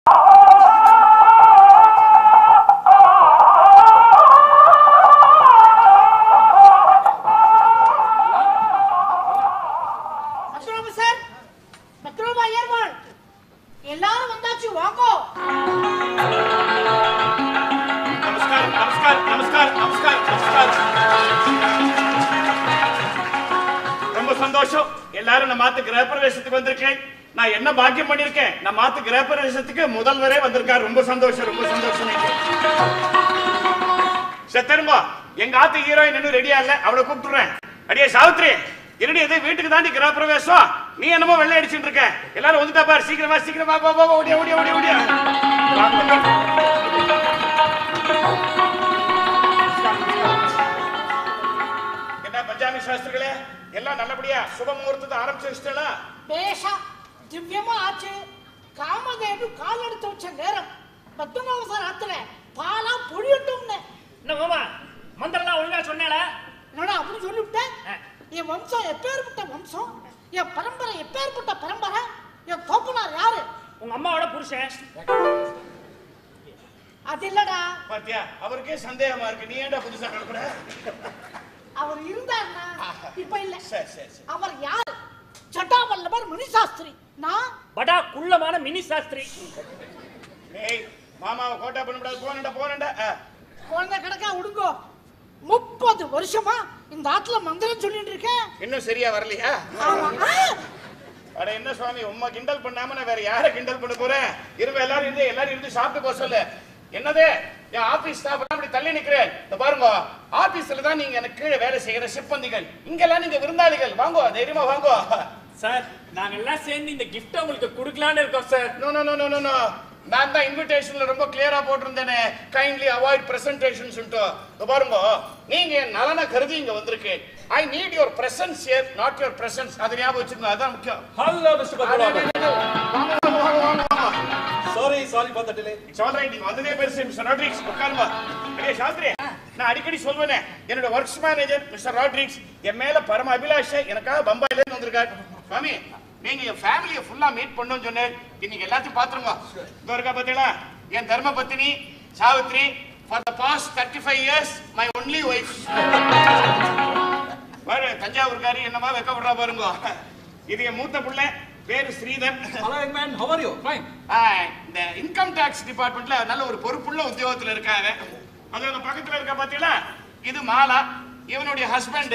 பத்ரோபா sir பத்ரோபா ஏர்வாள் எல்லாரும் வந்தாச்சு வாங்கோ நமஸ்காரம் நமஸ்காரம் நமஸ்காரம் நமஸ்காரம் நமஸ்காரம் ரொம்ப சந்தோஷம் எல்லாரும் நம்ம மாத்து கிரகப்பிரவேசத்துக்கு வந்திருக்கேன் நான் என்ன பாக்கியம் பண்ணிருக்கேன் நம்ம மாத்து கிரகப்பிரவேசத்துக்கு முதல்வரே வந்திருக்காரு ரொம்ப சந்தோஷம் ரொம்ப சந்தோஷம் சத்தருமா எங்க ஆத்து ஹீரோயின் இன்னும் ரெடியா இல்ல அவளை கூப்பிட்டுறேன் அடியே சாவித்ரி என்னடி இது வீட்டுக்கு தாண்டி கிரகப்பிரவேசம் நீ என்னமோ வெள்ளை அடிச்சுட்டு இருக்க எல்லாரும் வந்துட்டா பாரு சீக்கிரமா சீக்கிரமா போ போ போ, ஓடியா ஓடியா ஓடியா ஓடியா என்ன பஞ்சாமி சாஸ்திரிகளே எல்லாம் நல்லபடியா சுப முகூர்த்தத்தை ஆரம்பிச்சு வச்சிட்டா பேஷா திவ்யமா ஆச்சு காமதேனு கால் எடுத்து வச்ச நேரம் பத்மநாப சார் ஆத்துல பாலா பொழியட்டும்னு என்ன மாமா மந்திரம்லாம் ஒழுங்கா சொன்னேல என்னடா அப்படி சொல்லிவிட்டேன் என் வம்சம் எப்பேற்பட்ட வம்சம் என் பரம்பரை எப்பேற்பட்ட பரம்பரை என் தோப்பனார் யாரு உங்க அம்மாவோட புருஷன் அது இல்லடா பாத்தியா அவருக்கே சந்தேகமா இருக்கு நீ ஏன்டா புதுசா கலப்புற அவர் இருந்தாருன்னா இப்ப இல்ல சரி சரி சரி அவர் யாரு சட்டாவல்லவர் முனிசாஸ்திரி நான் படா குள்ளமான மினி சாஸ்திரி ஏய் மாமாவை கோட்டா பண்ண முடியாது போனடா போனடா குழந்தை கிடக்கா விடுங்கோ முப்பது வருஷமா இந்த ஆத்துல மந்திரம் சொல்லிட்டு இருக்கேன் இன்னும் சரியா வரலையா ஆமா. ஆ! அட என்ன சுவாமி உம்மா கிண்டல் பண்ணாம நான் வேற யாரை கிண்டல் பண்ண போறேன் இருங்க எல்லாரும் இருந்து எல்லாரும் இருந்து சாப்பிட்டு போக சொல்லு என்னது என் ஆபீஸ் ஸ்டாஃப் அப்படி தள்ளி நிக்கிறேன் இந்த பாருங்க ஆபீஸ்ல தான் நீங்க எனக்கு கீழே வேலை செய்யற சிப்பந்திகள் இங்கெல்லாம் நீங்க விருந்தாளிகள் வாங்கோ தைரியமா வாங்கோ சார் நாங்க எல்லாம் சேர்ந்து இந்த கிஃப்ட் உங்களுக்கு கொடுக்கலாம்னு இருக்கோம் sir no no no no no no நான் தான் இன்விடேஷன்ல ரொம்ப கிளியரா போட்டிருந்தேனே கைண்ட்லி அவாய்ட் பிரசன்டேஷன்ஸ் பாருங்க நீங்க என் நலனை கருதி இங்க வந்திருக்கேன் I need your presence here not your presence அது ஞாபகம் வச்சுக்கோங்க அதான் முக்கியம் ஹலோ மிஸ்டர் அடே, பத்மநாபன் அடே, அடே. வாங்க வாங்க வாங்க வாங்க வாங்க sorry sorry for the delay it's all right நீங்க வந்ததே பெருசு மிஸ்டர் ராட்ரிக்ஸ் உட்காருமா அடே சாஸ்திரி நான் அடிக்கடி சொல்வேனே என்னோட ஒர்க்ஸ் மேனேஜர் மிஸ்டர் ராட்ரிக்ஸ் என் மேல பரம அபிலாஷ எனக்காக பம்பாயில இருந்து வந்திருக்காரு சுவாமி நீங்க என் ஃபேமிலியை ஃபுல்லா மீட் பண்ணணும்னு சொன்னேன் இன்னைக்கு எல்லாத்தையும் பாத்துருங்க இதோ இருக்கா பாத்தீங்களா என் தர்ம பத்தினி Savitri for the past thirty five years my only wife பாரு தஞ்சாவூர்காரி என்னமா வைக்க விடுறா பாருங்க இது என் மூத்த புள்ள பேரு Sridhar hello young man how are you fine ஆ, இந்த இன்கம் டாக்ஸ் டிபார்ட்மெண்ட்ல நல்ல ஒரு பொறுப்புள்ள உத்தியோகத்துல இருக்காங்க அது அந்த பக்கத்துல இருக்க பாத்தீங்களா இது மாலா இவனுடைய ஹஸ்பண்ட்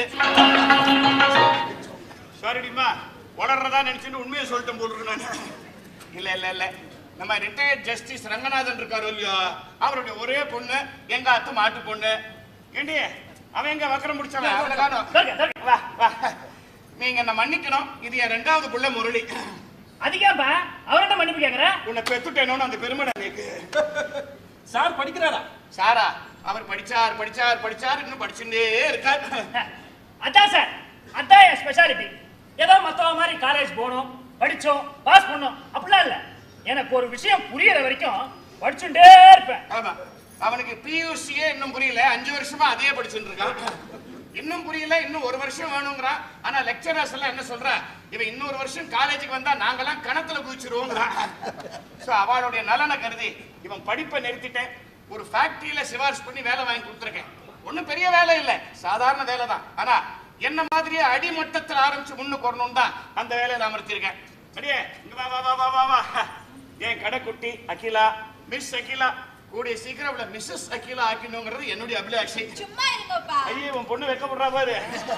சாரிடிமா வளர்றதா நினைச்சுட்டு உண்மையை சொல்லிட்டேன் போடுறேன் நான் இல்ல இல்ல இல்ல நம்ம ரிட்டையர்ட் ஜஸ்டிஸ் ரங்கநாதன் இருக்காரு இல்லையோ அவருடைய ஒரே பொண்ணு எங்க அத்து மாட்டு பொண்ணு ஏண்டி அவன் எங்க வக்கரம் முடிச்சவன் அவனை காணோம் தருக, தருக. வா வா நீங்க என்ன மன்னிக்கணும் இது என் ரெண்டாவது புள்ள முரளி அதுக்கேப்பா அவர்கிட்ட மன்னிப்பு கேக்குற உன்னை பெத்துட்டேனோன்னு அந்த பெருமை எனக்கு சார் படிக்கிறாரா சாரா அவர் படிச்சார் படிச்சார் படிச்சார் இன்னும் படிச்சுட்டே இருக்கார் அதான் சார் அதான் என் ஸ்பெஷாலிட்டி ஏதோ மத்தவங்க மாதிரி காலேஜ் போனோம் படிச்சோம் பாஸ் பண்ணோம் அப்படிலாம் இல்ல எனக்கு ஒரு விஷயம் புரியற வரைக்கும் படிச்சுட்டே இருப்பேன் ஆமா அவனுக்கு பியூசியே இன்னும் புரியல அஞ்சு வருஷமா அதே படிச்சுட்டு இருக்கான் இன்னும் புரியல இன்னும் ஒரு வருஷம் வேணுங்கிறான் ஆனா லெக்சரர்ஸ் எல்லாம் என்ன சொல்றா இவன் இன்னொரு வருஷம் காலேஜுக்கு வந்தா நாங்கெல்லாம் கணத்துல குதிச்சிருவோங்கிறான் சோ அவளுடைய நலனை கருதி இவன் படிப்பை நிறுத்திட்டேன் ஒரு ஃபேக்டரியில சிபாரிசு பண்ணி வேலை வாங்கி கொடுத்துருக்கேன் ஒண்ணும் பெரிய வேலை இல்ல சாதாரண வேலை தான் ஆனா என்ன மாதிரியே அடிமட்டத்தில் ஆரம்பிச்சு முன்னுக்கு வரணும் தான் அந்த வேலையை நான் அமர்த்திருக்கேன் அடியே இங்க வா வா வா வா வா வா என் கடைக்குட்டி அகிலா மிஸ் அகிலா கூடிய சீக்கிரம் அவளை மிஸ்ஸஸ் அகிலா ஆக்கணுங்கிறது என்னுடைய அபிலாஷை சும்மா இருங்கப்பா ஐயோ உன் பொண்ணு வைக்கப்படுறா பாரு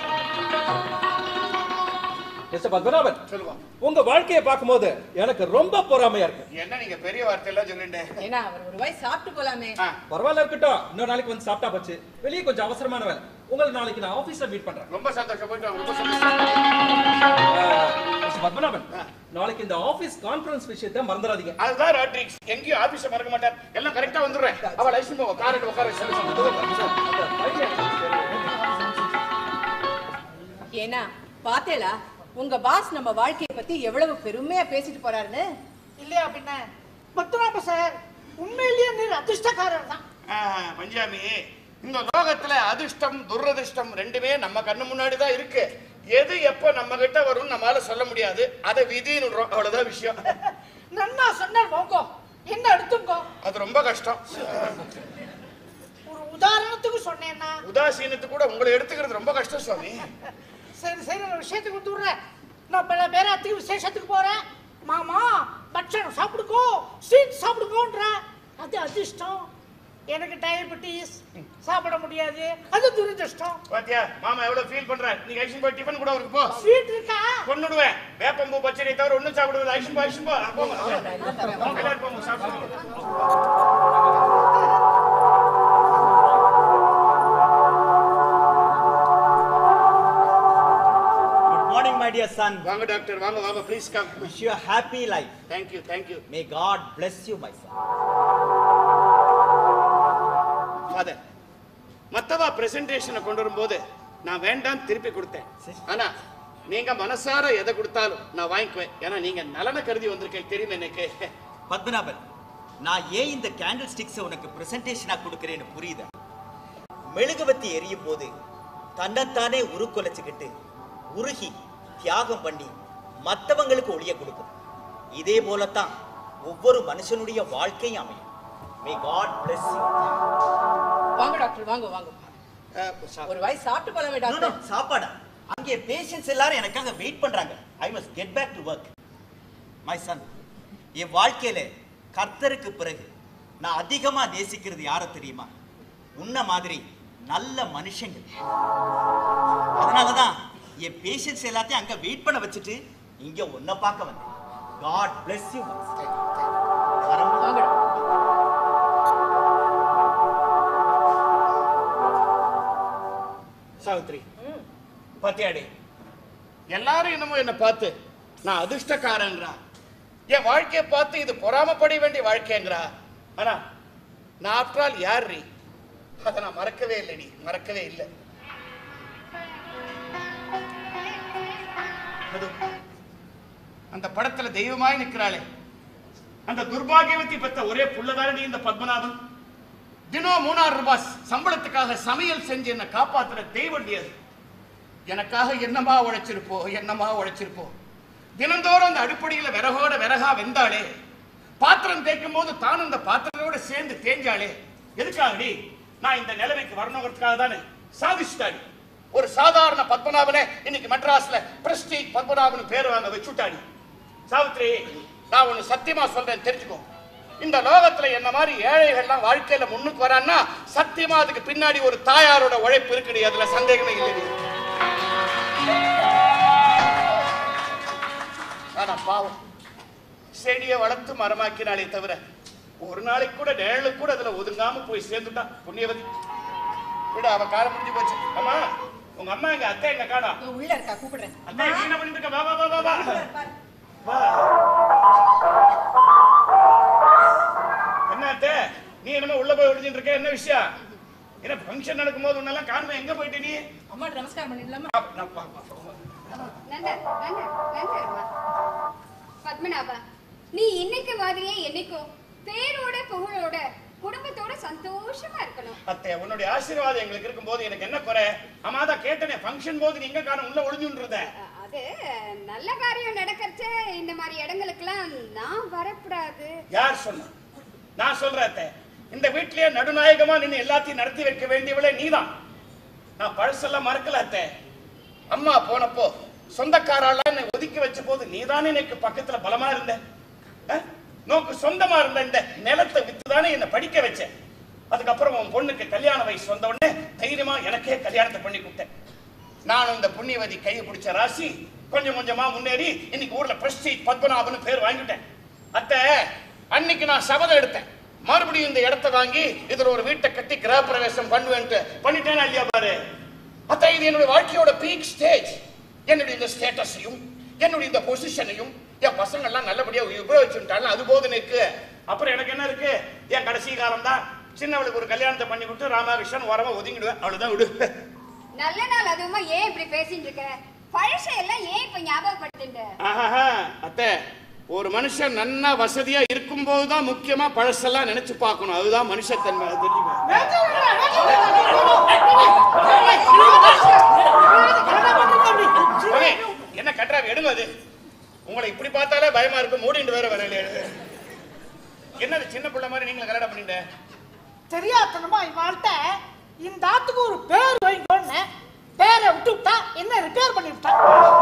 மிஸ்டர் பத்மநாபன் சொல்லுவான் உங்க வாழ்க்கையை பார்க்கும்போது எனக்கு ரொம்ப பொறாமையா இருக்கு என்ன நீங்க பெரிய வார்த்தை எல்லாம் சொல்லிட்டேன் ஏன்னா அவர் ஒரு வாய் சாப்பிட்டு போலாமே ஆ, பரவாயில்ல இருக்கட்டும் இன்னொரு நாளைக்கு வந்து சாப்பிட்டா போச்சு வெளியே கொஞ்சம் அவசரமான வேலை உங்களை நாளைக்கு நான் ஆபீஸ்ல மீட் பண்றேன் ரொம்ப சந்தோஷம் போயிட்டு வாங்க, ரொம்ப சந்தோஷம் மிஸ்டர் பத்மநாபன் நாளைக்கு இந்த ஆபீஸ் கான்ஃபரன்ஸ் விஷயத்தை மறந்துடாதீங்க அதுதான் ராட்ரிக்ஸ் எங்கேயும் ஆபீஸ மறக்க மாட்டார் எல்லாம் கரெக்டா வந்துடுறேன் அவ லைசன்ஸ் போக காரிட்டு உட்கார வச்சு சொல்லு. ஏன்னா பாத்தேளா உங்க பாஸ் நம்ம வாழ்க்கைய பத்தி எவ்வளவு பெருமையா பேசிட்டு போறாருன்னு இல்லையா பின்ன பத்மநாப சார் உண்மையிலேயே நீர் அதிர்ஷ்டக்காரர் தான் ஆ, பஞ்சாமி இந்த லோகத்துல அதிர்ஷ்டம் துரதிர்ஷ்டம் ரெண்டுமே நம்ம கண்ணு முன்னாடி தான் இருக்கு எது எப்ப நம்ம கிட்ட வரும்னு நம்மளால சொல்ல முடியாது அதை விதின்னு அவ்வளவுதான் விஷயம் நன்னா சொன்னார் போங்கோ என்ன அது ரொம்ப கஷ்டம் ஒரு உதாரணத்துக்கு சொன்னேன்னா உதாசீனத்து கூட உங்களை எடுத்துக்கிறது ரொம்ப கஷ்டம் சுவாமி சரி சரி ஒரு விஷயத்துக்கு வந்து விடுறேன் நான் பல பேராத்துக்கு விசேஷத்துக்கு போறேன் மாமா பட்சணம் சாப்பிடுக்கோ ஸ்வீட் சாப்பிடுக்கோன்ற அது அதிர்ஷ்டம் எனக்கு டயபெட்டிஸ் சாப்பிட முடியாது அது துரதிர்ஷ்டம் பாத்தியா மாமா எவ்வளவு ஃபீல் பண்றாரு நீங்க ஐஷன் போய் டிஃபன் கூட அவருக்கு போ ஸ்வீட் இருக்கா கொன்னுடுவேன் வேப்பம்பூ பச்சடி தவிர ஒண்ணும் சாப்பிடுவது ஐஷன் போ ஐஷன் போ போங்க எல்லாரும் போங்க சாப்பிடுங்க Good morning, my dear son. வாங்க டாக்டர் வாங்க வாங்க please come Wish you a happy life. Thank you thank you May God bless you, my son. Father மத்தவா பிரசன்டேஷனை கொண்டு வரும்போது நான் வேண்டாம் திருப்பி கொடுத்தேன் ஆனா நீங்க மனசார எதை கொடுத்தாலும் நான் வாங்கிக்குவேன் ஏன்னா நீங்க நலனை கருதி வந்திருக்கேன் தெரியும் எனக்கு பத்மநாபன் நான் ஏன் இந்த கேண்டில் ஸ்டிக்ஸை உனக்கு பிரசன்டேஷனா கொடுக்கறேன்னு புரியுதா மெழுகுவத்தி எரியும் போது தன்னைத்தானே உருக்குலைச்சுக்கிட்டு உருகி தியாகம் பண்ணி மற்றவங்களுக்கு ஒளிய கொடுக்கும் இதே போலத்தான் ஒவ்வொரு மனுஷனுடைய வாழ்க்கையும் அமையும் மே காட் bless you வாங்க டாக்டர் வாங்க வாங்க ஒரு வாய் சாப்பிட்டு போலாமே No, no, டாக்டர் சாப்பாடா அங்கே பேஷண்ட்ஸ் எல்லாரும் எனக்காக வெயிட் பண்றாங்க I must get back to work my son என் வாழ்க்கையில கர்த்தருக்கு பிறகு நான் அதிகமா நேசிக்கிறது யாரை தெரியுமா உன்ன மாதிரி நல்ல மனுஷங்க அதனாலதான் என் பேஷண்ட்ஸ் எல்லாத்தையும் அங்க வெயிட் பண்ண வச்சுட்டு இங்க உன்னை பார்க்க வந்தேன் God bless you my son. வரமா? வாங்க டாக்டர் சாவித்ரி பாத்தியாடி எல்லாரும் என்னமோ என்ன பார்த்து நான் அதிர்ஷ்டக்காரங்கிறா என் வாழ்க்கையை பார்த்து இது பொறாமப்பட வேண்டிய வாழ்க்கைங்கிறா ஆனா நான் ஆஃப்டர் ஆல் யார் ரீ அதை நான் மறக்கவே இல்லைடி மறக்கவே இல்லை அது அந்த படத்துல தெய்வமாய் நிற்கிறாளே அந்த துர்பாகியவதி பெற்ற ஒரே புள்ளதாரடி இந்த பத்மநாபன் தினம் மூணாயிரம் ரூபாய் சம்பளத்துக்காக சமையல் செஞ்சு என்ன காப்பாத்துற தெய்வண்டி அது எனக்காக என்னமா உழைச்சிருப்போ என்னமா உழைச்சிருப்போ தினந்தோறும் அந்த அடிப்படையில விறகோட விறகா வெந்தாளே பாத்திரம் தேய்க்கும் போது தானும் இந்த பாத்திரத்தோட சேர்ந்து தேஞ்சாளே எதுக்காகடி நான் இந்த நிலைமைக்கு வரணுங்கிறதுக்காக தானே சாதிச்சுட்டாடி ஒரு சாதாரண பத்மநாபனே இன்னைக்கு மெட்ராஸ்ல பிரஸ்டீஜ் பத்மநாபன் பேர் வாங்க வச்சுட்டாடி சாவித்ரி நான் ஒண்ணு சத்தியமா சொல்றேன் தெரிஞ்சுக்கோ இந்த லோகத்துல என்ன மாதிரி ஏழைகள்லாம் வாழ்க்கையில முன்னுக்கு வரான்னா சத்தியமா அதுக்கு பின்னாடி ஒரு தாயாரோட உழைப்பு இருக்குடி அதுல சந்தேகமே இல்லைடி ஆனா பாவம் செடியை வளர்த்து மரமாக்கினாலே தவிர ஒரு நாளைக்கு கூட நிழலுக்கு கூட அதுல ஒதுங்காம போய் சேர்ந்துட்டா புண்ணியவதி விட அவ காலம் முடிஞ்சு போச்சு அம்மா உங்க அம்மா எங்க அத்தை எங்க காணா உள்ள இருக்கா கூப்பிடுறேன் அத்தை நீ என்ன பண்ணிட்டு இருக்க வா வா வா வா வா வா என்ன அத்தை நீ என்னமோ உள்ள போய் ஒளிஞ்சிட்டு இருக்க என்ன விஷயம் என்ன ஃபங்க்ஷன் நடக்கும்போது உன்னெல்லாம் காணுமே எங்க போயிட்ட நீ அம்மாட்ட நமஸ்காரம் பண்ணிடலாமா வா, வா, வா, வா. நந்தா நந்தா நந்தா பத்மநாபா நீ இன்னைக்கு மாதிரியே என்னைக்கும் பேரோட புகழோட குடும்பத்தோட சந்தோஷமா இருக்கணும் அத்தை உன்னுடைய ஆசீர்வாதம் எங்களுக்கு இருக்கும்போது எனக்கு என்ன குறை அம்மா தான் கேட்டனே ஃபங்க்ஷன் போது நீ எங்க காணும் உள்ள ஒளிஞ்சுன்றத அ- அது நல்ல காரியம் நடக்கறச்ச இந்த மாதிரி இடங்களுக்கெல்லாம் நான் வரக்கூடாது யார் சொன்னா நான் சொல்றேன் அத்தை இந்த வீட்லயே நடுநாயகமா நின்னு எல்லாத்தையும் நடத்தி வைக்க வேண்டியவளே நீதான் நான் பழசெல்லாம் மறக்கல அத்தை அம்மா போனப்போ சொந்தக்காரெல்லாம் என்னை ஒதுக்கி வச்ச போது நீதானே எனக்கு பக்கத்துல பலமா இருந்த அஹ்? நோக்கு சொந்தமா இருந்த இந்த நிலத்தை வித்துதானே என்னை படிக்க வச்ச அதுக்கப்புறம் உன் பொண்ணுக்கு கல்யாண வயசு வந்த உடனே தைரியமா எனக்கே கல்யாணத்தை பண்ணி கொடுத்தேன் நானும் இந்த புண்ணியவதி கையை பிடிச்ச ராசி கொஞ்சம் கொஞ்சமா முன்னேறி இன்னைக்கு ஊர்ல பிரஸ்டீஜ் பத்மநாபன் பேர் வாங்கிட்டேன் அத்தை அன்னைக்கு நான் சபதம் எடுத்தேன் மறுபடியும் இந்த இடத்தை வாங்கி இதுல ஒரு வீட்டை கட்டி கிரகப்பிரவேசம் பண்ணுவேன்ட்டு பண்ணிட்டேனா இல்லையா பாரு அத்தை இது என்னுடைய வாழ்க்கையோட பீக் ஸ்டேஜ் என்னுடைய இந்த ஸ்டேட்டஸையும் என்னுடைய இந்த பொசிஷனையும் என் பசங்க எல்லாம் நல்லபடியா உபயோகிச்சுட்டாலும் அது போதுன்னு இருக்கு அப்புறம் எனக்கு என்ன இருக்கு என் கடைசி காலம் தான் சின்னவளுக்கு ஒரு கல்யாணத்தை பண்ணி கொடுத்து ராமகிருஷ்ணன் உரமா ஒதுங்கிடுவேன் அவ்வளவுதான் விடு நல்ல நாள் அதுவுமா ஏன் இப்படி பேசிட்டு இருக்க பழச எல்லாம் ஏன் இப்ப ஞாபகப்படுத்திட்டு ஆஹா அத்தை ஒரு மனுஷன் நன்னா வசதியா இருக்கும்போது தான் முக்கியமா பழசெல்லாம் நினைச்சு பார்க்கணும் அதுதான் மனுஷத்தன்மை அது தெரிஞ்சுக்கோ ஓகே, என்ன கட்டுறாங்க எடுங்க அது உங்களை இப்படி பார்த்தாலே பயமா இருக்கு மூடிட்டு வேற வரல என்னது சின்ன பிள்ளை மாதிரி நீங்களும் கல்யாணம் பண்ணிட்டு தெரியாதனமா இவாள்கிட்ட இந்த ஆத்துக்கு ஒரு பேர் வைங்கன்னு பேரை விட்டு விட்டா என்ன ரிப்பேர் பண்ணி விட்டா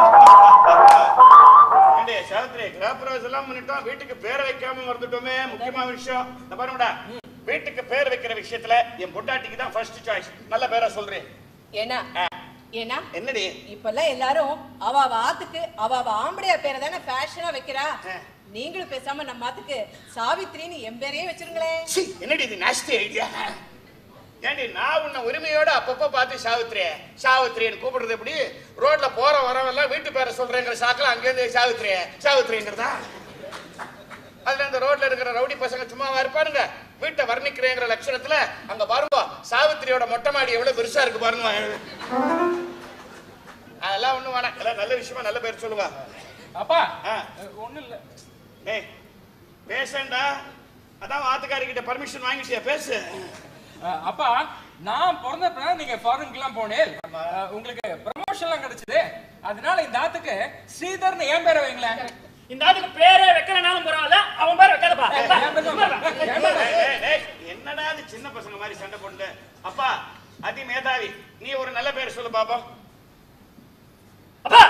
ஏண்டே சாவித்ரி கிராபராஜ் எல்லாம் பண்ணிட்டோம் வீட்டுக்கு பேர் வைக்காம மறந்துட்டோமே முக்கியமான விஷயம் இந்த பாருங்கடா வீட்டுக்கு பேர் வைக்கிற விஷயத்துல என் பொட்டாட்டிக்கு தான் ஃபர்ஸ்ட் சாய்ஸ் நல்ல பேரா சொல்றேன் ஏன்னா ஏன்னா என்னடி இப்பெல்லாம் எல்லாரும் அவ அவ ஆத்துக்கு அவ அவ ஆம்பளையா பேரை தானே ஃபேஷனா வைக்கிறா நீங்களும் பேசாம நம்ம ஆத்துக்கு சாவித்திரின்னு என் பேரையே வச்சிருங்களேன் சீ, என்னடி இது நாஸ்தி ஐடியா ஏண்டி நான் உன்னை உரிமையோட அப்பப்போ பார்த்து சாவித்ரி சாவித்ரின்னு கூப்பிடுறது எப்படி ரோட்ல போற வரவெல்லாம் வீட்டு பேரை சொல்றேங்கிற சாக்கில் அங்கேருந்து சாவித்ரி சாவித்ரிங்கிறதா அதுல இந்த ரோட்ல இருக்கிற ரவுடி பசங்க சும்மாவா இருப்பாருங்க வீட்டை வர்ணிக்கிறேங்கிற லட்சணத்துல அங்க பாருங்க சாவித்திரியோட மொட்டை மாடி எவ்வளவு பெருசா இருக்கு பாருங்க அதெல்லாம் ஒண்ணும் வேணாம் எல்லாம் நல்ல விஷயமா நல்ல பேர் சொல்லுங்க அப்பா ஆ. ஒண்ணும் இல்ல ஏய் பேசண்டா அதான் ஆத்துக்காரி கிட்ட பர்மிஷன் வாங்கிட்டியா பேசு அஹ், அப்பா நான் பிறந்தப்ப நீங்க ஃபாரின்க்குலாம் போனேன் அஹ், உங்களுக்கு ப்ரமோஷன்லாம் கிடைச்சது அதனால இந்த ஆத்துக்கு ஸ்ரீதர்னு என் பேரை வைங்களேன் இந்த ஆளுக்கு பேரே வைக்கலனாலும் பரவாயில்ல அவன் பேர் வைக்காதப்பா என் பேர் தான். என் பேர் தான். ஏய், ஏய், ஏய், என்னடா இது சின்ன பசங்க மாதிரி சண்டை போட்டு அப்பா அதி மேதாவி நீ ஒரு நல்ல பேர் சொல்லு பாப்போம் அப்பா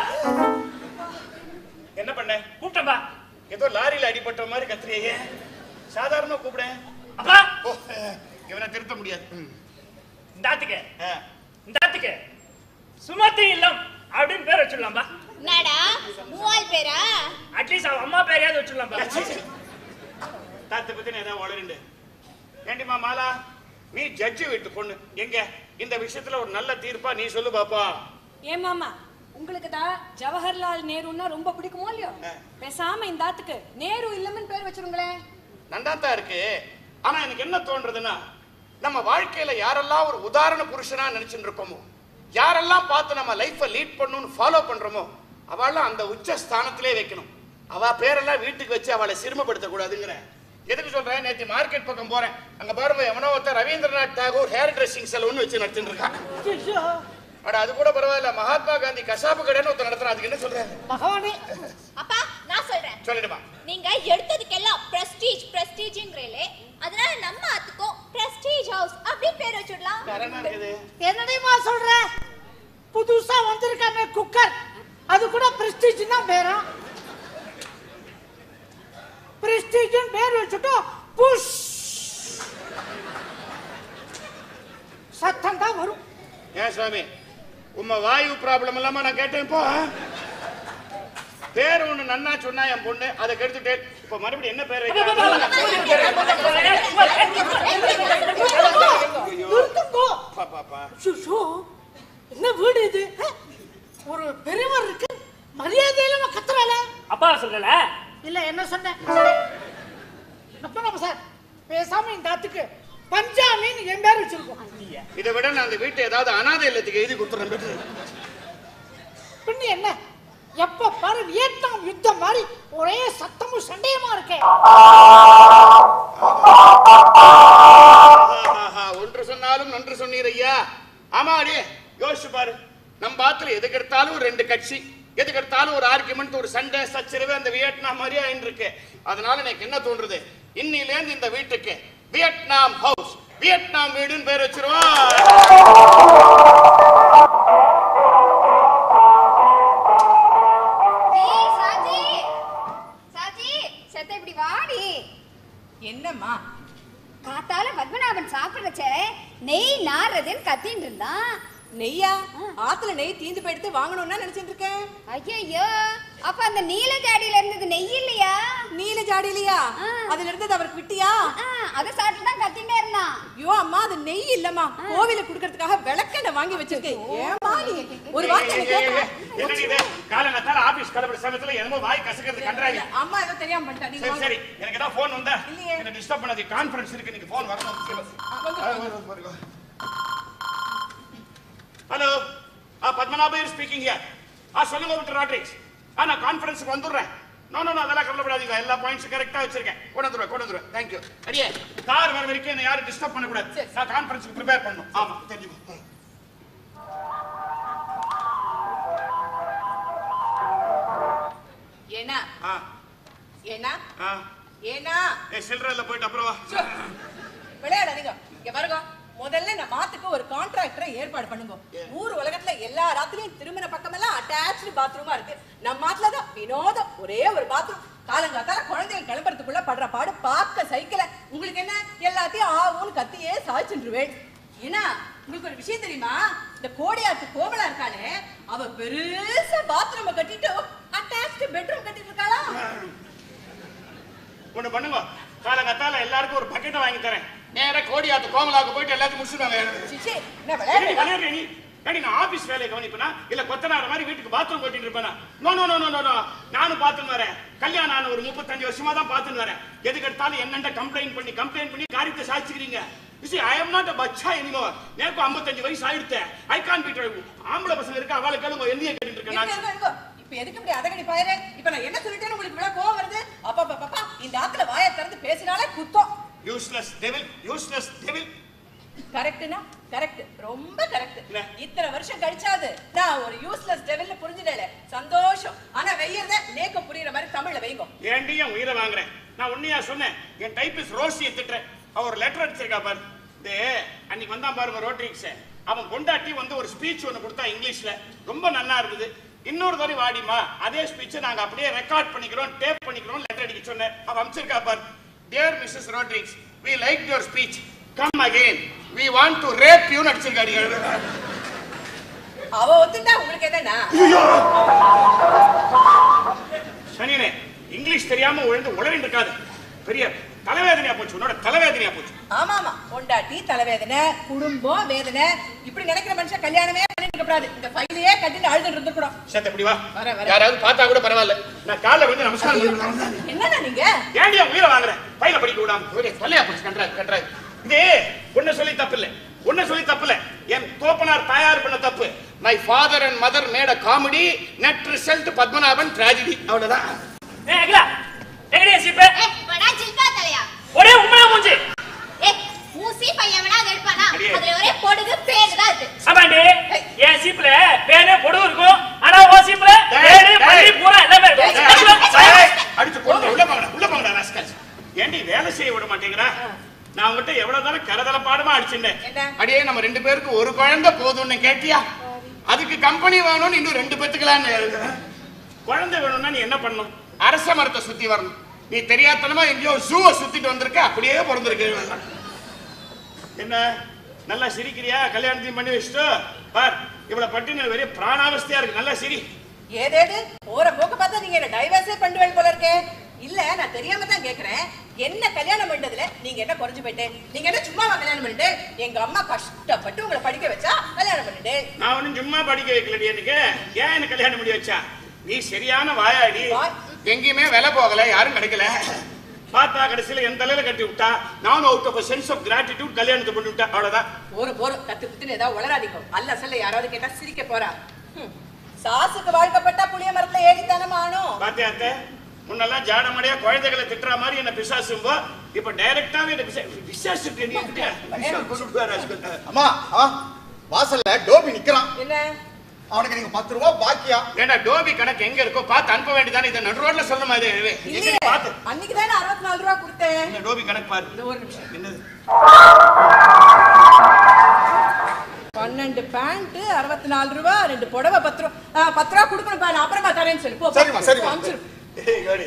என்ன பண்ண கூப்பிட்டப்பா ஏதோ லாரியில அடிபட்ட மாதிரி கத்துறியே சாதாரணமா கூப்பிட அப்பா ஓ இவனை திருத்த முடியாது ம். இந்த ஆத்துக்கு ஆ. இந்த ஆத்துக்கு சுமதி இல்லம் அப்படின்னு பேர் வச்சிடலாம்பா என்னடா மூவால் பேரா அட்லீஸ்ட் அவன் அம்மா பேரையாவது வச்சிடலாம்பா தாத்த பத்தி ஏதாவது வளருண்டு ஏண்டிமா மாலா நீ ஜட்ஜி வீட்டு பொண்ணு எங்க இந்த விஷயத்துல ஒரு நல்ல தீர்ப்பா நீ சொல்லு பாப்பா ஏன் மாமா உங்களுக்கு தான் ஜவஹர்லால் நேருன்னா ரொம்ப பிடிக்குமோ இல்லையோ பேசாம இந்த ஆத்துக்கு நேரு இல்லமன் பேர் வச்சிருங்களேன் நல்லாத்தான் இருக்கு ஆனா எனக்கு என்ன தோன்றதுன்னா நம்ம வாழ்க்கையில யாரெல்லாம் ஒரு உதாரண புருஷனா நினைச்சுட்டு இருக்கோமோ யாரெல்லாம் பார்த்து நம்ம லைஃப்பை லீட் பண்ணணும்னு ஃபாலோ பண்றோமோ அவளெல்லாம் அந்த உச்ச ஸ்தானத்திலே வைக்கணும் அவ பேரெல்லாம் வீட்டுக்கு வச்சு அவளை சிறுமப்படுத்த கூடாதுங்கிற எதுக்கு சொல்றேன் நேத்து மார்க்கெட் பக்கம் போறேன் அங்க பாருங்க எவனோ ஒருத்தன் Rabindranath Tagore hair dressing saloon வச்சு நடத்திட்டு இருக்கான் ஐயோ, அட அது கூட பரவாயில்ல மகாத்மா காந்தி கசாப்பு கடைன்னு ஒருத்தன் நடத்துறான் அதுக்கு என்ன சொல்றேன் பகவானே அப்பா நான் சொல்றேன் சொல்லிடுமா நீங்க எடுத்ததுக்கெல்லாம் பிரஸ்டீஜ் பிரஸ்டீஜ்ங்கிறீங்களே அதனால நம்ம ஆத்துக்கும் பிரஸ்டீஜ் ஹவுஸ் அப்படின்னு பேர் வச்சிடலாம் வேற என்ன இருக்குது என்னடிமா சொல்ற புதுசா வந்திருக்காமே குக்கர் அது கூட பிரஸ்டீஜ் தான் பேரா பிரஸ்டீஜ் பேர் வச்சுட்டு புஷ் சத்தம் தான் வரும் ஏன் சுவாமி உம்ம வாயு ப்ராப்ளம் இல்லாம நான் கேட்டேன் இப்போ பேர் ஒண்ணு நன்னா சொன்னா என் பொண்ணு அதை கெடுத்துட்டேன் இப்ப மறுபடியும் என்ன பேர் நிறுத்துங்கோ பாப்பா சுஷோ என்ன வீடு இது அஹ்? ஒரு பெரியவர் இருக்கு மரியாதையில நம்ம கத்துறாளே அப்பா சொல்லல இல்ல என்ன சொன்னேன் நம்ம சார் பேசாம இந்த ஆத்துக்கு பஞ்சாமின்னு என் பேர் வச்சிருக்கோம் இதை விட நான் அந்த வீட்டை ஏதாவது அனாதை இல்லத்துக்கு எழுதி கொடுத்துறேன் பின்ன என்ன எப்ப பாரு வியட்நாம் யுத்தம் மாதிரி ஒரே சத்தமும் சண்டையுமா இருக்கே ஆஹாஹா, ஒன்று சொன்னாலும் நன்று சொன்னீர் ஐயா ஆமா அடே யோசிச்சு பாரு நம்ம பாத்துல எதுக்கு எடுத்தாலும் ஒரு ரெண்டு கட்சி எதுக்கு எடுத்தாலும் ஒரு ஆர்குமெண்ட் ஒரு சண்டை சச்சரவு அந்த வியட்நாம் மாதிரியே ஆயின்னு இருக்கு அதனால எனக்கு என்ன தோன்றுது இன்னிலேந்து இந்த வீட்டுக்கு வியட்நாம் ஹவுஸ் வியட்நாம் வீடுன்னு பேர் வச்சிருவோம் ஏய், சாஜி சாஜி செத்த இப்படி வாடி என்னம்மா காத்தால பத்மநாபன் சாப்பிடுறச்ச நெய் நாடுறதுன்னு கத்தின்னு இருந்தான் நெய்யா ஆத்துல நெய் தீந்து போயிடுத்து வாங்கணும்னா நினைச்சிட்டு இருக்கேன் ஐயோ அப்ப அந்த நீல ஜாடியில இருந்தது நெய் இல்லையா நீல ஜாடியிலையா ஆ. அதுல இருந்தது அவருக்கு விட்டியா ஆ, அதை சாப்பிட்டு தான் கத்திட்டே இருந்தான் ஐயோ அம்மா அது நெய் இல்லம்மா கோவில குடுக்கறதுக்காக விளக்கெண்ணெய் வாங்கி வச்சிருக்கேன் ஏமா நீ ஒரு வார்த்தை எனக்கு கேட்கல. என்னடி இது காலங்கத்தால ஆபீஸ் கிளம்புற சமயத்துல என்னமோ வாய் கசக்கிறது கண்டாங்க அம்மா ஏதோ தெரியாம பண்ணிட்டா நீங்க சரி வாங்க. சரி எனக்கு ஏதாவது போன் வந்தா இல்லையே. என்ன டிஸ்டர்ப் பண்ணாது கான்ஃபரன்ஸ் இருக்கு நீங்க போன் வரணும் hello ah Padmanabhar speaking here ஆ சொல்லுங்க மிஸ்டர் ராட்ரிக்ஸ் ஆ நான் கான்ஃபரன்ஸ்க்கு வந்துடுறேன் நோ நோ அதெல்லாம் கவலைப்படாதீங்க எல்லா பாயிண்ட்ஸும் கரெக்டா வச்சிருக்கேன் கொண்டு வந்துருவேன் கொண்டு வந்துருவேன் தேங்க்யூ அடியே கார் வர வரைக்கும் என்ன யாரும் டிஸ்டர்ப் பண்ணக்கூடாது நான் கான்ஃபரன்ஸ்க்கு ப்ரிப்பேர் பண்ணணும் ஆமா தெரிஞ்சுக்கோ ஏன்னா ஆ ஏன்னா ஆ ஏன்னா ஏ சில்லறையில் போயிட்டு அப்புறம் வா விளையாடாதீங்க இங்க பாருங்க முதல்ல இந்த மாத்துக்கு ஒரு கான்ட்ராக்டரை ஏற்பாடு பண்ணுங்க ஊர் உலகத்துல எல்லா ராத்திரியும் திரும்பின பக்கமெல்லாம் அட்டாச்சு பாத்ரூமா இருக்கு நம்ம மாட்டுல தான் வினோதம் ஒரே ஒரு பாத்ரூம் காலங்காத்தால குழந்தைகள் கிளம்புறதுக்குள்ள படுற பாடு பார்க்க சைக்கிள உங்களுக்கு என்ன எல்லாத்தையும் ஆவுன்னு கத்தியே சாய்ச்சுருவேன் ஏன்னா உங்களுக்கு ஒரு விஷயம் தெரியுமா இந்த கோடியாத்து கோவலா இருக்காளே அவ பெருசா பாத்ரூம் கட்டிட்டு அட்டாச்சு பெட்ரூம் கட்டிட்டு இருக்காளா ஒண்ணு பண்ணுங்க காலங்கத்தால எல்லாருக்கும் ஒரு பக்கெட்டை வாங்கி தரேன் நேரா கோடியாத்து கோமலாக்கு போயிட்டு எல்லாத்தையும் முடிச்சுடுவாங்க சிச்சி என்ன ஏடி, விளையாடுறீங்க விளையாடுறியா நீ? ஏடி, நான் ஆபீஸ் வேலையை கவனிப்பேனா இல்ல கொத்தனார் மாதிரி வீட்டுக்கு பாத்ரூம் கட்டிட்டு இருப்பேனா no no no no no நானும் பார்த்துன்னு வரேன் கல்யாணம் ஆன ஒரு முப்பத்தஞ்சு வருஷமா தான் பார்த்துன்னு வரேன் எதுக்கு எடுத்தாலும் என்னண்ட கம்ப்ளைண்ட் பண்ணி கம்ப்ளைண்ட் பண்ணி காரியத்தை சாதிச்சுக்கிறீங்க see i am not a பச்சா anymore எனக்கு 55 வயசு ஆயிடுச்சு ஐ கான் பி ஆம்பளை பசங்க இருக்க அவளுக்கு கேளுங்க என்னைய கேட்டுட்டு இருக்கேன் இருங்க, நான் இருங்க, இருங்க. இப்ப எதுக்கு இப்படி அதகடி பாயறே இப்ப நான் என்ன சொல்லிட்டேன்னு உங்களுக்கு இவ்வளவு கோவம் வருது அப்பா அப்பா, அப்பா இந்த ஆத்துல வாயை திறந்து பேசினாலே குத்தம் யூஸ்லெஸ் டெவில் யூஸ்லெஸ் டெவில் கரெக்ட்னா கரெக்ட் ரொம்ப கரெக்ட் என்ன? இத்தனை வருஷம் கழிச்சாது நான் ஒரு யூஸ்லெஸ் டெவில்னு புரிஞ்சுடல சந்தோஷம் ஆனா வெய்யறத நேக்க புரியுற மாதிரி தமிழ்ல வைங்க ஏண்டி என் உயிரை வாங்குறேன் நான் உண்மையா சொன்னேன் என் டைப்பிஸ் ரோசியை திட்டுறேன் அவ ஒரு லெட்டர் அடிச்சிருக்கா பாரு இது அன்னைக்கு வந்தான் பாருங்க ரோட்ரிக்ஸ் அவன் கொண்டாட்டி வந்து ஒரு ஸ்பீச் ஒன்று கொடுத்தா இங்கிலீஷ்ல ரொம்ப நல்லா இருந்தது இன்னொரு தடவை வாடிமா அதே ஸ்பீச்சை நாங்க அப்படியே ரெக்கார்ட் பண்ணிக்கிறோம் டேப் பண்ணிக்கிறோம் லெட்டர் அடிக்க சொன்னேன் அவ அனுப்பிச்சிருக்கா பாரு dear missus Rodrigues we like your speech come again we want to rape you அடிச்சிருக்காடி அவ ஒத்துட்டா உங்களுக்கு என்னன்னா சனியனே இங்கிலீஷ் தெரியாம உழந்து உளறிட்டு இருக்காது பெரிய தலைவேதனையா போச்சு உன்னோட தலைவேதனையா போச்சு ஆமா ஆமா பொண்டாட்டி தலைவேதனை குடும்பம் வேதனை இப்படி நினைக்கிற மனுஷன் கல்யாணமே பண்ணிட்டு கூடாது இந்த ஃபைலையே கட்டிட்டு அழுதுட்டு இருந்துக்கூடாது சேத்த இப்படி வா வரேன், வரேன். யாராவது பார்த்தா கூட பரவாயில்ல நான் காலைல வந்து நமஸ்காரம் பண்ணுறேன் என்னண்ணா நீங்க ஏன்டி என் உயிரை வாங்குறேன் பையில படிக்க விடாம ஒரே தொல்லையா போச்சு கட்டுறாரு கட்டுறாரு இது ஒன்ன சொல்லி தப்பு இல்ல ஒன்ன சொல்லி தப்பு இல்ல என் தோப்பனார் தாயார் பண்ண தப்பு my father and mother made a comedy net result Padmanabhan tragedy அவ்வளவுதான் ஏ அகிலா எங்கடி சீப்பு ஏ வடா ஜில்கா தலையா ஒரே உண்மையா மூஞ்சி ஏ ஊசி பையன் வேணா அதை எடுப்பானா அடியே. அதுல ஒரே பொடுகு பேரு தான் இருக்கு ஆமாண்டி என் சீப்புல பேனு பொடுவு இருக்கும் ஆனா ஓ சீப்புல டேய், பேனு டேய். பள்ளி பூரா எல்லாமே இருக்கும் ஏய், அகிலா, ஏய், அடிச்சு கொண்டு உள்ள போங்கடா உள்ள போங்கடா ராஸ்கல்ஸ் ஏண்டி வேலை செய்ய விட மாட்டேங்கிறா நான் உங்ககிட்ட எவ்வளவு தூரம் கரதல பாடமா அடிச்சிருந்தேன் என்ன? அடியே நம்ம ரெண்டு பேருக்கு ஒரு குழந்தை போதும்னு கேட்டியா அதுக்கு கம்பெனி வேணும்னு இன்னும் ரெண்டு பேத்துக்கலான்னு எழுதுறேன். குழந்தை வேணும்னா நீ என்ன பண்ணணும் அரச மரத்தை சுத்தி வரணும் நீ தெரியாதனமா எங்கேயோ ஜூவை சுத்திட்டு வந்திருக்க அப்படியே பிறந்திருக்கு என்ன நல்லா சிரிக்கிறியா கல்யாணத்தையும் பண்ணி வச்சுட்டு பார் இவ்வளவு பட்டினல் வெறிய பிராணாவஸ்தையா இருக்கு நல்லா சிரி ஏதேது போற போக்க பார்த்தா நீங்க என்ன டைவர்ஸே பண்ணுவேன் போல இருக்கே இல்ல நான் தெரியாம தான் கேக்குறேன் என்ன கல்யாணம் பண்ணதுல நீங்க என்ன குறைஞ்சு போயிட்டேன் நீங்க என்ன சும்மாவா கல்யாணம் பண்ணிட்டு எங்க அம்மா கஷ்டப்பட்டு உங்களை படிக்க வச்சா கல்யாணம் பண்ணிட்டு நான் ஒன்னும் சும்மா படிக்க வைக்கலடி எனக்கு ஏன் எனக்கு கல்யாணம் பண்ணி வச்சா நீ சரியான வாயாடி வாய். எங்கேயுமே விலை போகல யாரும் கிடைக்கல பார்த்தா கடைசியில என் தலையில கட்டி விட்டா நானும் out of sense of gratitude கல்யாணத்தை பண்ணி விட்டா அவ்வளவுதான் போற போற கத்து குத்துன்னு ஏதாவது உளராதீங்க அல்ல சொல்ல யாராவது கேட்டா சிரிக்க போறா ஹம். சாசுக்கு வாழ்க்கப்பட்டா புளிய மரத்துல ஏறித்தானமா ஆனும் பாத்தியா அத்தை முன்னெல்லாம் ஜாடமடையா குழந்தைகளை திட்டுற மாதிரி என்ன பிசாசும்போ இப்ப டைரக்டாவே என்ன பிசா பிசாசு அம்மா ஆ, வாசல்ல டோபி நிக்கிறான் என்ன அவனுக்கு நீங்க பத்து ரூபா பாக்கியா ஏண்டா டோபி கணக்கு எங்க இருக்கோ பார்த்து அனுப்ப வேண்டியதானே இதை நடு ரோட்ல சொல்ல மாதிரி இல்லையே பார்த்து அன்னைக்கு தானே அறுபத்தி நாலு ரூபா கொடுத்தேன் இந்த டோபி கணக்கு பாரு இந்த ஒரு நிமிஷம் என்னது பன்னெண்டு பேண்ட் அறுபத்தி நாலு ரூபா ரெண்டு புடவை பத்து ரூபா ஆ, பத்து ரூபா கொடுக்கணும் நான் அப்புறமா தரேன்னு சொல்லி போ, போ. சரிம்மா, சரிம்மா. அனுப்பிச்சிரு. ஏய், காடி.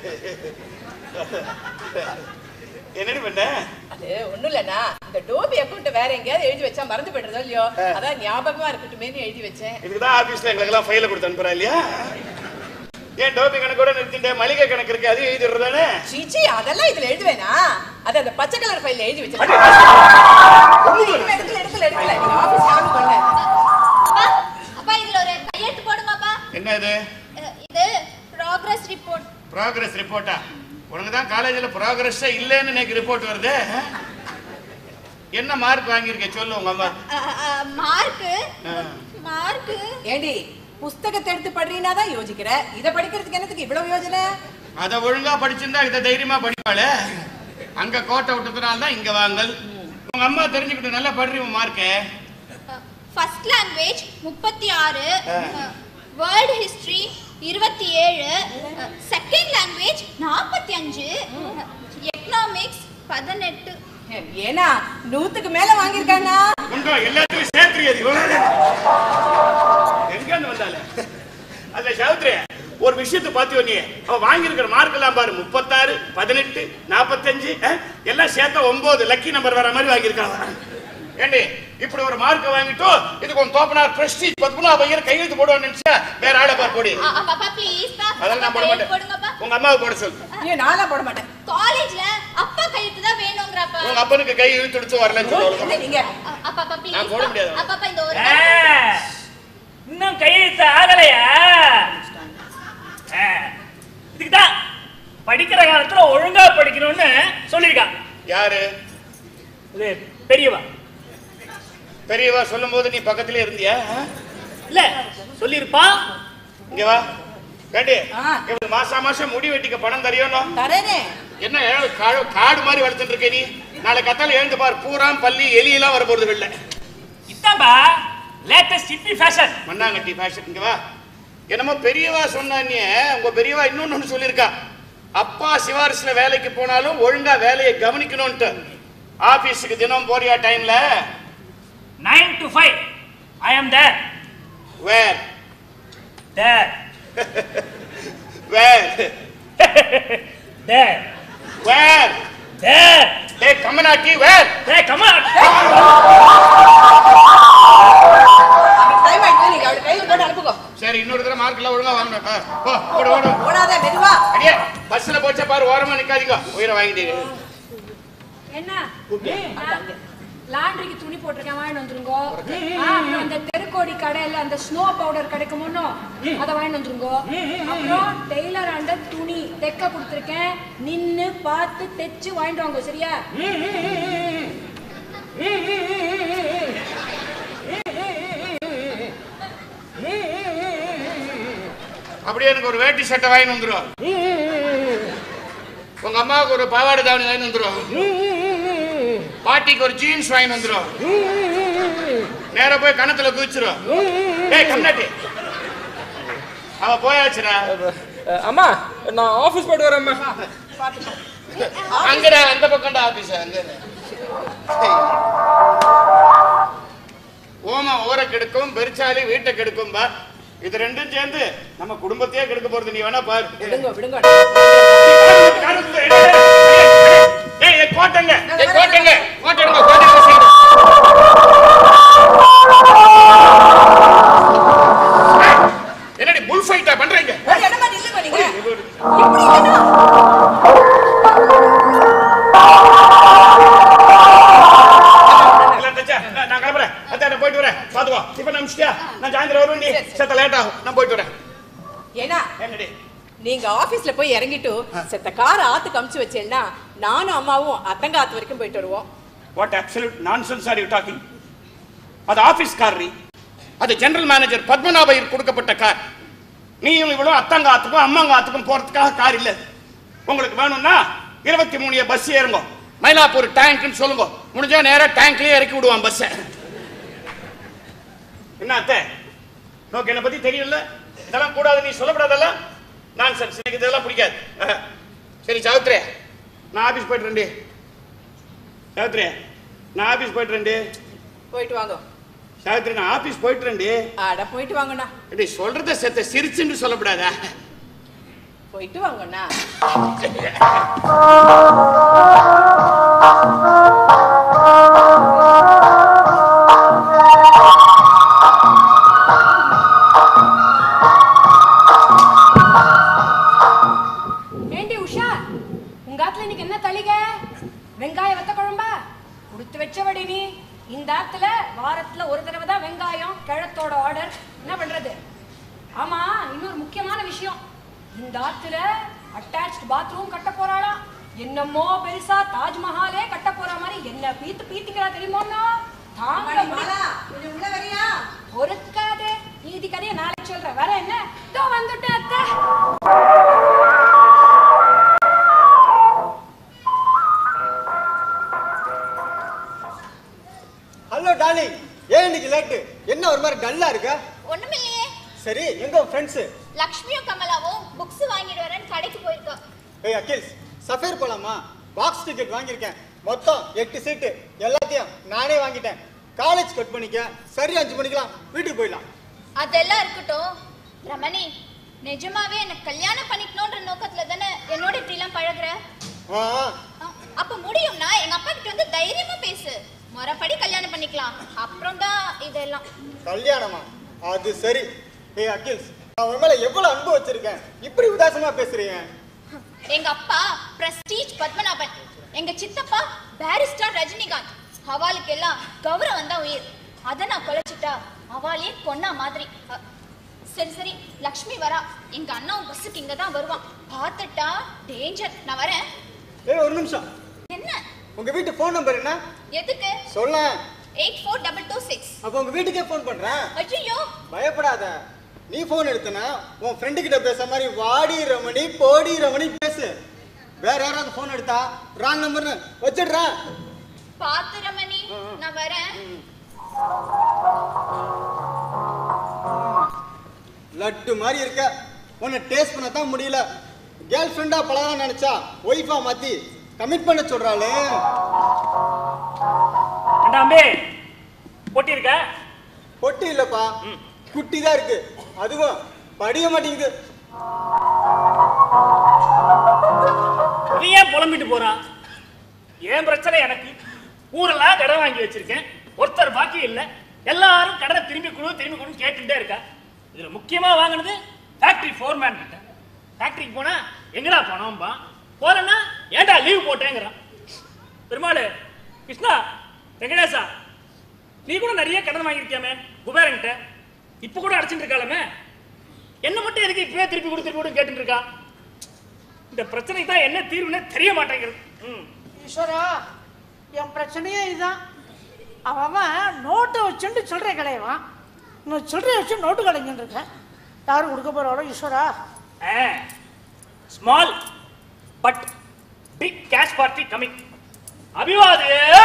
என்னடி பண்ண அது ஒண்ணும் இல்லண்ணா இந்த டோபி அக்கௌண்ட் வேற எங்கேயாவது எழுதி வச்சா மறந்து போயிடுறதோ இல்லையோ அதான் ஞாபகமா இருக்கட்டுமேனு எழுதி வச்சேன் இதுக்குதான் ஆபீஸ்ல எங்களுக்கு எல்லாம் ஃபைல கொடுத்து அனுப்புறா இல்லையா ஏன் டோபி கணக்கோட நிறுத்திட்டேன் மளிகை கணக்கு இருக்கு அது எழுதிடுறதானே சீச்சி அதெல்லாம் இதுல எழுதுவேனா அது அந்த பச்சை கலர் ஃபைல்ல எழுதி அடி, வச்சிருக்கேன் ஒண்ணும் இல்ல. எடுக்கல எடுக்கல எடுக்கல நீங்க ஆபீஸ் ஆர்டர் பண்ணல அப்பா அப்பா இதுல ஒரு கையெழுத்து போடுங்கப்பா என்ன இது அஹ், இது ப்ராக்ரஸ் ரிப்போர்ட் ப்ராக்ரஸ் ரிப்போர்ட்டா உனக்கு தான் காலேஜில் ப்ராக்ரஸே இல்லைன்னு இன்னைக்கு ரிப்போர்ட் வருது என்ன மார்க் வாங்கியிருக்க சொல்லு உங்க அம்மா மார்க்கு ஆ. மார்க்கு ஏண்டி புஸ்தகத்தை எடுத்து படிறீனா தான் யோசிக்கிற இத படிக்கிறதுக்கு என்னத்துக்கு இவ்வளவு யோஜனை அதை ஒழுங்கா படிச்சிருந்தா இதை தைரியமா படிப்பாளே அங்க கோட்டை விட்டதுனால தான் இங்க வாங்கல் உங்க அம்மா தெரிஞ்சுக்கிட்டு நல்லா படுறீங்க மார்க்கு ஃபர்ஸ்ட் லாங்குவேஜ் முப்பத்தி ஆறு வேர்ல்ட் ஹிஸ்டரி இருபத்தி ஏழு செகண்ட் லாங்குவேஜ் நாற்பத்தி அஞ்சு எக்கனாமிக்ஸ் பதினெட்டு ஏன்னா நூத்துக்கு மேல வாங்கியிருக்கானா உண்டோ எல்லாத்தையும் சேர்த்துறியது இவ்வளவு எங்க இருந்து வந்தால அதுல சௌத்ரி ஒரு விஷயத்தை பார்த்து நீ அவ வாங்கியிருக்கிற மார்க் எல்லாம் பாரு முப்பத்தாறு பதினெட்டு நாற்பத்தஞ்சு அஹ், எல்லாம் சேர்த்தா ஒன்பது லக்கி நம்பர் வர மாதிரி வாங்கியிருக்காங்க ஏண்டி இப்படி ஒரு மார்க் வாங்கிட்டு இதுக்கு உன் தோப்பனார் பிரஸ்டீஜ் பத்மநாப ஐயர் கையெழுத்து போடுவான்னு நினைச்சா வேற ஆளை பார் போடி அ- அ- பாப்பா ப்ளீஸ் பா அதெல்லாம் நான் போட மாட்டேன் போடுங்கப்பா உங்க அம்மாவை போட சொல்லு ஐயோ நான்லாம் போட மாட்டேன் காலேஜ்ல அப்பா கையெழுத்து தான் வேணுங்கிறப்ப உங்க அப்பனுக்கு கை இழுத்து எடுத்து வரலன்னு இல்லை, சொல்லுவாங்க நீங்க அப்பா அப்பா ப்ளீஸ் நான் போட முடியாது. அப்பா இந்த ஒரு ஆ, இன்னும் கையெழுத்து ஆகலையா ஆ, இதுக்குதான் படிக்கிற காலத்துல ஒழுங்கா படிக்கணும்னு சொல்லியிருக்கான் யாரு இது பெரியவா பெரியவா சொல்லும் போது நீ பக்கத்திலே இருந்தியா அஹ்? இல்ல சொல்லியிருப்பான் இங்க வா கேட்டி ஆ. இவனுக்கு மாசா மாசம் முடி வெட்டிக்க பணம் தரையணும் தரேனே என்ன ஏழு- காடு காடு மாதிரி வளர்த்துட்டு இருக்க நீ நாளை கத்தால எழுந்து பார் பூராம் பள்ளி எலி எல்லாம் வர போறது வெளில இதான்பா லேட்டஸ்ட் ஹிப்பி ஃபேஷன் மண்ணாங்கட்டி ஃபேஷன் இங்க வா என்னமோ பெரியவா சொன்னானே உங்க பெரியவா இன்னொன்னு ஒண்ணு சொல்லியிருக்கா அப்பா சிவாரிசுல வேலைக்கு போனாலும் ஒழுங்கா வேலையை கவனிக்கணும்ட்டு ஆபீஸுக்கு தினம் போறியா டைம்ல நைன் டு ஃபைவ் ஐ ஆம் தேர் வேர் தேர் வேர் தேர் வேர் தேர் டே கம்மனாட்டி வேர் டேய் கம் ஆன் டைம் ஆயிடுச்சு நீங்க அவளை கையில் போட்டு அனுப்புங்க சரி இன்னொரு தடவை மார்க் எல்லாம் ஒழுங்கா வாங்கணும் ஆ, போ ஓடு ஓடு ஓடாத மெதுவா அடியே பஸ்ல போச்சா பாரு ஓரமா நிக்காதீங்க உயிரை வாங்கிட்டீங்க என்ன லாண்ட்ரிக்கு துணி போட்டிருக்கேன் வாங்கிட்டு வந்துருங்கோ ஆ, அப்புறம் அந்த தெருக்கோடி கடையில அந்த ஸ்னோ பவுடர் கிடைக்குமோனோ அதை வாங்கிட்டு வந்துருங்கோ அப்புறம் டெய்லர் அந்த துணி தைக்க கொடுத்துருக்கேன் நின்னு பார்த்து தைச்சு வாங்கிட்டு வாங்க சரியா அப்படியே எனக்கு ஒரு வேட்டி சட்டை வாங்கி வந்துரும் உங்க அம்மாவுக்கு ஒரு பாவாடை தாவணி வாங்கி வந்துரும் பாட்டிக்கு ஒரு ஜீன்ஸ் வாங்கி வந்துரும் நேரா போய் கணத்துல குதிச்சிரும் ஏய் கம்னாட்டி அவ போயாச்சுடா அம்மா நான் ஆபீஸ் போயிட்டு வரேன் அங்கடா அந்த பக்கம்டா ஆபீஸ் அங்க ஓமா ஊரை கெடுக்கும் பெருச்சாலி வீட்டை கெடுக்கும் பா இது ரெண்டும் சேர்ந்து நம்ம குடும்பத்தையே கெடுக்க போறது நீ வேணா பாரு விடுங்க விடுங்க ஏய் ஏய், கோட்டைங்க ஏய், கோட்டைங்க கோட்டைங்க கோட்டைங்க சீக்கிரம். ஏய், என்னடி புல் ஃபைட்டா பண்றீங்க ஒரு இடமா நில்லுங்க நீங்க இப்படி இல்லைன்னா எல்லாம் தச்சா, நான் நான் கிளம்புறேன் அத்தை நான் போயிட்டு வரேன் பாத்துக்கோ இப்ப நம்பிச்சிட்டியா நான் சாயந்தரம் வருவேன் நீ செத்த லேட் ஆகும் நான் போயிட்டு வரேன் ஏன்னா என்னடி நீங்க ஆபீஸ்ல போய் இறங்கிட்டு செத்த கார ஆத்து கமிச்சு வச்சேன்னா நானும் அம்மாவும் அத்தங்காத்து வரைக்கும் போயிட்டு வருவோம் what absolute nonsense are you talking அது ஆபீஸ் கார் நீ அது ஜெனரல் மேனேஜர் பத்மநாபையர் கொடுக்கப்பட்ட கார் நீயும் இவ்வளவு அத்தங்காத்துக்கும் அம்மங்காத்துக்கும் போறதுக்காக கார் இல்ல உங்களுக்கு வேணும்னா இருபத்தி மூணு பஸ் ஏறுங்க மயிலாப்பூர் டேங்க்னு சொல்லுங்க முடிஞ்சா நேரா டேங்க்லயே இறக்கி விடுவான் பஸ்ஸை என்ன அத்தை நோக்கு என்னை பத்தி தெரியல இதெல்லாம் கூடாது நீ சொல்லப்படாதல்ல நான் சார் எனக்கு இதெல்லாம் பிடிக்காது அஹ். சரி சாவித்ரே நான் ஆபீஸ் போயிட்டு ரெண்டு சாவித்ரி நான் ஆபீஸ் போயிட்டு ரெண்டு போயிட்டு வாங்க சாவித்ரி நான் ஆபீஸ் போயிட்டு ரெண்டு அட போயிட்டு வாங்கண்ணா இப்படி சொல்றத செத்த சிரிச்சுன்னு சொல்லப்படாதா போயிட்டு வாங்கண்ணா ஏண்டி உஷா உங்க ஆத்துல இன்னைக்கு என்ன தளிக வெங்காய வத்த குழம்பா கொடுத்து வச்சவடி நீ இந்த ஆத்துல வாரத்துல ஒரு தடவை தான் வெங்காயம் கிழத்தோட ஆர்டர் என்ன பண்றது ஆமா இன்னொரு முக்கியமான விஷயம் இந்த ஆத்துல அட்டாச்ட் பாத்ரூம் கட்ட போறாளாம் என்னமோ பெருசா தாஜ்மஹாலே கட்ட போற மாதிரி என்ன பீத்து பீத்திக்கிறா தெரியுமோன்னா தாங்க முடியல. கொஞ்சம் உள்ள வரியா பொறுக்காதே நீதி கதையை நாளைக்கு சொல்றேன் வர என்ன இதோ வந்துட்டேன் அத்தை ஹலோ டார்லிங் ஏன் இன்னைக்கு லேட்டு என்ன ஒரு மாதிரி டல்லா இருக்க ஒண்ணுமில்லையே சரி எங்க ஃப்ரெண்ட்ஸ் லக்ஷ்மியும் கமலாவும் புக்ஸ் வாங்கிட்டு வரேன்னு கடைக்கு போயிருக்கா ஏய் அகில்ஸ் சஃபேர் போலாமா பாக்ஸ் டிக்கெட் வாங்கியிருக்கேன் மொத்தம் எட்டு சீட்டு எல்லாத்தையும் நானே வாங்கிட்டேன் காலேஜ் கட் பண்ணிக்க சரி அஞ்சு மணிக்கெல்லாம் வீட்டுக்கு போயிடலாம் அதெல்லாம் இருக்கட்டும் ரமணி நிஜமாவே எனக்கு கல்யாணம் பண்ணிக்கணும்ன்ற நோக்கத்துல தானே என்னோட இப்படி எல்லாம் பழகுற ஆ ஆ, அப்ப முடியும்னா எங்க அப்பா கிட்ட வந்து தைரியமா பேசு முறைப்படி கல்யாணம் பண்ணிக்கலாம் அப்புறம் தான் இதெல்லாம் கல்யாணமா அது சரி ஏய் அகில்ஸ் நான் உன் மேல எவ்வளவு அன்பு வச்சிருக்கேன் இப்படி உதாசமா பேசுறீங்க எங்க அப்பா பிரஸ்டீஜ் பத்மநாபன் எங்க சித்தப்பா பாரிஸ்டர் ரஜினிகாந்த் அவளுக்கு எல்லாம் கௌரவம் தான் உயிர் அத நான் கொலைச்சிட்டா அவளே கொன்னா மாதிரி அ, சரி சரி லக்ஷ்மி வரா எங்க அண்ணன் பஸ்ஸுக்கு இங்க தான் வருவான் பார்த்துட்டா டேஞ்சர் நான் வரேன் ஏய் ஒரு நிமிஷம் என்ன உங்க வீட்டு ஃபோன் நம்பர் என்ன எதுக்கு சொல்ல eight four double two six அப்போ உங்க வீட்டுக்கே ஃபோன் பண்றேன் ஐயோ பயப்படாத நீ ஃபோன் எடுத்தனா உன் ஃப்ரெண்டு கிட்ட பேசுற மாதிரி வாடி ரமணி போடி ரமணி பேசு வேற யாராவது ஃபோன் எடுத்தா ராங் நம்பர்னு வச்சிடுறேன் பார்த்து ரமணி நான் வரேன் லட்டு மாதிரி இருக்க உன்னை டேஸ்ட் பண்ண தான் முடியல கேர்ள் ஃப்ரெண்டா பழகலாம் நினைச்சா ஒய்ஃபா மாத்தி கமிட் பண்ண சொல்றாளே அம்பே பொட்டி இருக்க பொட்டி இல்லப்பா குட்டி தான் இருக்கு அதுவும் படிய மாட்டேங்குது நீ ஏன் புலம்பிட்டு போறான் ஏன் பிரச்சனை எனக்கு ஊரெல்லாம் கடன் வாங்கி வச்சிருக்கேன் ஒருத்தர் பாக்கி இல்ல எல்லாரும் கடனை திரும்பி கொடு திரும்பி கொடுன்னு கேட்டுட்டே இருக்கா இதுல முக்கியமா வாங்கினது ஃபேக்டரி ஃபோர்மேன் கிட்ட ஃபேக்டரிக்கு போனா எங்கடா பணம்பா போறேன்னா ஏன்டா லீவ் போட்டேங்கிறான் பெருமாள் கிருஷ்ணா வெங்கடேசா நீ கூட நிறைய கடன் வாங்கியிருக்கியாமே குபேரன்கிட்ட இப்ப கூட அடைச்சிட்டு இருக்காளமே என்ன மட்டும் எதுக்கு இப்பவே திருப்பி கொடு திருப்பி கொடுன்னு கேட்டுட்டு இருக்கா இந்த பிரச்சனைக்கு தான் என்ன தீர்வுன்னே தெரிய மாட்டேங்குது ம் ஈஸ்வரா என் பிரச்சனையே இதுதான் அவன் அவன் நோட்டை வச்சுட்டு சில்லறை கடையவான் இன்னும் சில்லறை வச்சு நோட்டு கடைஞ்சுட்டு இருக்கேன் யாரு கொடுக்க போறாளோ ஈஸ்வரா small but big cash party coming அபிவாதே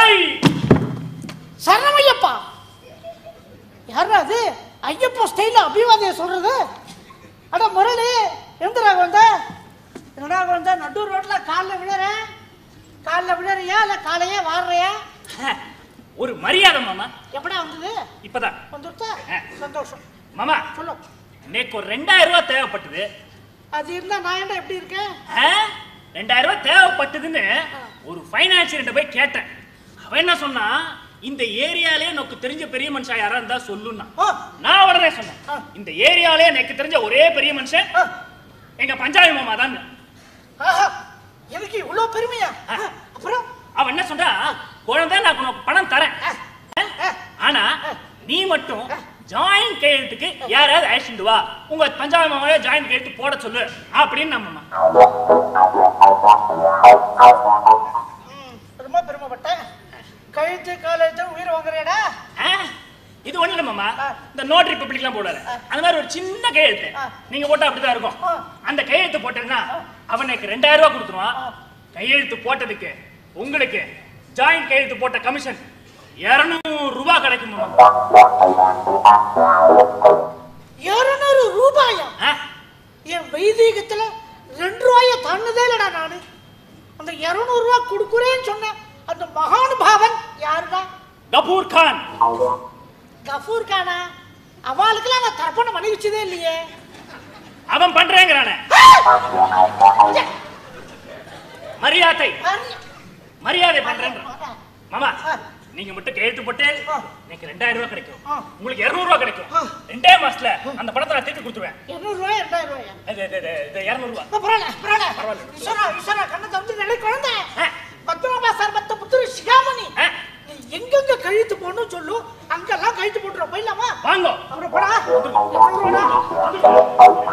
சரணமையப்பா யாரா அது ஐயப்பா ஸ்டைல அபிவாதிய சொல்றது அட முரளி எந்த ராகவந்த என்னடா வந்த நடு ரோட்ல காலில் விழுறேன் காலில் விழுறியா இல்ல காலையே வாடுறியா ஒரு மரியாதை மாமா எப்படா வந்தது இப்பதான் வந்துருச்சா சந்தோஷம் மாமா சொல்லு நேக்கு ஒரு ரெண்டாயிரம் ரூபாய் தேவைப்பட்டது அது இருந்தா நான் என்ன எப்படி இருக்கேன் ஆ? ரெண்டாயிரம் ரூபாய் தேவைப்பட்டதுன்னு ஒரு ஃபைனான்சியர்கிட்ட போய் கேட்டேன் அவன் என்ன சொன்னா இந்த ஏரியாலே எனக்கு தெரிஞ்ச பெரிய மனுஷன் யாரா இருந்தா சொல்லுன்னா நான் உடனே சொன்னேன் இந்த ஏரியாலே எனக்கு தெரிஞ்ச ஒரே பெரிய மனுஷன் எங்க பஞ்சாயத்து மாமா தான் ஆஹா, எனக்கு இவ்வளவு பெருமையா அப்புறம் அவன் என்ன சொல்றா குழந்தை நான் உனக்கு பணம் தரேன் ஆனா நீ மட்டும் ஜாயின் கையெழுத்துக்கு யாராவது அழைச்சிட்டு வா உங்க பஞ்சாயத்து மாமாவே ஜாயின் கையெழுத்து போட சொல்லு அப்படின்னு நம்ம ரொம்ப பெருமைப்பட்டேன் கழுத்து காலத்து உயிர் வாங்குறியடா இது ஒண்ணு இல்ல மாமா இந்த நோட் ரிப்பப்ளிக்லாம் போடாது அந்த மாதிரி ஒரு சின்ன கையெழுத்து நீங்க போட்டா அப்படிதான் இருக்கும் அந்த கையெழுத்து போட்டேன்னா அவனுக்கு ரெண்டாயிரம் ரூபாய் கொடுத்துருவான் கையெழுத்து போட்டதுக்கு உங்களுக்கு ஜாயின் கையெழுத்து போட்ட கமிஷன் இருநூறு ரூபாய் கிடைக்கும் மாமா இருநூறு ரூபாயா என் வைதீகத்துல ரெண்டு ரூபாய தன்னதே இல்லடா நானு அந்த இருநூறு ரூபாய் கொடுக்குறேன்னு சொன்னேன் அந்த மகானுபாவன் யாருடா கபூர் கான் கஃபூர் கானா அவளுக்கெல்லாம் நான் தர்ப்பணம் பண்ணி வச்சதே இல்லையே அவன் பண்றேங்கிறானே மரியாதை மரியாதை பண்றேன் மாமா நீங்க மட்டும் கையெழுத்து போட்டு எனக்கு ரெண்டாயிரம் ரூபாய் கிடைக்கும் உங்களுக்கு இருநூறு ரூபாய் கிடைக்கும் ரெண்டே மாசத்துல அந்த பணத்தை நான் திருப்பி கொடுத்துருவேன் இருநூறு ரூபாய் ரெண்டாயிரம் ரூபாயா இது, இது, இது, இது இருநூறு ரூபாய் பரவாயில்ல பரவாயில்ல ஈஸ்வரா ஈஸ்வரா கண்ணை திறந்து நிலை குழந்தை பத்மநாபா சார் மத்த புத்திர சிகாமணி நீ எங்கெங்க கழுத்து போடணும் சொல்லு அங்கெல்லாம் கழுத்து போட்டுரும் போயிடலாமா வாங்க அப்புறம் போடா எவ்வளவு ரூபாடா?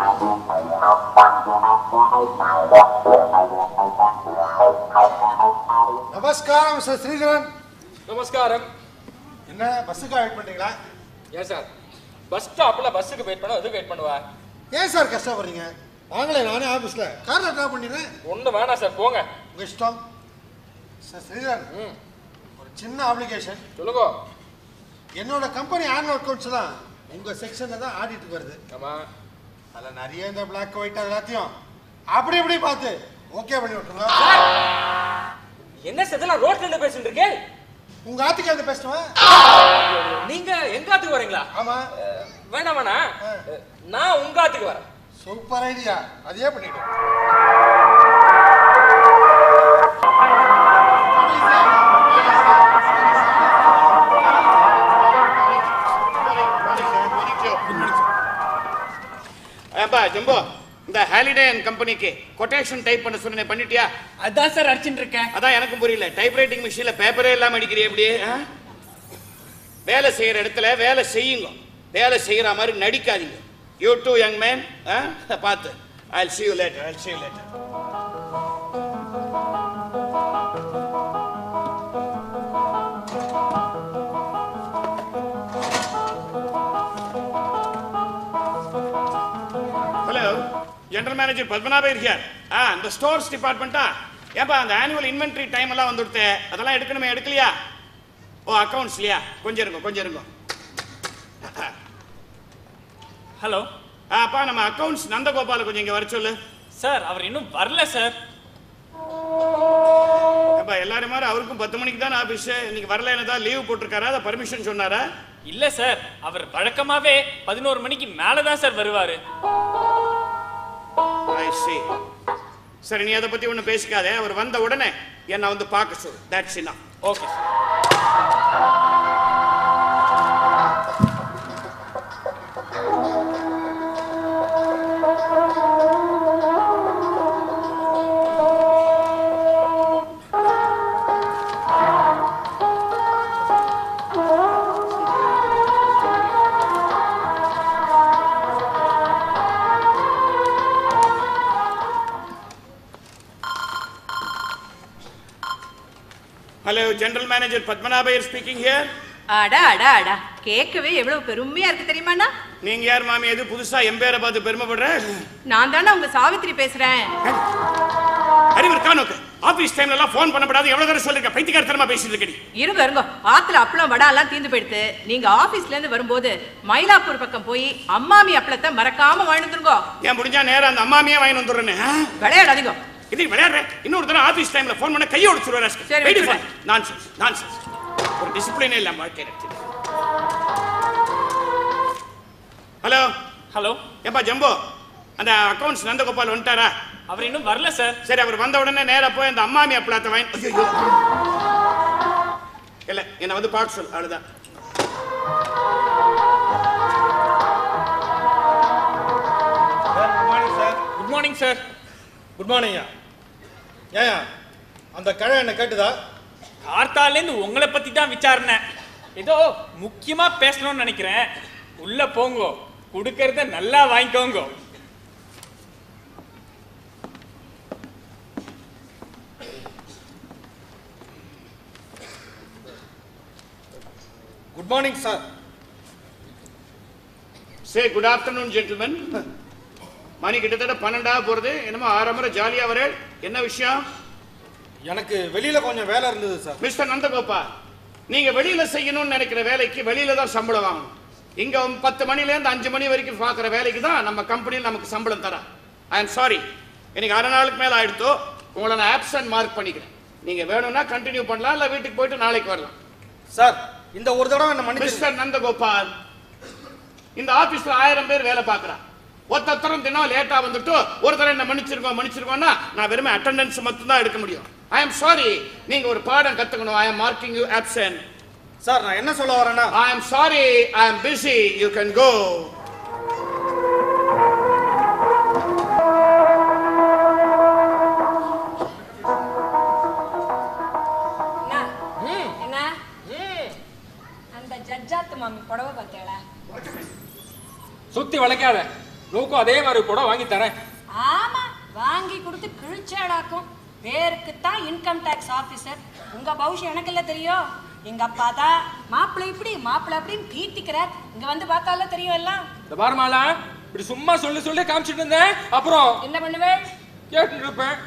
நமஸ்காரம் சார் ஸ்ரீதரன் நமஸ்காரம் என்ன பஸ்ஸுக்கு வெயிட் பண்றீங்களா ஏன் சார் பஸ் ஸ்டாப்ல பஸ்ஸுக்கு வெயிட் பண்ண எதுக்கு வெயிட் பண்ணுவா ஏன் சார் கஷ்டப்படுறீங்க வாங்களே நானே ஆபீஸ்ல கார்ல டிராப் பண்ணிடுறேன் ஒண்ணு வேணாம் சார் போங்க உங்க இஷ்டம் சார் ஸ்ரீதரன் ஒரு சின்ன அப்ளிகேஷன் சொல்லுங்க என்னோட கம்பெனி ஆனுவல் அக்கௌண்ட்ஸ் தான் உங்க செக்ஷன்ல தான் ஆடிட்டுக்கு வருது ஆமா அதில் நிறைய இந்த பிளாக் ஒயிட் எல்லாத்தையும் அப்படி இப்படி பார்த்து ஓகே பண்ணி விட்டுருங்க என்ன செதெல்லாம் ரோட்ல இருந்து பேசிட்டு இருக்கேன் உங்க ஆத்துக்கு வந்து பேசுவேன் நீங்க எங்க ஆத்துக்கு வரீங்களா ஆமா வேணாம் வேணாம் நான் உங்க ஆத்துக்கு வரேன் சூப்பர் ஐடியா அதையே பண்ணிட்டு ஏப்பா ஜம்போ இந்த ஹாலிடே அண்ட் கம்பெனிக்கு கொட்டேஷன் டைப் பண்ண சொன்னேன் பண்ணிட்டியா அதான் சார் அடிச்சுட்டு இருக்கேன் அதான் எனக்கும் புரியல டைப்ரைட்டிங் மிஷின்ல பேப்பரே இல்லாம அடிக்கிறிய எப்படி வேலை செய்யற இடத்துல வேலை செய்யுங்க வேலை செய்யற மாதிரி நடிக்காதீங்க யூ டூ யங் மேன் பார்த்து I see you later I'll see you later hello general manager Padmanabha இருக்கார் ஆ இந்த ஸ்டோர்ஸ் டிபார்ட்மெண்ட்டா ஏப்பா அந்த ஆனுவல் இன்வென்ட்ரி டைம் எல்லாம் வந்துடுத்து அதெல்லாம் எடுக்கணுமே எடுக்கலையா ஓ அக்கவுண்ட்ஸ் இல்லையா கொஞ்சம் இருங்க கொஞ்சம் இருங்க ஹலோ அப்பா நம்ம அக்கவுண்ட்ஸ் நந்தகோபால கொஞ்சம் இங்க வர சொல்லு சார் அவர் இன்னும் வரல சார் அப்பா எல்லாரும் மாதிரி அவருக்கும் பத்து மணிக்கு தான் ஆபீஸ் இன்னைக்கு வரல தான் லீவ் போட்டிருக்காரா அதை பர்மிஷன் சொன்னாரா இல்ல சார் அவர் வழக்கமாவே பதினோரு மணிக்கு மேலதான் சார் வருவாரு I see. சரி நீ அதை பத்தி ஒன்றும் பேசிக்காதே அவர் வந்த உடனே என்னை வந்து பார்க்க சொல்லு that's enough okay hello general manager Padmanabhaiyer speaking here அடா அடா அடா கேட்கவே எவ்வளவு பெருமையா இருக்கு தெரியுமாண்ணா நீங்க யார் மாமி எது புதுசா என் பேரை பார்த்து பெருமைப்படுற நான் தானே உங்க சாவித்திரி பேசுறேன் அறிவு இருக்கா நோக்கு ஆபீஸ் டைம்ல எல்லாம் ஃபோன் பண்ணப்படாது எவ்வளவு தடவை சொல்லிருக்க பைத்தியக்காரத்தனமா பேசிட்டு இருக்கடி இருங்க இருங்க ஆத்துல அப்பளம் வடை எல்லாம் தீந்து போயிடுத்து நீங்க ஆபீஸ்ல இருந்து வரும்போது மயிலாப்பூர் பக்கம் போய் அம்மாமி அப்பளத்தை மறக்காம வாழ்ந்துருங்க ஏன் முடிஞ்சா நேரா அந்த அம்மாமியே வாங்கி வந்துடுறேன்னு விளையாடாதீங்க இது விளையாடுறேன் இன்னொரு தடவை ஆபீஸ் டைம்ல ஃபோன் பண்ண கையை ஒடிச்சுடுவாரு சரி, வெயிட் விட்டுடுறேன். ஃபார் நான்சென்ஸ் நான்சென்ஸ் ஒரு டிசிப்ளினே இல்ல வாழ்க்கையில ஹலோ ஹலோ ஏப்பா ஜம்போ அந்த அக்கவுண்ட்ஸ் நந்தகோபால் வந்துட்டாரா அவர் இன்னும் வரல சார் சரி அவர் வந்த உடனே நேரா போய் அந்த அம்மாமி அப்பளத்தை வாங்கி ஐயோ இல்ல என்ன வந்து பார்க்க சொல் அவ்வளவுதான் good morning sir good morning sir good morning ஏன் அந்த கழை என்ன கேட்டுதா கார்த்தாலேருந்து உங்களை பத்தி தான் விசாரணை ஏதோ முக்கியமா பேசணும்னு நினைக்கிறேன் உள்ள போங்கோ கொடுக்கறத நல்லா வாங்கிக்கோங்க good morning sir say good afternoon gentleman மணி கிட்டத்தட்ட பன்னெண்டாக போறது என்னமோ ஆறு முறை ஜாலியா வர என்ன விஷயம் எனக்கு வெளியில கொஞ்சம் வேலை இருந்தது சார் மிஸ்டர் நந்தகோபால் நீங்க வெளியில செய்யணும்னு நினைக்கிற வேலைக்கு வெளியில தான் சம்பளம் வாங்கணும் இங்க பத்து மணில இருந்து அஞ்சு மணி வரைக்கும் பார்க்குற வேலைக்கு தான் நம்ம கம்பெனியில் நமக்கு சம்பளம் தரா ஐ எம் சாரி இன்னைக்கு அரை நாளுக்கு மேல ஆயிடுத்தோ உங்களை நான் ஆப்சன்ட் மார்க் பண்ணிக்கிறேன் நீங்க வேணும்னா கண்டினியூ பண்ணலாம் இல்ல வீட்டுக்கு போயிட்டு நாளைக்கு வரலாம் சார் இந்த ஒரு தடவை என்ன மன்னிச்சு மிஸ்டர் நந்தகோபால் இந்த ஆபீஸ்ல ஆயிரம் பேர் வேலை பார்க்கறான் ஒருத்தரம் தினம் லேட்டா வந்துட்டு ஒரு தடவை என்ன மன்னிச்சிருக்கோம் மன்னிச்சிருக்கோம்னா நான் வெறும் அட்டெண்டன்ஸ் மட்டும் தான் எடுக்க முடியும் ஐ எம் சாரி நீங்க ஒரு பாடம் கத்துக்கணும் I am marking you absent sir நான் என்ன சொல்ல வரேன்னா I am sorry I am busy you can go என்ன என்ன அந்த ஜட்ஜாத்து மாமி புடவை பார்த்தேளா சுத்தி வளைக்காத நோக்கும் அதே மாதிரி கூட வாங்கி தரேன் ஆமா வாங்கி கொடுத்து கிழிச்சாடாக்கும் பேருக்கு தான் இன்கம் டேக்ஸ் ஆபீசர் உங்க பவுஷ் எனக்கு இல்ல தெரியும் எங்க அப்பா தான் மாப்பிள்ளை இப்படி மாப்பிள்ளை அப்படின்னு தீட்டிக்கிறார் இங்க வந்து பார்த்தால தெரியும் எல்லாம் இந்த பாருமாலா இப்படி சும்மா சொல்லி சொல்லி காமிச்சிட்டு இருந்தேன் அப்புறம் என்ன பண்ணுவேன் கேட்டுட்டு இருப்பேன்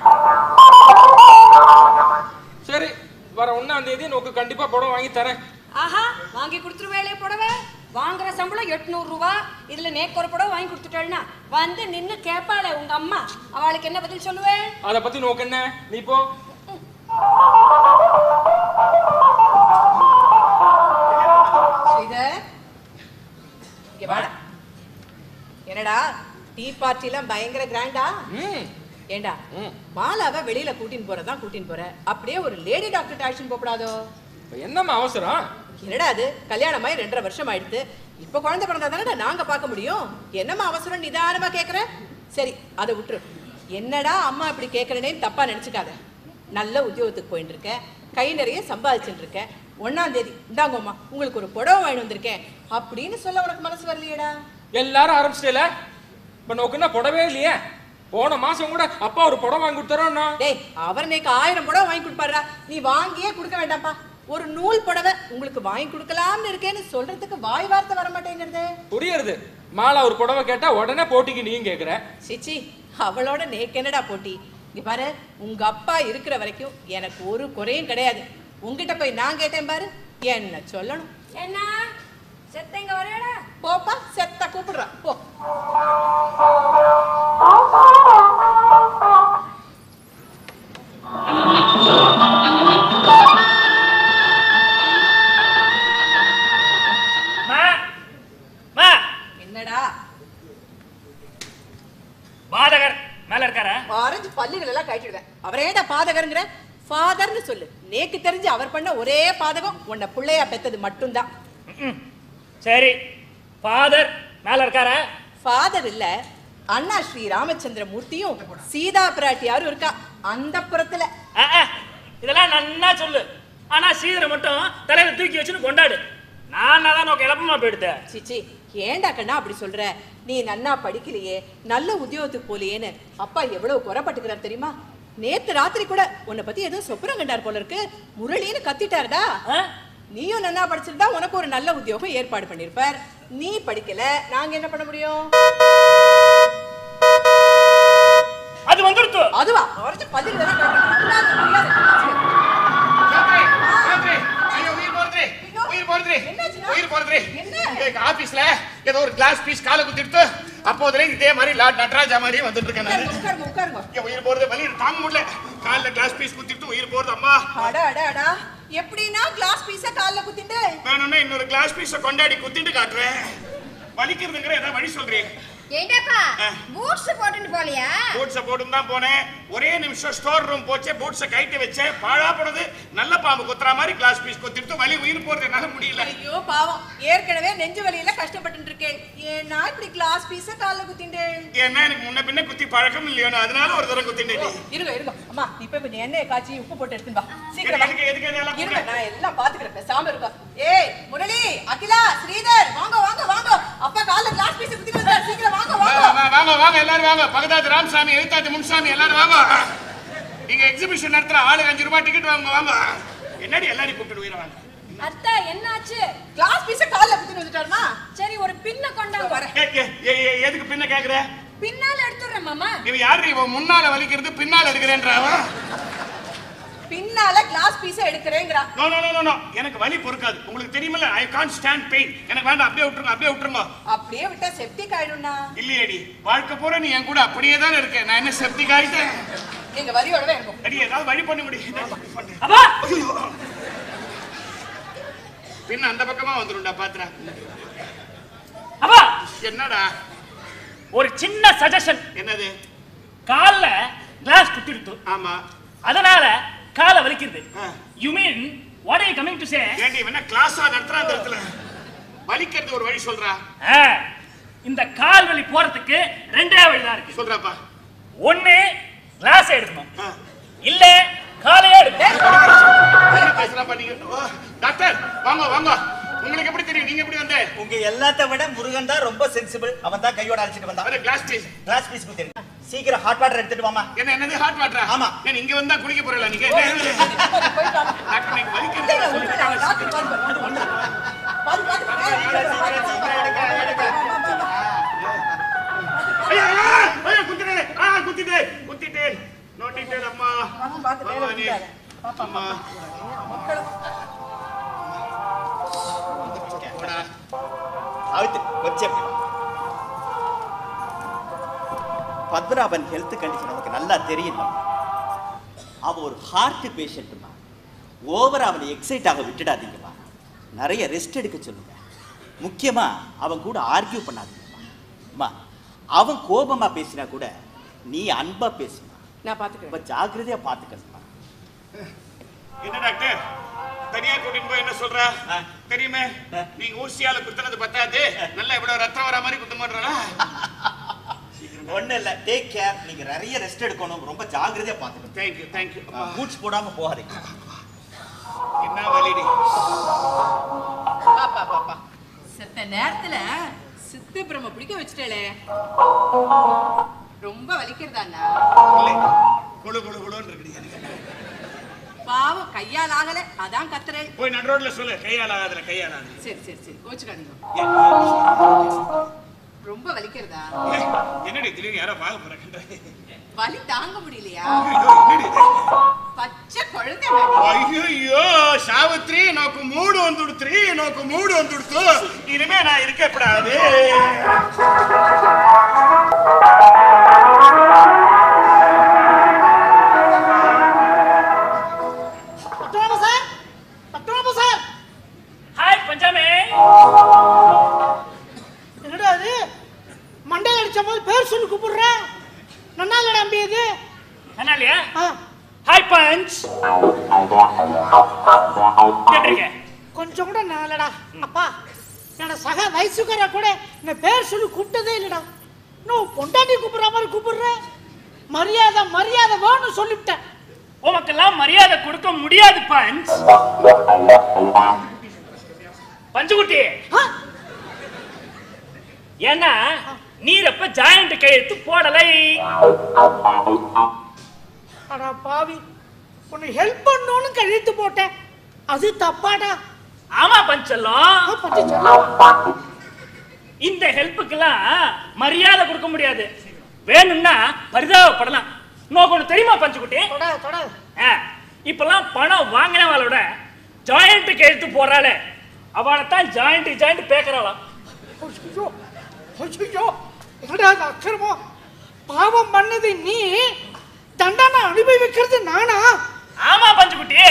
சரி வர ஒன்னாம் தேதி நோக்கு கண்டிப்பா படம் வாங்கி தரேன் ஆஹா வாங்கி கொடுத்துருவேளே புடவை வாங்குற சம்பளம் எட்நூறு ரூபா இதுல நேக்கு ஒரு புடவை வாங்கி கொடுத்துட்டேன்னா வந்து நின்னு கேட்பாளே உங்க அம்மா அவளுக்கு என்ன பதில் சொல்லுவேன் அத பத்தி நோக்கு என்ன நீ போ ஸ்ரீதர் இங்க வாடா என்னடா டீ பார்ட்டிலாம் பயங்கர கிராண்டா ம் ஏண்டா ம். மாலாவை வெளியில கூட்டின்னு போறதா கூட்டின்னு போற அப்படியே ஒரு லேடி டாக்டர் அழைச்சின்னு போகக்கூடாதோ இப்ப என்னம்மா அவசரம் என்னடா அது கல்யாணமாயி ரெண்டரை வருஷம் ஆயிடுது இப்ப குழந்தை பிறந்தா தானடா நாங்க பார்க்க முடியும் என்னம்மா அவசரம் நிதானமா கேக்குற சரி அதை விட்டுரு என்னடா அம்மா இப்படி கேட்கறேன்னு தப்பா நினைச்சுக்காத நல்ல உத்தியோகத்துக்கு போயிட்டு இருக்க கை நிறைய சம்பாதிச்சுட்டு இருக்க ஒன்னாம் தேதி இந்தாங்கம்மா உங்களுக்கு ஒரு புடவை வாங்கி வந்திருக்கேன் அப்படின்னு சொல்ல உனக்கு மனசு வரலையேடா எல்லாரும் ஆரம்பிச்சிட்டேல இப்ப நோக்குன்னா புடவே இல்லையே போன மாசம் கூட அப்பா ஒரு புடவை வாங்கி கொடுத்தாரோன்னா டேய் அவர் நேக்கு ஆயிரம் புடவை வாங்கி கொடுப்பாரா நீ வாங்கியே கொடுக்க வேண்டாம்ப்பா ஒரு நூல் புடவை உங்களுக்கு வாங்கி கொடுக்கலாம்னு இருக்கேன்னு சொல்றதுக்கு வாய் வார்த்தை வர மாட்டேங்கிறது புரியுறது மாலா ஒரு புடவை கேட்டா உடனே போட்டிக்கு நீயும் கேக்குற சிச்சி அவளோட நேக்கு என்னடா போட்டி இங்க பாரு உங்க அப்பா இருக்கிற வரைக்கும் எனக்கு ஒரு குறையும் கிடையாது உங்ககிட்ட போய் நான் கேட்டேன் பாரு என்ன சொல்லணும் என்ன செத்த இங்க வரையடா போப்பா செத்த கூப்பிடுறான் போ மா மா என்னடா பாதகர் மேல இருக்காரா ஆரஞ்சு பல்லுகள் எல்லாம் கட்டிடுவேன் அவரே ஏன்டா பாதகருங்கிற ஃபாதர்னு சொல்லு நேக்கு தெரிஞ்சு அவர் பண்ண ஒரே பாதகம் உன்னை பிள்ளையா பெத்தது மட்டும்தான் ம்ம். சரி ஃபாதர் மேல இருக்காரா ஃபாதர் இல்ல அண்ணா ஸ்ரீ ராமச்சந்திர மூர்த்தியும் சீதா பிராட்டியாரும் இருக்கா அந்த புறத்துல ஆ, ஆ, இதெல்லாம் நன்னா சொல்லு ஆனா சீதரை மட்டும் தலையில தூக்கி வச்சுன்னு கொண்டாடு நான் தான் நோக்க இழப்பமா போயிடுதேன் சிச்சி ஏன்டா கண்ணா அப்படி சொல்ற நீ நன்னா படிக்கலையே நல்ல உத்தியோகத்துக்கு போலியேன்னு அப்பா எவ்வளவு குறைப்பட்டுக்கிறார் தெரியுமா நேத்து ராத்திரி கூட உன்னை பத்தி ஏதோ சொப்புரம் கண்டார் போல இருக்கு முரளின்னு கத்திட்டாருடா நீயும் நன்னா படிச்சிருந்தா உனக்கு ஒரு நல்ல உத்தியோகம் ஏற்பாடு பண்ணிருப்பார் நீ படிக்கல நாங்க என்ன பண்ண முடியும் அது வந்துடுத்து அதுவா அவரது பல்லுகள் எல்லாம் கட்டிட்டு முடியாது, சாத்ரி, சாத்ரி, ஐயோ, உயிர் போறதுரி, உயிர் போறதுரி, என்னாச்சுண்ணா? உயிர் போறதுரி. என்ன? எங்க ஆபீஸ்ல ஏதோ ஒரு கிளாஸ் பீஸ் காலை குத்திட்டு அப்போதுல இதே மாதிரி லார்ட் நடராஜா மாதிரி வந்துட்டு இருக்கேன் நானு. உட்காருங்க உட்காருங்க என் உயிர் போறது வலி தாங்க முடியல கால்ல கிளாஸ் பீஸ் குத்திட்டு உயிர் போறது அம்மா அட அட அடா எப்படின்னா கிளாஸ் பீஸ கால்ல குத்திட்டு வேணும்னா இன்னொரு கிளாஸ் பீஸ கொண்டாடி குத்திட்டு காட்டுறேன் வலிக்கிறதுங்கிற ஏதாவது வழி சொல்றீங்க ஏண்டாப்பா பூட்ஸ் போட்டுட்டு போலியா பூட்ஸ போட்டு தான் போனேன் ஒரே நிமிஷம் ஸ்டோர் ரூம் போச்சே பூட்ஸ கைட்டு வச்சேன் பாழா போனது நல்ல பாம்பு குத்துற மாதிரி கிளாஸ் பீஸ் குத்திட்டு வலி உயிர் போறது என்னால முடியல ஐயோ பாவம் ஏற்கனவே நெஞ்சு வலியில கஷ்டப்பட்டு இருக்கேன் ஏன்னா இப்படி கிளாஸ் பீஸ கால்ல குத்திட்டேன் ஏன்னா எனக்கு முன்ன பின்ன குத்தி பழக்கம் இல்லையோ அதனால ஒரு தடவை குத்திட்டேன் இருங்க இருங்க அம்மா இப்ப கொஞ்சம் எண்ணெயை காய்ச்சி உப்பு போட்டு எடுத்துன்னு வா சீக்கிரம் வா. எதுக்கு எதுக்கு இதெல்லாம் இருங்க நான் எல்லாம் பாத்துக்கிறேன் பேசாம இருக்கா ஏய் முரளி அகிலா ஸ்ரீதர் வாங்க வாங்க வாங்க அப்பா கால்ல கிளாஸ் பீஸ் குத்திட்டு வந்தார் சீக்கிரம் வாங்க வாங்க வா- வா- வாங்க வாங்க எல்லாரும் வாங்க பகதாது ராமசாமி எழுத்தாத்து முன்சாமி எல்லாரும் வாங்க நீங்க எக்ஸிபிஷன் நடத்துற ஆளுக்கு அஞ்சு ரூபாய் டிக்கெட் வாங்க வாங்க என்னடி எல்லாரையும் கூப்பிட்டு உயிரை வாங்க அத்தா என்னாச்சு கிளாஸ் பீஸ கால்ல குத்திட்டு வந்துட்டாருமா சரி ஒரு பின்ன கொண்டாங்க வரேன் ஏ, ஏ, ஏ, ஏ, எதுக்கு பின்ன கேக்குற பின்னால எடுத்துடுறேன் மாமா இவ யாரு இவ முன்னால வலிக்கிறது பின்னால எடுக்கிறேன்றா பின்னால கிளாஸ் பீஸ எடுக்கிறேங்கிறா நோ நோ நோ நோ எனக்கு வலி பொறுக்காது உங்களுக்கு தெரியுமில்ல ஐ கான்ட் ஸ்டாண்ட் பெயின் எனக்கு வேண்டாம் அப்படியே விட்டுருங்க அப்படியே விட்டுருங்க அப்படியே விட்டா செப்டிக் ஆயிடும்னா இல்லையேடி வாழ்க்கை பூரா நீ என் கூட அப்படியே தானே இருக்க நான் என்ன செப்டிக் ஆயிட்டேன் நீங்க வரியோடவே இருக்கும் அடி ஏதாவது வழி பண்ண முடியும் அப்பா பின்ன அந்த பக்கமா வந்துரும்டா பாத்துறா அப்பா என்னடா ஒரு சின்ன சஜஷன் என்னது கால்ல கிளாஸ் குத்திடுத்து ஆமா அதனால காலை வலிக்குது ஆ. You mean what I coming to say ஏண்டி இவன கிளாஸா நடத்துறா அந்த இடத்துல வலிக்கிறது ஒரு வழி சொல்றா இந்த கால் வலி போறதுக்கு ரெண்டே வழிதான் இருக்கு சொல்றாப்பா ஒண்ணு கிளாஸ் எடுக்கணும் ஆ. இல்ல காலையே எடுக்கணும் என்ன பேசுறாப்பா நீங்க ஓ, டாக்டர் வாங்க வாங்க உங்களுக்கு எப்படி தெரியும் நீங்க எப்படி வந்த உங்க எல்லாத்த விட முருகன் தான் ரொம்ப சென்சிபிள் அவன் தான் கையோட அழைச்சிட்டு வந்தான் ஒரு கிளாஸ் பீஸ் கிளாஸ் பீஸ் குத்திருங்க சீக்கிரம் ஹாட் வாட்டர் எடுத்துட்டு வாமா என்ன என்னது ஹாட் வாட்டரா ஆமா. ஏன் இங்க வந்தா குளிக்க போறல நீங்க போயிட்டு வாங்க. டாக்டர் நீங்க வலிக்கிறது இல்ல, இல்ல, விட்டுடுங்க. டாக்டர் பாத்து பாத்து பாத்து. பாத்து பாத்து பாத்து. சீக்கிரம், சீக்கிரம், சீக்கிரம் எடுக்க, எடுக்க. ஐயா, ஐயா, குத்திட்டேன். ஆ, குத்திட்டேன், குத்திட்டேன். நோண்டிட்டேன், அம்மா. அவன் பாத்து மேல பகவானே. விட்டாரு. பாப்பா அம்மா. மக்களும் போடா. அழுத்து கொஞ்சம் இப்படி வா. பத்மநாபன் ஹெல்த் கண்டிஷன் நமக்கு நல்லா தெரியும் அவன் ஒரு ஹார்ட் பேஷண்ட்டுமா ஓவர் அவனை எக்ஸைட் ஆக விட்டுடாதீங்கம்மா நிறைய ரெஸ்ட் எடுக்க சொல்லுங்க முக்கியமா அவன் கூட ஆர்கியூ பண்ணாதீங்கம்மா அம்மா அவன் கோபமா பேசினா கூட நீ அன்பா பேசுமா நான் பாத்துக்கிறேன் ரொம்ப ஜாக்கிரதையா பாத்துக்கணுமா என்ன டாக்டர் தனியா கூட்டிட்டு போய் என்ன சொல்ற தெரியுமே நீங்க ஊசியால குத்துனது பத்தாது நல்லா இவ்வளவு ரத்தம் வர மாதிரி குத்த மாட்டா ஒண்ணு இல்ல டேக் கேர் நீங்க நிறைய ரெஸ்ட் எடுக்கணும் ரொம்ப ஜாக்கிரதையா பாத்துக்கணும் தேங்க்யூ தேங்க்யூ பூட்ஸ் போடாம போகாதீங்க என்ன வலிடி பாப்பா பாப்பா செத்த நேரத்துல சித்து பிரம்ம பிடிக்க வச்சுட்டேளே ரொம்ப வலிக்கிறதாண்ணா குழு குழு குழுன்னு இருக்குது பாவம் கையால் ஆகல அதான் கத்துறேன் போய் நடு ரோட்ல சொல்லு கையால் ஆகாதுல கையால் ஆகாது சரி சரி சரி கோச்சுக்காதீங்க ரொம்ப வலிக்கிறதா என்னடி திடீர்னு யாரோ பார்க்க போறாங்க வலி தாங்க முடியலையா என்னடி இது? பச்சை குழந்தை மாதிரி. ಅಯ್ಯಯ್ಯೋ ಸಾವಿತ್ರಿ ನಾಕು ಮೂಡು ಒಂದುಡ್ತ್ರಿ ನಾಕು ಮೂಡು ಒಂದುಡ್ತು ಇನಿಮೆ ನಾ ಇರ್ಕಪಡಾದು Padmanabha sir Padmanabha sir hi பஞ்சாமே என்னடா அது மண்டையில் அடிச்ச போது பேர் சொல்லி கூப்பிடுறேன் நன்னா இல்லடா அம்பி இது என்ன இல்லையா ஆ, ஹாய் பஞ்ச் எப்படி இருக்க கொஞ்சம் கூட நான் இல்லடா அப்பா என்னோட சக வயசுக்கார கூட இந்த பேர் சொல்லி கூப்பிட்டதே இல்லடா இன்னும் பொண்டாட்டி கூப்பிடுற மாதிரி கூப்பிடுறேன் மரியாதை மரியாதை வேணும்னு சொல்லிவிட்டேன் உமக்கெல்லாம் மரியாதை கொடுக்க முடியாது பஞ்ச் பஞ்சுகுட்டி ஆ, ஏன்னா நீரப்ப ஜாயிண்ட் கையெழுத்து போடலை அடா பாவி உன்னை ஹெல்ப் பண்ணணும்னு கழுத்து போட்டேன் அது தப்பாடா ஆமா பஞ்செல்லாம் ஆ, பச்சை செல்லம். இந்த ஹெல்ப்புக்கெல்லாம் மரியாதை கொடுக்க முடியாது வேணும்னா பரிதாபப்படலாம் நோக்கு ஒண்ணு தெரியுமா பஞ்சுக்குட்டி தொட தொட ஆ, இப்பெல்லாம் பணம் வாங்கினவளோட ஜாயிண்ட் கையெழுத்து போடுறாளே அவளை தான் ஜாயிண்ட் ஜாயிண்ட் பேக்கறாளாம் ஐயோ ஐயோ என்னடா அது அக்கிரமம் பாவம் பண்ணது நீ தண்டனை அனுபவிக்கிறது நானா ஆமா பஞ்சுக்குட்டி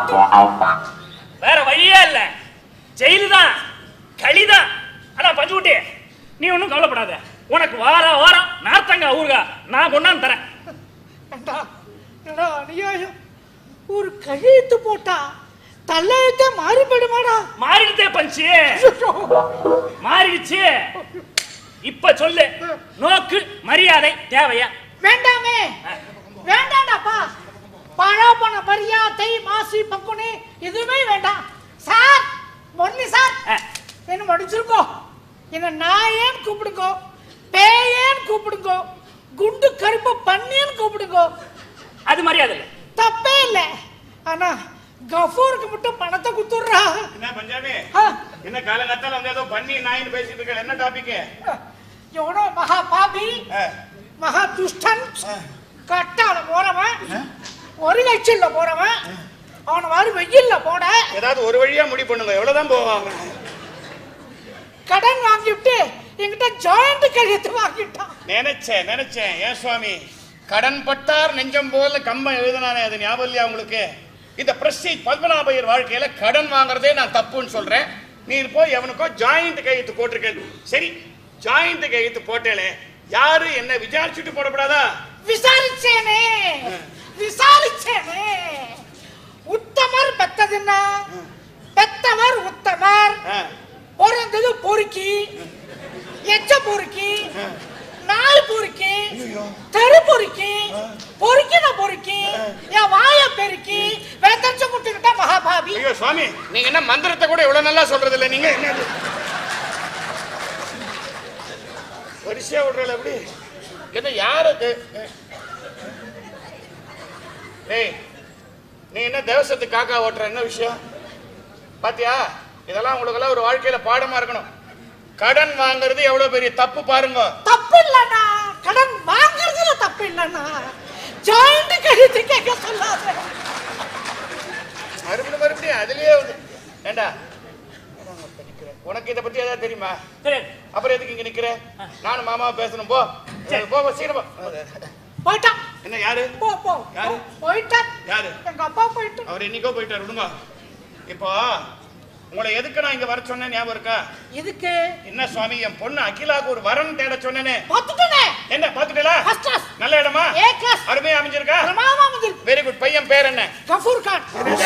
வேற வழியே இல்ல ஜெயிலு தான் களிதான் ஆனா பஞ்சுக்குட்டி நீ ஒன்றும் கவலைப்படாத உனக்கு வார வாரம் நார்த்தங்க ஊருகா நான் கொண்டாந்து தரேன் ஏண்டா என்னடா அநியாயம் ஒரு கழுத்து போட்டா தலையத்தே மாறி போயிடுமாடா மாறிடுதே பஞ்சு ஐயோ, மாறிடுச்சு இப்ப சொல்லு நோக்கு மரியாதை தேவையா வேண்டாமே வேண்டாம்டாப்பா பழப்பண மரியாதை மாசி பங்குனி எதுவுமே வேண்டாம் சார் முரளி சார் ஆ. என்ன மடிச்சிருக்கோ என்ன நாயேன்னு கூப்பிடுங்கோ பேயேன்னு கூப்பிடுங்கோ குண்டு கருப்பு பண்ணின்னு கூப்பிடுங்கோ அது மரியாதை இல்லை தப்பே இல்லை ஆனா கஃபூருக்கு மட்டும் பணத்தை குத்துடுறா என்ன பஞ்சாபி ஆ, என்ன காலங்காத்தால வந்து ஏதோ பண்ணி நாயின்னு பேசிட்டு இருக்க என்ன டாபிக் எவனோ மகா பாபி மகா துஷ்டன் கட்டால போறவன் ஒரு லட்சம்ல போறவன் அவனை மாதிரி வெயில்ல போட ஏதாவது ஒரு வழியா முடிவு பண்ணுங்க எவ்வளவுதான் போவாங்க கடன் வாங்கிவிட்டு என்கிட்ட ஜாயிண்ட் கழித்து வாங்கிட்டான் நினைச்சேன் நினைச்சேன் ஏன் சுவாமி கடன் பட்டார் நெஞ்சம் போல கம்பம் எழுதினானே அது ஞாபகம் இல்லையா உங்களுக்கு இந்த பிரஸ்டீஜ் பத்மநாபையர் வாழ்க்கையில கடன் வாங்குறதே நான் தப்புன்னு சொல்றேன் நீ போய் எவனுக்கோ ஜாயிண்ட் கையெழுத்து போட்டிருக்க சரி ஜாயிண்ட் கையெழுத்து போட்டேலே யாரு என்ன விசாரிச்சுட்டு போடப்படாதா விசாரிச்சேனே விசாரிச்சேனே உத்தமர் பெத்ததுன்னா பெத்தவர் உத்தமர் ஆ. பிறந்தது பொறுக்கி எச்ச பொறுக்கி நாய் பொறுக்கி தெரு பொறுக்கி பொறுக்கின பொறுக்கி என் வாய பெருக்கி வேத்தரிச்ச முட்டுக்கிட்ட மகாபாவி ஐயோ சுவாமி நீங்க என்ன மந்திரத்தை கூட இவ்வளவு நல்லா சொல்றது இல்ல நீங்க என்ன இது? வரிசையா விடுறல எப்படி என்ன யாரு இது? ஏய் நீ என்ன தேவசத்துக்கு காக்கா ஓட்டுற என்ன விஷயம் பாத்தியா இதெல்லாம் உங்களுக்கெல்லாம் ஒரு வாழ்க்கையில பாடமா இருக்கணும் கடன் வாங்குறது எவ்வளவு பெரிய தப்பு பாருங்க தப்பு இல்லண்ணா கடன் வாங்குறதுல தப்பு இல்லண்ணா ஜாயிண்ட் கழித்து கேட்க சொல்லாத மறுபடியும் மறுபடியும் அதுலயே வந்து ஏண்டா உனக்கு இதை பத்தி ஏதாவது தெரியுமா சரி அப்புறம் எதுக்கு இங்க நிக்கிற நானும் மாமா பேசணும் போ போ போ, சீக்கிரம் போ போயிட்டான் என்ன யாரு போ போ யாரு? போயிட்டான் யாரு எங்க அப்பா போயிட்டு அவர் என்னைக்கோ போயிட்டாரு விடுங்க இப்போ உங்களை எதுக்கு நான் இங்க வர சொன்னேன் ஞாபகம் இருக்கா இதுக்கு என்ன சுவாமி என் பொண்ணு அகிலாக்கு ஒரு வரன் தேட சொன்னேனே பார்த்துட்டேனே என்ன பாத்துட்டா ஃபர்ஸ்ட் கிளாஸ் நல்ல இடமா ஏ கிளாஸ் அருமையா அமைஞ்சிருக்கா பிரமாதமா அமைஞ்சிருக்கு வெரி குட் பையன் பேர் என்ன கஃபூர் கான்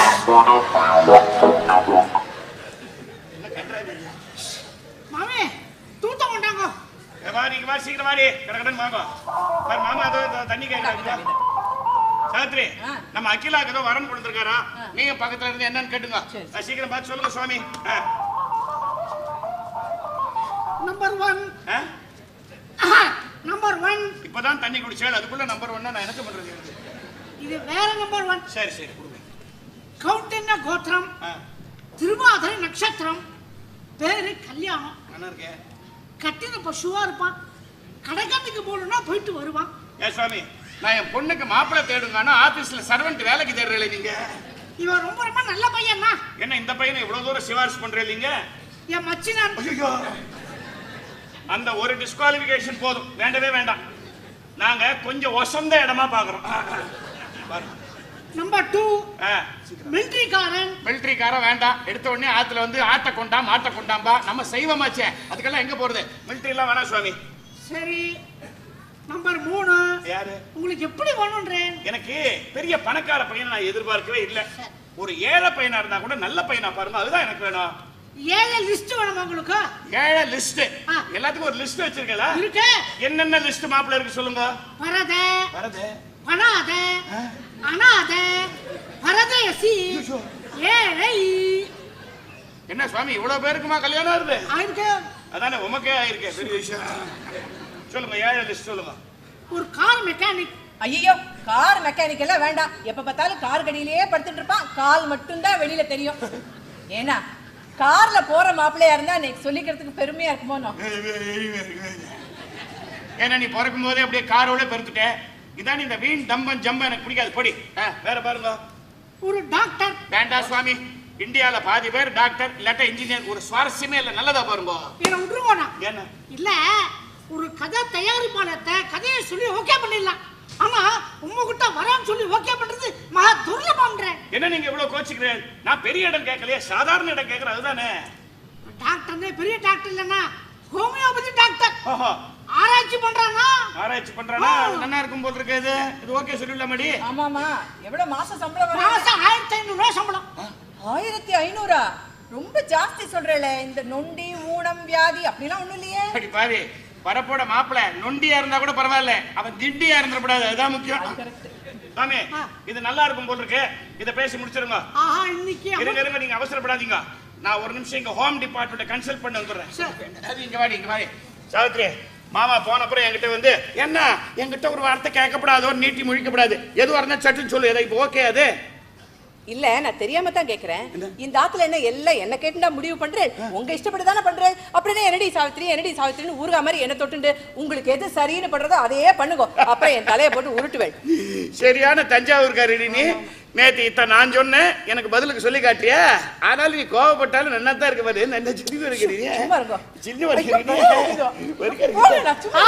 மாமே தூத்த கொண்டாங்க இங்க வா, நீங்க வா சீக்கிரம் வாடி கடகடன் வாங்க பாரு மாமா அதோ இதோ தண்ணி கேட்கறாங்க சாவித்ரி நம்ம அகிலாக்கு ஏதோ வரன் கொடுத்துருக்காரா நீங்க பக்கத்துல இருந்து என்னன்னு கேட்டுங்க அஹ், சீக்கிரம் பார்த்து சொல்லுங்க சுவாமி ah, number one ah, number one இப்பதான் தண்ணி குடிச்சேன் அதுக்குள்ள நம்பர் ஒன்னா நான் என்ன பண்றது இது வேற நம்பர் ஒன் சரி சரி கொடுங்க கௌண்டன்ய கோத்திரம் அஹ், திருவாதிரை நட்சத்திரம் பேரு கல்யாணம் நல்லா இருக்கே கட்டின பசுவா இருப்பான் கடைக்காட்டுக்கு போகணும்னா போயிட்டு வருவான் ஏ சுவாமி நான் என் பொண்ணுக்கு மாப்பிள்ளை தேடுங்கன்னா ஆபீஸ்ல சர்வெண்ட் வேலைக்கு தேடுறீங்களே நீங்க இவன் ரொம்ப ரொம்ப நல்ல பையன்னா என்ன இந்த பையனை இவ்வளவு தூரம் சிபாரிசு பண்றீங்க என் மச்சினான் ஐயோ அந்த ஒரு டிஸ்குவாலிஃபிகேஷன் போதும் வேண்டவே வேண்டாம் நாங்க கொஞ்சம் ஒசந்த இடமா பாக்குறோம் நம்பர் டூ மிலிட்ரிக்காரன் மிலிட்ரிக்காரன் வேண்டாம் எடுத்த உடனே ஆத்துல வந்து ஆட்டை கொண்டா மாட்டை கொண்டாம்பா நம்ம செய்வமாச்சே அதுக்கெல்லாம் எங்க போறது மிலிட்ரி எல்லாம் வேணாம் சுவாமி சரி நம்பர் மூணு யாரு உங்களுக்கு எப்படி வேணும்ன்றேன் எனக்கு பெரிய பணக்கார பையனை நான் எதிர்பார்க்கவே இல்லை ஒரு ஏழை பையனா இருந்தா கூட நல்ல பையனா பாருங்க அதுதான் எனக்கு வேணும் ஏழை லிஸ்ட் வேணுமா உங்களுக்கு ஏழை லிஸ்ட் எல்லாத்துக்கும் ஒரு லிஸ்ட் வச்சிருக்கல இருக்கு என்னென்ன லிஸ்ட் மாப்பிள்ள இருக்கு சொல்லுங்க பரத வரது பணாத அனாத பரதேசி ஏழை என்ன சுவாமி இவ்வளவு பேருக்குமா கல்யாணம் வருது ஆயிருக்கு அதானே உமக்கே ஆயிருக்கே பெரிய விஷயம் சொல்லுங்க ஏழை லிஸ்ட் சொல்லுங்க ஒரு கார் மெக்கானிக் ஐயோ கார் மெக்கானிக் எல்லாம் வேண்டாம் எப்ப பார்த்தாலும் கார் கடியிலேயே படுத்துட்டு இருப்பான் கால் மட்டும்தான் வெளியில தெரியும் ஏன்னா கார்ல போற மாப்பிள்ளையா இருந்தா எனக்கு சொல்லிக்கிறதுக்கு பெருமையா இருக்குமோ ஏன்னா நீ பிறக்கும் போதே அப்படியே காரோட பெருத்துட்ட இதான் இந்த வீண் தம்பம் ஜம்பம் எனக்கு பிடிக்காது பொடி ஆ, வேற பாருங்க ஒரு டாக்டர் வேண்டாம் சுவாமி இந்தியால பாதி பேர் டாக்டர் இல்லாட்டா இன்ஜினியர் ஒரு சுவாரஸ்யமே இல்ல நல்லதா பாருங்க என்ன விட்டுருவோண்ணா என்ன இல்ல ஒரு கதை தயாரிப்பாளர்கிட்ட கதையை சொல்லி ஓகே பண்ணிடலாம் ஆனா உங்ககிட்ட வரான்னு சொல்லி ஓகே பண்றது மகா துர்லபம்ன்றேன் என்ன நீங்க இவ்வளவு கோச்சிக்கிறேன் நான் பெரிய இடம் கேட்கலையே சாதாரண இடம் கேட்கறேன் அதுதானே டாக்டர்னே பெரிய டாக்டர் இல்லைன்னா ஹோமியோபதி டாக்டர் ஓஹோ ஆராய்ச்சி பண்றானா ஆராய்ச்சி பண்றானா அது நல்லா இருக்கும் போல் இருக்கு இது இது ஓகே சொல்லிடலாமடி ஆமாமா எவ்வளவு மாசம் சம்பளம் வரும்? மாசம் ஆயிரத்தி ஐநூறு ரூபாய் சம்பளம் ஆயிரத்தி ஐநூறா ரொம்ப ஜாஸ்தி சொல்றேல இந்த நொண்டி ஊனம் வியாதி அப்படிலாம் ஒண்ணும் இல்லையே அப்படி பாரு வரப்போட மாப்பிள நொண்டியா இருந்தா கூட பரவாயில்ல அவன் திண்டியா இருந்துடக்கூடாது அதுதான் முக்கியம் சாமி இது நல்லா இருக்கும் போல் இருக்கு இதை பேசி முடிச்சிருங்க ஆஹா இன்னைக்கு இருங்க இருங்க நீங்க அவசரப்படாதீங்க நான் ஒரு நிமிஷம் இங்க ஹோம் டிபார்ட்மெண்ட் கன்சல்ட் பண்ண வந்துடுறேன் அது இங்க வாடி இங்க வாடி சாவித்ரி மாமா போன அப்புறம் என்கிட்ட வந்து என்ன என்கிட்ட ஒரு வார்த்தை கேட்கப்படாதோ நீட்டி முழிக்கப்படாது எதுவா இருந்தா சட்டுன்னு சொல்லு எதை இப்போ ஓகே அது இல்ல நான் தெரியாம தான் கேக்குறேன் இந்த ஆத்துல என்ன எல்லாம் என்ன கேட்டுடா முடிவு பண்றேன் உங்க இஷ்டப்படி தானே பண்றேன் அப்படின்னா என்னடி சாவித்திரி என்னடி சாவித்திரின்னு ஊருகா மாதிரி என்ன தொட்டுண்டு உங்களுக்கு எது சரின்னு பண்றதோ அதையே பண்ணுங்க அப்புறம் என் தலையை போட்டு உருட்டுவேன் சரியான தஞ்சாவூர்காரி நீ நேத்து இத்த நான் சொன்னேன் எனக்கு பதிலுக்கு சொல்லி காட்டியா ஆனாலும் நீ கோவப்பட்டாலும் நல்லா தான் இருக்க பாரு நல்ல சின்ன இருக்கிறீங்க சும்மா இருங்க. சின்ன வருகிறீங்க போடுடா, சும்மா.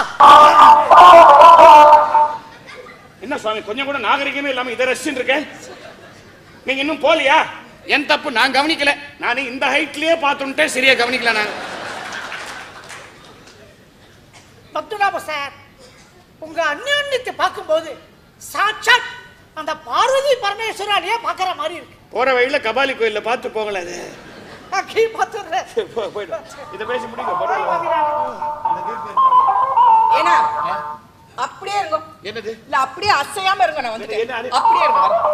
என்ன சுவாமி கொஞ்சம் கூட நாகரிகமே இல்லாம இதை ரசிச்சுட்டு இருக்கேன் நீங்க இன்னும் போலியா என் தப்பு நான் கவனிக்கல நான் இந்த ஹைட்லயே பார்த்துட்டேன் சரியா கவனிக்கல நான் பத்துடாப சார் உங்க அந்யோன்யத்தை பார்க்கும்போது சாட்சாத் அந்த பார்வதி பரமேஸ்வராலேயே பார்க்குற மாதிரி இருக்கு போற வழியில கபாலி கோயில்ல பார்த்து போகல அது அக்கி பார்த்துடுறேன் போ- போயிடு இதை பேசி முடிங்க பரவாயில்ல. ஏன்னா அப்படியே இருங்க என்னது இல்ல அப்படியே அசையாம இருங்க நான் என்ன, வந்துட்டேன் அது? அப்படியே இருங்க வரேன்.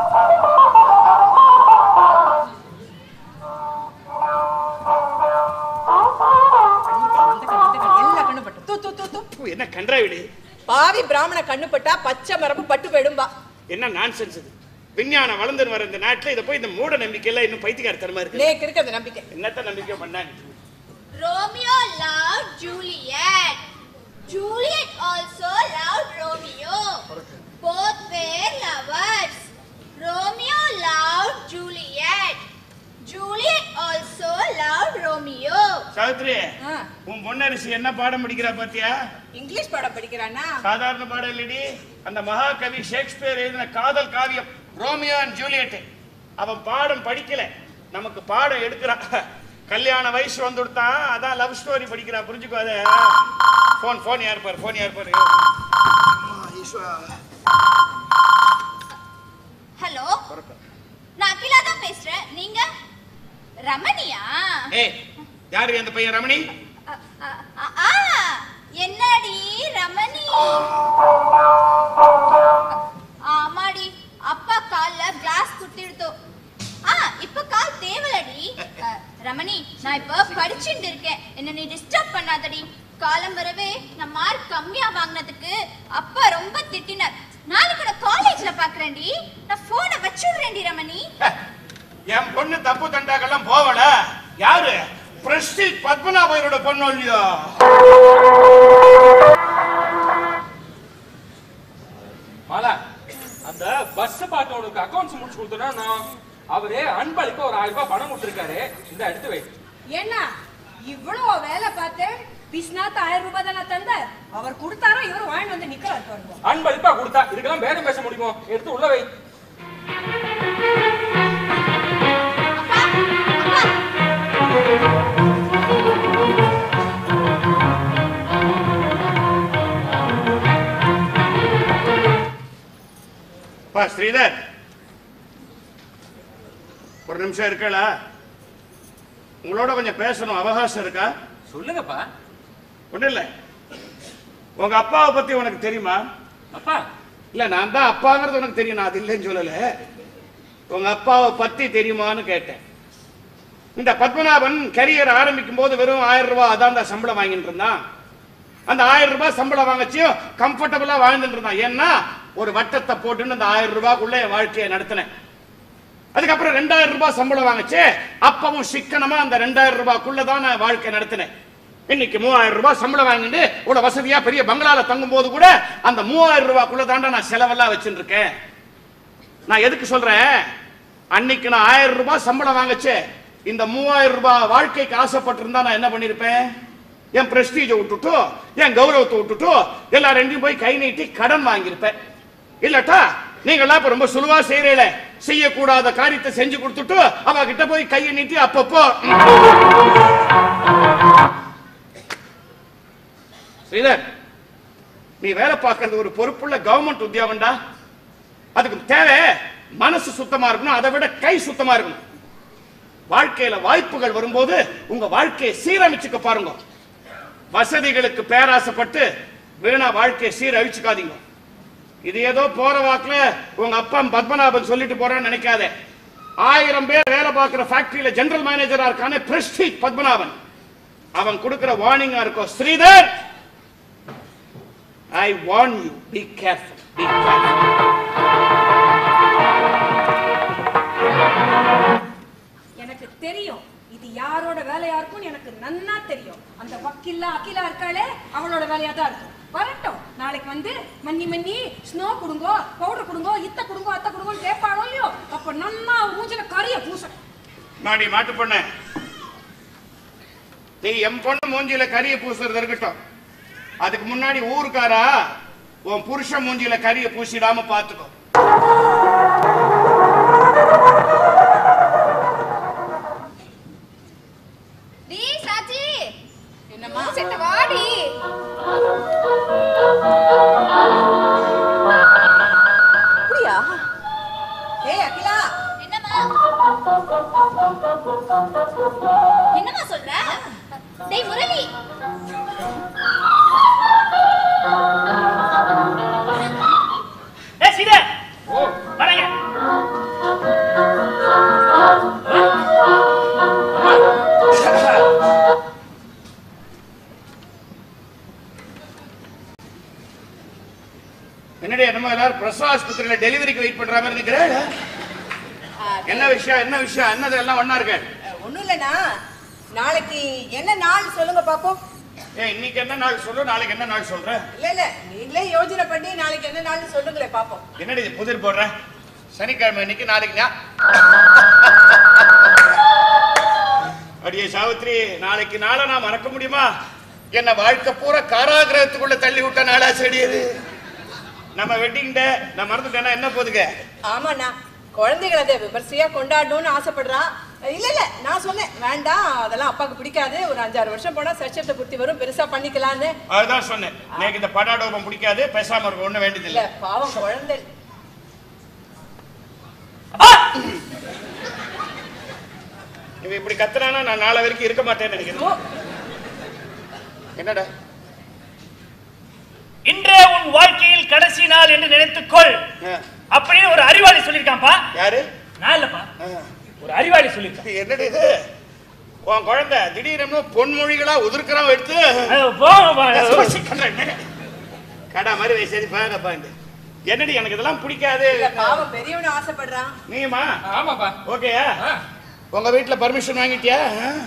இந்த கண்ணு, இந்த கண்ணு, எல்லா கண்ணும் பட்டு. தூ, தூ, தூ, தூ. பூ, என்ன கன்றாவிடி பாவி பிராமண கண்ணு பட்டா பச்சை மரபு பட்டு போயிடும்பா என்ன நான்சென்ஸ் இது விஞ்ஞானம் வளர்ந்து வர இந்த நாட்டுல இதை போய் இந்த மூட நம்பிக்கை எல்லாம் இன்னும் பைத்தியக்காரத்தனமா இருக்கு நேக்கு இருக்கிறது நம்பிக்கை என்னத்த நம்பிக்கை பண்ணாங்க Romeo loved Juliet. Juliet also loved Romeo. Both were lovers. Romeo loved Juliet. Juliet also loved Romeo. Savitri ஆ, உன் பொன்னரசி என்ன பாடம் படிக்கிறா பாத்தியா இங்கிலீஷ் பாடம் படிக்கிறானா சாதாரண பாடம் இல்லடி அந்த மகாகவி ஷேக்ஸ்பியர் எழுதின காதல் காவியம் ரோமியோ அண்ட் ஜூலியட் அவன் பாடம் படிக்கல நமக்கு பாடம் எடுக்கிறான் கல்யாண வயசு வந்து கொடுத்தான் அதான் லவ் ஸ்டோரி படிக்கிறான் புரிஞ்சுக்கோ அத ஃபோன் ஃபோன் யார் பாரு ஃபோன் யார் பாரு ஹலோ நான் அகிலா தான் பேசுறேன் நீங்க ரமணியா ஏய் யாரு அந்த பையன் ரமணி அ- அ- அ- ஆ என்னடி ரமணி ஆமாடி அப்பா கால்ல கிளாஸ் குத்திடுத்தோம் ஆ இப்ப கால் தேவலடி அ, ரமணி நான் இப்ப படிச்சுட்டு இருக்கேன் என்ன நீ டிஸ்டர்ப் பண்ணாதடி காலம் வரவே நான் மார்க் கம்மியா வாங்கினதுக்கு அப்பா ரொம்ப திட்டினார் நாளைக்கு நான் காலேஜ்ல பாக்குறேன்டி நான் போனை வச்சுடுறேன்டி ரமணி என் பொண்ணு தப்பு தண்டாக்கெல்லாம் போவல யாரு பிரஸ்டீஜ் பத்மநாபயரோட பொண்ணு இல்லையோ மாலா அந்த பஸ் பார்த்து உனக்கு அக்கௌண்ட்ஸ் முடிச்சு கொடுத்தோம்னா அவரு அன்பளிப்பா ஒரு ஆயிரம் ரூபாய் பணம் கொடுத்துருக்காரு இந்த எடுத்து வை என்ன இவ்வளவு வேலை பார்த்து பிஸ்னாத்து ஆயிரம் ரூபாய் தானே தந்த அவர் கொடுத்தாரா இவர் வாங்கி வந்து நிக்கிறார் பாருங்க அன்பளிப்பா கொடுத்தா இதுக்கெல்லாம் பேரம் பேச முடியுமோ எடுத்து உள்ள வை பா ஸ்ரீதர் ஒரு நிமிஷம் இருக்கல உங்களோட கொஞ்சம் பேசணும் அவகாசம் இருக்கா சொல்லுங்கப்பா ஒண்ணும் இல்ல உங்க அப்பாவை பத்தி உனக்கு தெரியுமா அப்பா இல்ல நான் தான் அப்பாங்கிறது உனக்கு தெரியும் நான் அது இல்லைன்னு சொல்லல உங்க அப்பாவை பத்தி தெரியுமான்னு கேட்டேன் இந்த பத்மநாபன் கரியர் ஆரம்பிக்கும் போது வெறும் ஆயிரம் ரூபாய் அதான் தான் சம்பளம் வாங்கிட்டு இருந்தான் அந்த ஆயிரம் ரூபாய் சம்பளம் வாங்கச்சியும் கம்ஃபர்டபுளா வாழ்ந்துட்டு இருந்தான் ஏன்னா ஒரு வட்டத்தை போட்டுன்னு அந்த ஆயிரம் ரூபாய்க்குள்ள என் வாழ்க்கையை நடத்தினேன் அதுக்கப்புறம் ரெண்டாயிரம் ரூபாய் சம்பளம் வாங்கச்சு அப்பவும் சிக்கனமா அந்த ரெண்டாயிரம் ரூபாய்க்குள்ள தான் நான் வாழ்க்கை நடத்தினேன் இன்னைக்கு மூவாயிரம் ரூபாய் சம்பளம் வாங்கிட்டு இவ்வளவு வசதியா பெரிய பங்களால தங்கும் போது கூட அந்த மூவாயிரம் ரூபாய்க்குள்ள தாண்டா நான் செலவெல்லாம் வச்சுட்டு இருக்கேன் நான் எதுக்கு சொல்றேன் அன்னைக்கு நான் ஆயிரம் ரூபாய் சம்பளம் வாங்கச்சு இந்த மூவாயிரம் ரூபாய் வாழ்க்கைக்கு ஆசைப்பட்டிருந்தா நான் என்ன பண்ணிருப்பேன் என் பிரஸ்டீஜை விட்டுட்டு என் கௌரவத்தை விட்டுட்டு எல்லா ரெண்டையும் போய் கை நீட்டி கடன் வாங்கியிருப்பேன் இல்லட்டா நீங்களாம் இப்ப ரொம்ப சுலுவா செய்யறீல செய்யக்கூடாத காரியத்தை செஞ்சு கொடுத்துட்டு அவ கிட்ட போய் கையை நீட்டி அப்பப்போ ஸ்ரீதர் நீ வேலை பார்க்கறது ஒரு பொறுப்புள்ள கவர்மெண்ட் உத்தியோகம்டா அதுக்கு தேவை மனசு சுத்தமா இருக்கணும் அதை விட கை சுத்தமா இருக்கணும் வாழ்க்கையில வாய்ப்புகள் வரும்போது உங்க வாழ்க்கையை சீரமைச்சுக்க பாருங்க வசதிகளுக்கு பேராசைப்பட்டு வீணா வாழ்க்கையை சீரழிச்சுக்காதீங்க இது ஏதோ போற வாக்குல உங்க அப்பா பத்மநாபன் சொல்லிட்டு போறான்னு நினைக்காத ஆயிரம் பேர் வேலை பார்க்கிற ஃபேக்டரியில ஜெனரல் மேனேஜரா இருக்கானே பிரஸ்டீஜ் பத்மநாபன் அவன் கொடுக்கிற வார்னிங்கா இருக்கும் Sridhar I warn you be careful be careful எனக்கு தெரியும் இது யாரோட வேலையா இருக்கும்னு எனக்கு நன்னா தெரியும் அந்த வக்கீல்லா அகிலா இருக்காளே அவளோட வேலையா தான் இருக்கும் வரட்டும் நாளைக்கு வந்து மன்னி மன்னி ஸ்னோ கொடுங்கோ பவுடர் கொடுங்கோ இத்த கொடுங்கோ அத்த கொடுங்கோன்னு கேட்பாளோ இல்லையோ அப்ப நன்னா மூஞ்சில கரிய பூச மாடி மாட்டு பொண்ணு நீ என் பொண்ணு மூஞ்சில கரிய பூசுறது இருக்கட்டும் அதுக்கு முன்னாடி ஊருக்காரா உன் புருஷன் மூஞ்சில கரிய பூசிடாம பாத்துக்கோ டி சாச்சி என்னம்மா செத்த வாடி அப்படியா ஏய் அகிலா என்னம்மா என்னம்மா சொல்ற டேய் முரளி ஏ சீதா வரங்க என்னடி என்னமோ எல்லாரும் பிரசவ ஆஸ்பத்திரியில டெலிவரிக்கு வெயிட் பண்ற மாதிரி நிக்கிற என்ன விஷயம் என்ன விஷயம் என்னது எல்லாம் ஒண்ணா இருக்கு ஒண்ணும் இல்லைண்ணா நாளைக்கு என்ன நாள் சொல்லுங்க பாப்போம் ஏன் இன்னைக்கு என்ன நாள் சொல்லு நாளைக்கு என்ன நாள் சொல்ற இல்ல இல்ல நீங்களே யோசனை பண்ணி நாளைக்கு என்ன நாள்னு சொல்லுங்களேன் பாப்போம் என்னடி இது புதிர் போடுற சனிக்கிழமை இன்னைக்கு நாளைக்கு ஞா- அடியே சாவு சாவித்ரி நாளைக்கு நாளை நான் மறக்க முடியுமா என்ன வாழ்க்கை பூரா காராகிரகத்துக்குள்ள தள்ளி விட்ட நாளா செடி அது நம்ம வெட்டிங் டே நான் மறந்துட்டேன்னா என்ன போதுங்க ஆமாண்ணா குழந்தைகளை அதை விமர்சையா கொண்டாடணும்னு ஆசைப்படுறான் இல்ல இல்ல நான் சொன்னேன் வேண்டாம் அதெல்லாம் அப்பாவுக்கு பிடிக்காது ஒரு அஞ்சாறு வருஷம் போனா சச்சத்தை பூர்த்தி வரும் பெருசா பண்ணிக்கலாம்னு அதுதான் சொன்னேன் எனக்கு இந்த படாடோபம் பிடிக்காது பேசாம இருக்க ஒண்ணு இல்ல வேண்டியதில்லை பாவம் குழந்தை இவ இப்படி கத்துறானா நான் நாளை வரைக்கும் இருக்க மாட்டேன்னு நினைக்கிறேன் என்னடா இன்றே உன் வாழ்க்கையில் கடைசி நாள் என்று நினைத்துக்கொள் ஆ, அப்படின்னு ஒரு அறிவாளி சொல்லியிருக்கான்ப்பா யாரு நான் இல்லப்பா ஆ, ஒரு அறிவாளி சொல்லியிருக்கான் என்னடி இது உன் குழந்தை திடீர்னு பொன்மொழிகளா உதிர்க்கிறான் எடுத்து அது போங்கப்பா. கடா மாதிரி வை, சரி பாருங்கப்பா என்னடி எனக்கு இதெல்லாம் பிடிக்காது இல்ல பாவம் பெரியவனு ஆசைப்படுறான் நீமா ஆமாப்பா ஓகேயா ஆ. உங்க வீட்ல பர்மிஷன் வாங்கிட்டியா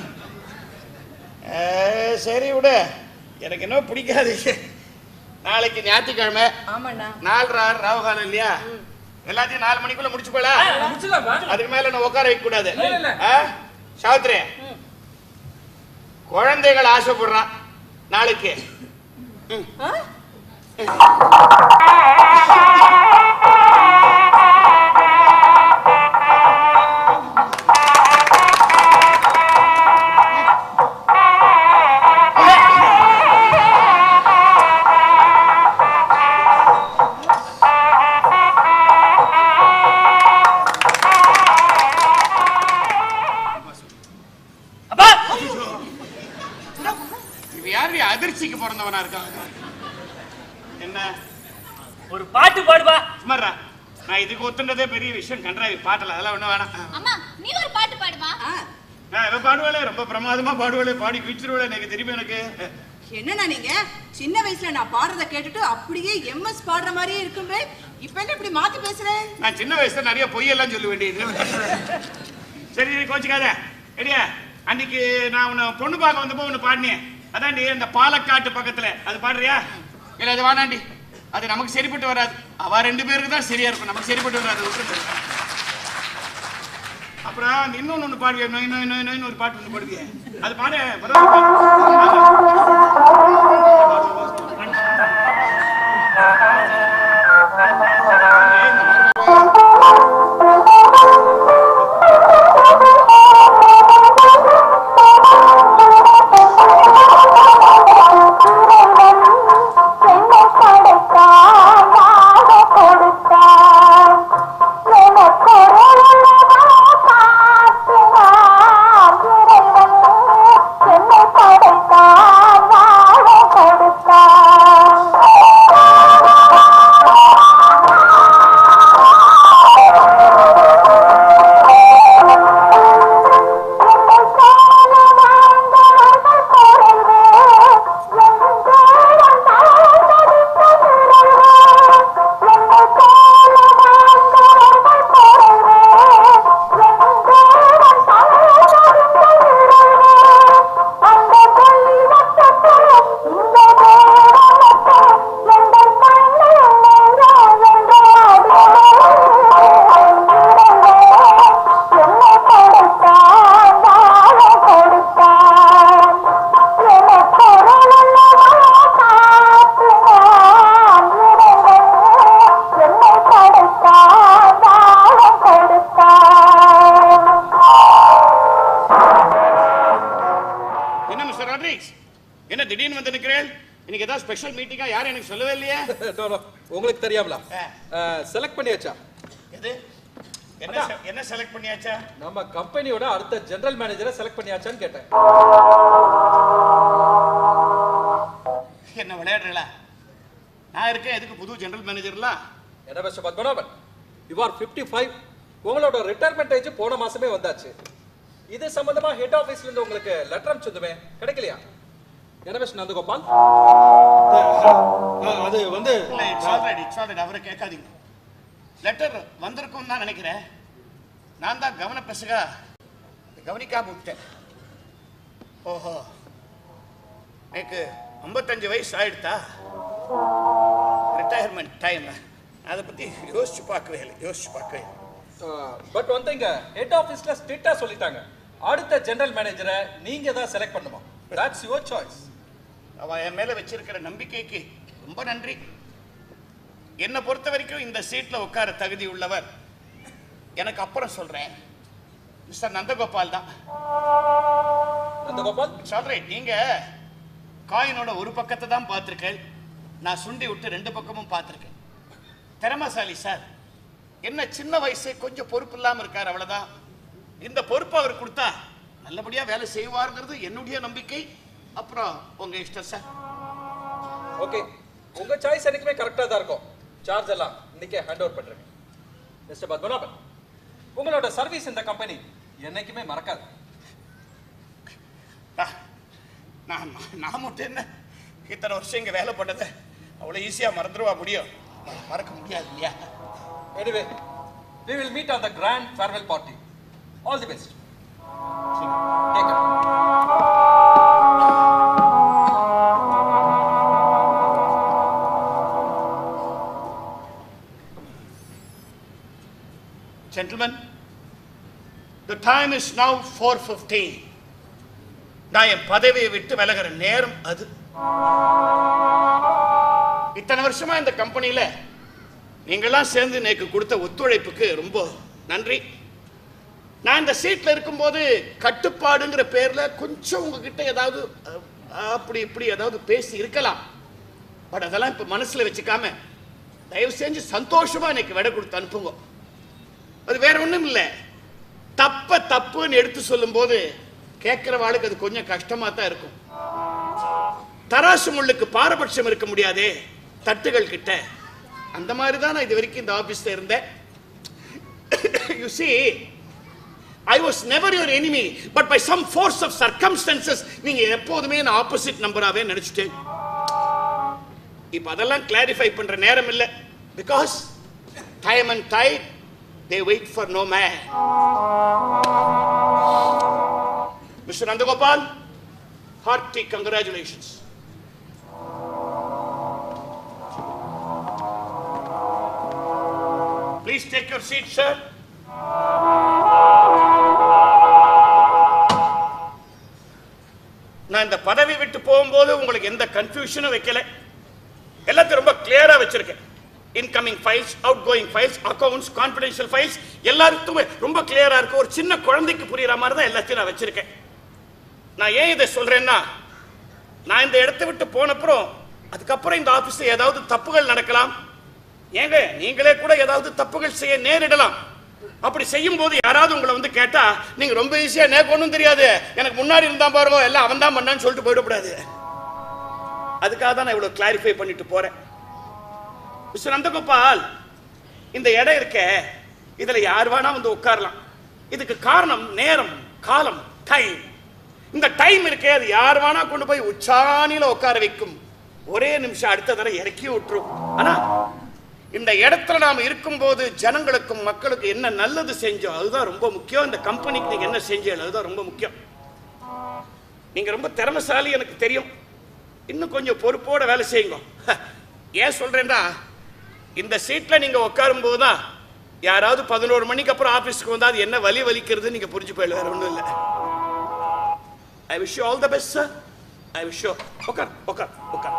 ஆ, சரி விடு எனக்கு என்ன பிடிக்காது நாளைக்கு ஞாயிற்றுக்கிழமை ஆமாண்ணா நாலு ஆறு ராவு காலம் இல்லையா எல்லாத்தையும் நாலு மணிக்குள்ள முடிச்சு போல முடிச்சலாம்ப்பா அதுக்கு மேல நான் உட்கார வைக்க கூடாது இல்ல, இல்ல. ஆ? சாவித்ரி குழந்தைகள் ஆசைப்படுறான் நாளைக்கு ஆ? அப்பா இவ யாரு அதிர்ச்சிக்கு பிறந்தவனா இருக்கான் என்ன ஒரு பாட்டு பாடுப்பா சுமாரா நான் இதுக்கு ஒத்துனதே பெரிய விஷயம் கன்றாவி பாட்டல அதெல்லாம் ஒண்ணும் வேணாம் அம்மா நீ ஒரு பாட்டு பாடுமா ஆ, நான் இவ பாடுவாளே ரொம்ப பிரமாதமா பாடுவாளே பாடி குச்சிருவாளே எனக்கு தெரியும் எனக்கு என்னண்ணா நீங்க சின்ன வயசுல நான் பாடுறத கேட்டுட்டு அப்படியே எம்எஸ் பாடுற மாதிரியே இருக்குமே இப்ப என்ன இப்படி மாத்தி பேசுறேன் நான் சின்ன வயசுல நிறைய பொய்யெல்லாம் சொல்ல வேண்டியது சரி சரி கோச்சுக்காத ரெடியா அன்னைக்கு நான் உன்னை பொண்ணு பார்க்க வந்தப்போ ஒன்று பாடினேன் அதாண்டி இந்த பாலக்காட்டு பக்கத்துல அது பாடுறியா இல்ல அது வேணாண்டி அது நமக்கு சரிப்பட்டு வராது அவ ரெண்டு பேருக்கு தான் சரியா இருக்கும் நமக்கு சரிப்பட்டு வராது விட்டுட்டு. அப்புறம் இன்னொன்னு ஒன்று பாடுவியா நோய் நோய் நோய் நோய்னு ஒரு பாட்டு ஒன்று பாடுவியே அது பாடு பரவாயில்ல என்ன மிஸ்டர் ராட்ரிக்ஸ் என்ன திடீர்னு வந்து நிக்கிறேன் இன்னைக்கு ஏதாவது ஸ்பெஷல் மீட்டிங்கா யாரும் எனக்கு சொல்லவே இல்லையே No, no. உங்களுக்கு தெரியாமலா ஆ. செலக்ட் பண்ணியாச்சா எது என்ன se- என்ன செலக்ட் பண்ணியாச்சா நம்ம கம்பெனியோட அடுத்த ஜெனரல் மேனேஜரை செலக்ட் பண்ணியாச்சான்னு கேட்டேன் என்ன விளையாடுறீங்களா நான் இருக்கேன் எதுக்கு புது ஜெனரல் மேனேஜர்லாம் என்ன mister Padmanabhan you are fifty five உங்களோட ரிட்டையர்மெண்ட் ஏஜ் போன மாசமே வந்தாச்சு இது சம்பந்தமா ஹெட் ஆபீஸ்ல இருந்து உங்களுக்கு லெட்டர் அனுப்பிச்சிருந்துமே கிடைக்கலையா என்ன மிஸ்டர் நந்தகோபால் அது வந்து இல்ல இட்ஸ் ஆல்ரெடி இட்ஸ் ஆல்ரெடி அவரை கேட்காதீங்க லெட்டர் வந்திருக்கும் தான் நினைக்கிறேன் நான் தான் கவன பெசகா கவனிக்காம விட்டேன் ஓஹோ எனக்கு ஐம்பத்தஞ்சு வயசு ஆயிடுதா ரிட்டையர்மெண்ட் டைம் அதை பத்தி யோசிச்சு பார்க்கவே இல்லை யோசிச்சு பார்க்கவே இல்லை பட் வந்து இங்க ஹெட் ஆபீஸ்ல ஸ்ட்ரிக்டா சொல்லிட்டாங்க அடுத்த ஜெனரல் மேனேஜரை நீங்க தான் செலக்ட் பண்ணுமா தட்ஸ் யுவர் சாய்ஸ் அவ என் மேல வச்சிருக்கிற நம்பிக்கைக்கு ரொம்ப நன்றி என்னை பொறுத்த வரைக்கும் இந்த சீட்ல உட்கார தகுதி உள்ளவர் எனக்கு அப்புறம் சொல்றேன் மிஸ்டர் நந்தகோபால் தான் நந்தகோபால் சொல்றேன் நீங்க காயினோட ஒரு பக்கத்தை தான் பார்த்திருக்கேன் நான் சுண்டி விட்டு ரெண்டு பக்கமும் பார்த்திருக்கேன் திறமசாலி சார் என்ன சின்ன வயசு கொஞ்சம் பொறுப்பு இல்லாம இருக்கார் அவ்வளவுதான் இந்த பொறுப்பு அவர் கொடுத்தா நல்லபடியா வேலை செய்வாருங்கிறது என்னுடைய நம்பிக்கை அப்புறம் உங்க இஷ்டம் சார் ஓகே உங்க சாய்ஸ் என்னைக்குமே கரெக்டா தான் இருக்கும் சார்ஜ் எல்லாம் இன்னைக்கே ஹேண்ட் ஓவர் பண்றேன் மிஸ்டர் பத்மநாபன் உங்களோட சர்வீஸ் இந்த கம்பெனி என்னைக்குமே மறக்காது நான் நான் நான் மட்டும் என்ன இத்தனை வருஷம் இங்க வேலை பண்ணதை அவ்வளவு ஈஸியா மறந்துடுவா முடியும் மறக்க முடியாது இல்லையா anyway we will meet on the grand farewell party all the best take care Gentlemen, the time is now 4:15. நான் என் பதவியை விட்டு விலகிற நேரம் அது இத்தனை வருஷமா இந்த கம்பெனியில நீங்களாம் சேர்ந்து எனக்கு கொடுத்த ஒத்துழைப்புக்கு ரொம்ப நன்றி நான் இந்த சீட்ல இருக்கும்போது கட்டுப்பாடுங்கிற பேர்ல கொஞ்சம் உங்ககிட்ட ஏதாவது அஹ், அப்படி இப்படி ஏதாவது பேசி இருக்கலாம் பட் அதெல்லாம் இப்ப மனசுல வச்சுக்காம தயவு செஞ்சு சந்தோஷமா எனக்கு விடை கொடுத்து அனுப்புங்க அது வேற ஒண்ணும் இல்ல தப்ப தப்புன்னு எடுத்து சொல்லும்போது கேட்கிறவாளுக்கு அது கொஞ்சம் கஷ்டமா தான் இருக்கும் தராசு முள்ளுக்கு பாரபட்சம் இருக்க முடியாதே தட்டுகள் கிட்ட அந்த மாதிரி தான் நான் இது வரைக்கும் இந்த ஆபீஸ்ல இருந்தேன் you see I was never your enemy but by some force of circumstances நீங்க எப்போதுமே நான் ஆப்போசிட் நம்பராகவே நினைச்சிட்டேன் இப்ப அதெல்லாம் கிளாரிஃபை பண்ற நேரம் இல்ல because time and tide they wait for no man mister Nandagopal hearty congratulations please take your seat sir நான் இந்த பதவி விட்டு போகும்போது உங்களுக்கு எந்த கன்ஃபியூஷனும் வைக்கல எல்லாத்தையும் ரொம்ப கிளியரா வச்சிருக்கேன் incoming files outgoing files accounts confidential files எல்லாருக்குமே ரொம்ப கிளியரா இருக்கு ஒரு சின்ன குழந்தைக்கு புரியுற மாதிரி தான் எல்லாத்தையும் நான் வச்சிருக்கேன் நான் ஏன் இதை சொல்றேன்னா நான் இந்த இடத்தை விட்டு போனப்புறம் அதுக்கப்புறம் இந்த ஆபீஸ்ல ஏதாவது தப்புகள் நடக்கலாம் ஏங்க நீங்களே கூட ஏதாவது தப்புகள் செய்ய நேரிடலாம் அப்படி செய்யும் போது யாராவது உங்களை வந்து கேட்டா நீங்க ரொம்ப ஈஸியா நேக்கு ஒன்றும் தெரியாது எனக்கு முன்னாடி இருந்தான் பாருங்க எல்லாம் அவன் தான் பண்ணான்னு சொல்லிட்டு போயிடக்கூடாது அதுக்காக தான் நான் இவ்வளவு கிளாரிஃபை பண்ணிட்டு போறேன் மிஸ்டர் நந்தகோபால் இந்த இடம் இருக்க இதுல யார் வேணா வந்து உட்காரலாம் இதுக்கு காரணம் நேரம் காலம் டைம் இந்த டைம் இருக்கே அது யார் வேணா கொண்டு போய் உச்சாணியில உட்கார வைக்கும் ஒரே நிமிஷம் அடுத்த தடவை இறக்கி விட்டுரும் ஆனா இந்த இடத்துல நாம இருக்கும்போது ஜனங்களுக்கும் மக்களுக்கும் என்ன நல்லது செஞ்சோம் அதுதான் ரொம்ப முக்கியம் இந்த கம்பெனிக்கு நீங்க என்ன செஞ்சீங்க அதுதான் ரொம்ப முக்கியம் நீங்க ரொம்ப திறமைசாலி எனக்கு தெரியும் இன்னும் கொஞ்சம் பொறுப்போட வேலை செய்யுங்க ஏன் சொல்றேன்னா இந்த சீட்ல நீங்க உட்காரும் போதுதான் யாராவது பதினோரு மணிக்கு அப்புறம் ஆபீஸ்க்கு வந்தா அது என்ன வலி வலிக்கிறது நீங்க புரிஞ்சு போயிடல வேற ஒண்ணும் இல்லை I wish you all the best sir I wish you உட்கார் உட்கார் உட்கார்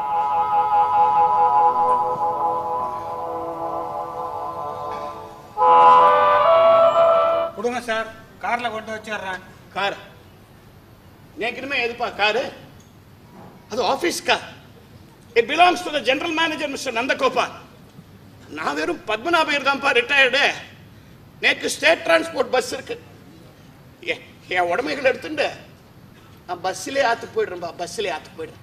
கொடுங்க சார் கார்ல கொண்டு வச்சிடுறேன் கார் ஏற்கனவே எதுப்பா காரு அது office car it belongs to the general manager mister Nandagopal நான் வெறும் பத்மநாபயர் தான்ப்பா ரிட்டையர்டு நேற்று ஸ்டேட் டிரான்ஸ்போர்ட் பஸ் இருக்கு ஏ என் உடமைகள் எடுத்துட்டு நான் பஸ்ஸிலே ஆத்து போயிடுறேன்பா பஸ்ஸிலே ஆத்து போயிடுறேன்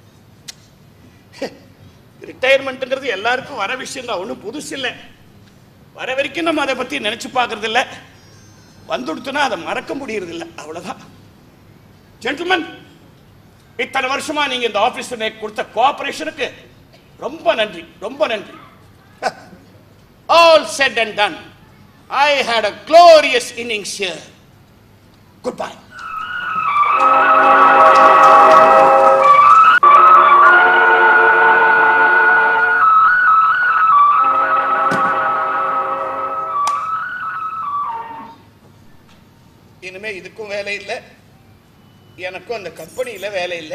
ரிட்டையர்மெண்ட்டுங்கிறது எல்லாருக்கும் வர விஷயம் தான் ஒன்றும் புதுசு இல்லை வர வரைக்கும் நம்ம அதை பற்றி நினச்சி பார்க்கறது இல்லை வந்துடுத்துனா அதை மறக்க முடியறது இல்லை அவ்வளோதான் ஜென்டில்மேன் இத்தனை வருஷமா நீங்க இந்த ஆபீஸ் கொடுத்த கோஆபரேஷனுக்கு ரொம்ப நன்றி ரொம்ப நன்றி all set and done I had a glorious innings here goodbye இனிமே இதுக்கும் வேலை இல்லை எனக்கும் அந்த கம்பெனியில வேலை இல்லை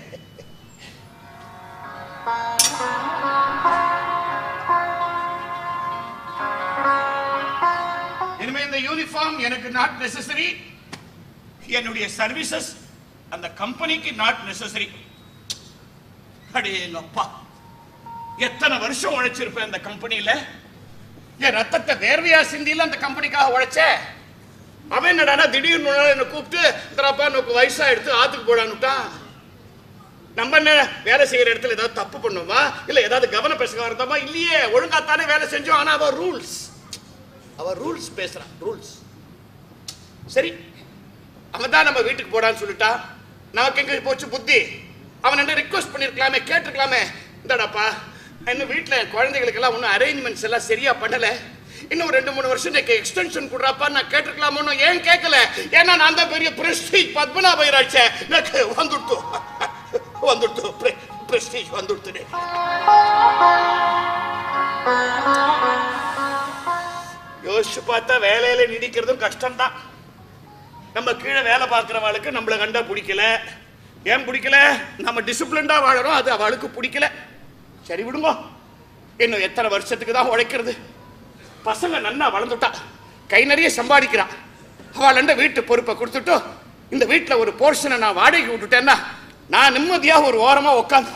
இனிமே இந்த யூனிஃபார்ம் எனக்கு நாட் நெசசரி என்னுடைய சர்வீசஸ் அந்த கம்பெனிக்கு நாட் நெசசரி அடே அப்பா எத்தனை வருஷம் உழைச்சிருப்பேன் அந்த கம்பெனியில என் ரத்தத்தை வேர்வையா சிந்தியில அந்த கம்பெனிக்காக உழைச்ச அவன் என்னடானா திடீர்னு ஒரு நாள் என்னை கூப்பிட்டு இந்தப்பா நோக்கு வயசா எடுத்து ஆத்துக்கு போடான்னுட்டான் நம்ம என்ன வேலை செய்யற இடத்துல ஏதாவது தப்பு பண்ணோமா இல்ல ஏதாவது கவன பேசுக இருந்தோமா இல்லையே ஒழுங்கா தானே வேலை செஞ்சோம் ஆனா அவ ரூல்ஸ் அவ ரூல்ஸ் பேசுறான் ரூல்ஸ் சரி அவன் தான் நம்ம வீட்டுக்கு போடான்னு சொல்லிட்டா நமக்கு எங்க போச்சு புத்தி அவன் என்ன ரிக்வஸ்ட் பண்ணிருக்கலாமே கேட்டிருக்கலாமே இந்தாடாப்பா இன்னும் வீட்டில் குழந்தைகளுக்கு எல்லாம் ஒன்றும் அரேஞ்ச்மெண்ட்ஸ் எல்லாம் சரியா பண்ணல இன்னும் ரெண்டு மூணு வருஷம் எனக்கு எக்ஸ்டென்ஷன் கொடுறாப்பா நான் கேட்டிருக்கலாமோ ஏன் கேட்கல ஏன்னா நான் தான் பெரிய பிரஸ்டீஜ் பத்மனா பயிராச்சே எனக்கு வந்துடுத்து வந்துடுத்து பிரஸ்டீஜ் வந்துடுத்து யோசிச்சு பார்த்தா வேலையில நீடிக்கிறதும் கஷ்டம்தான் நம்ம கீழே வேலை பார்க்குறவளுக்கு நம்மளை கண்டா பிடிக்கல ஏன் பிடிக்கல நம்ம டிசிப்ளின்டா வாழறோம் அது அவளுக்கு பிடிக்கல சரி விடுங்க இன்னும் எத்தனை வருஷத்துக்கு தான் உழைக்கிறது பசங்க நன்னா வளர்ந்துட்டா கை நிறைய சம்பாதிக்கிறான் அவள் வீட்டு பொறுப்பை கொடுத்துட்டு இந்த வீட்டில் ஒரு போர்ஷனை நான் வாடகைக்கு விட்டுட்டேன்னா நான் நிம்மதியாக ஒரு ஓரமா உட்காந்து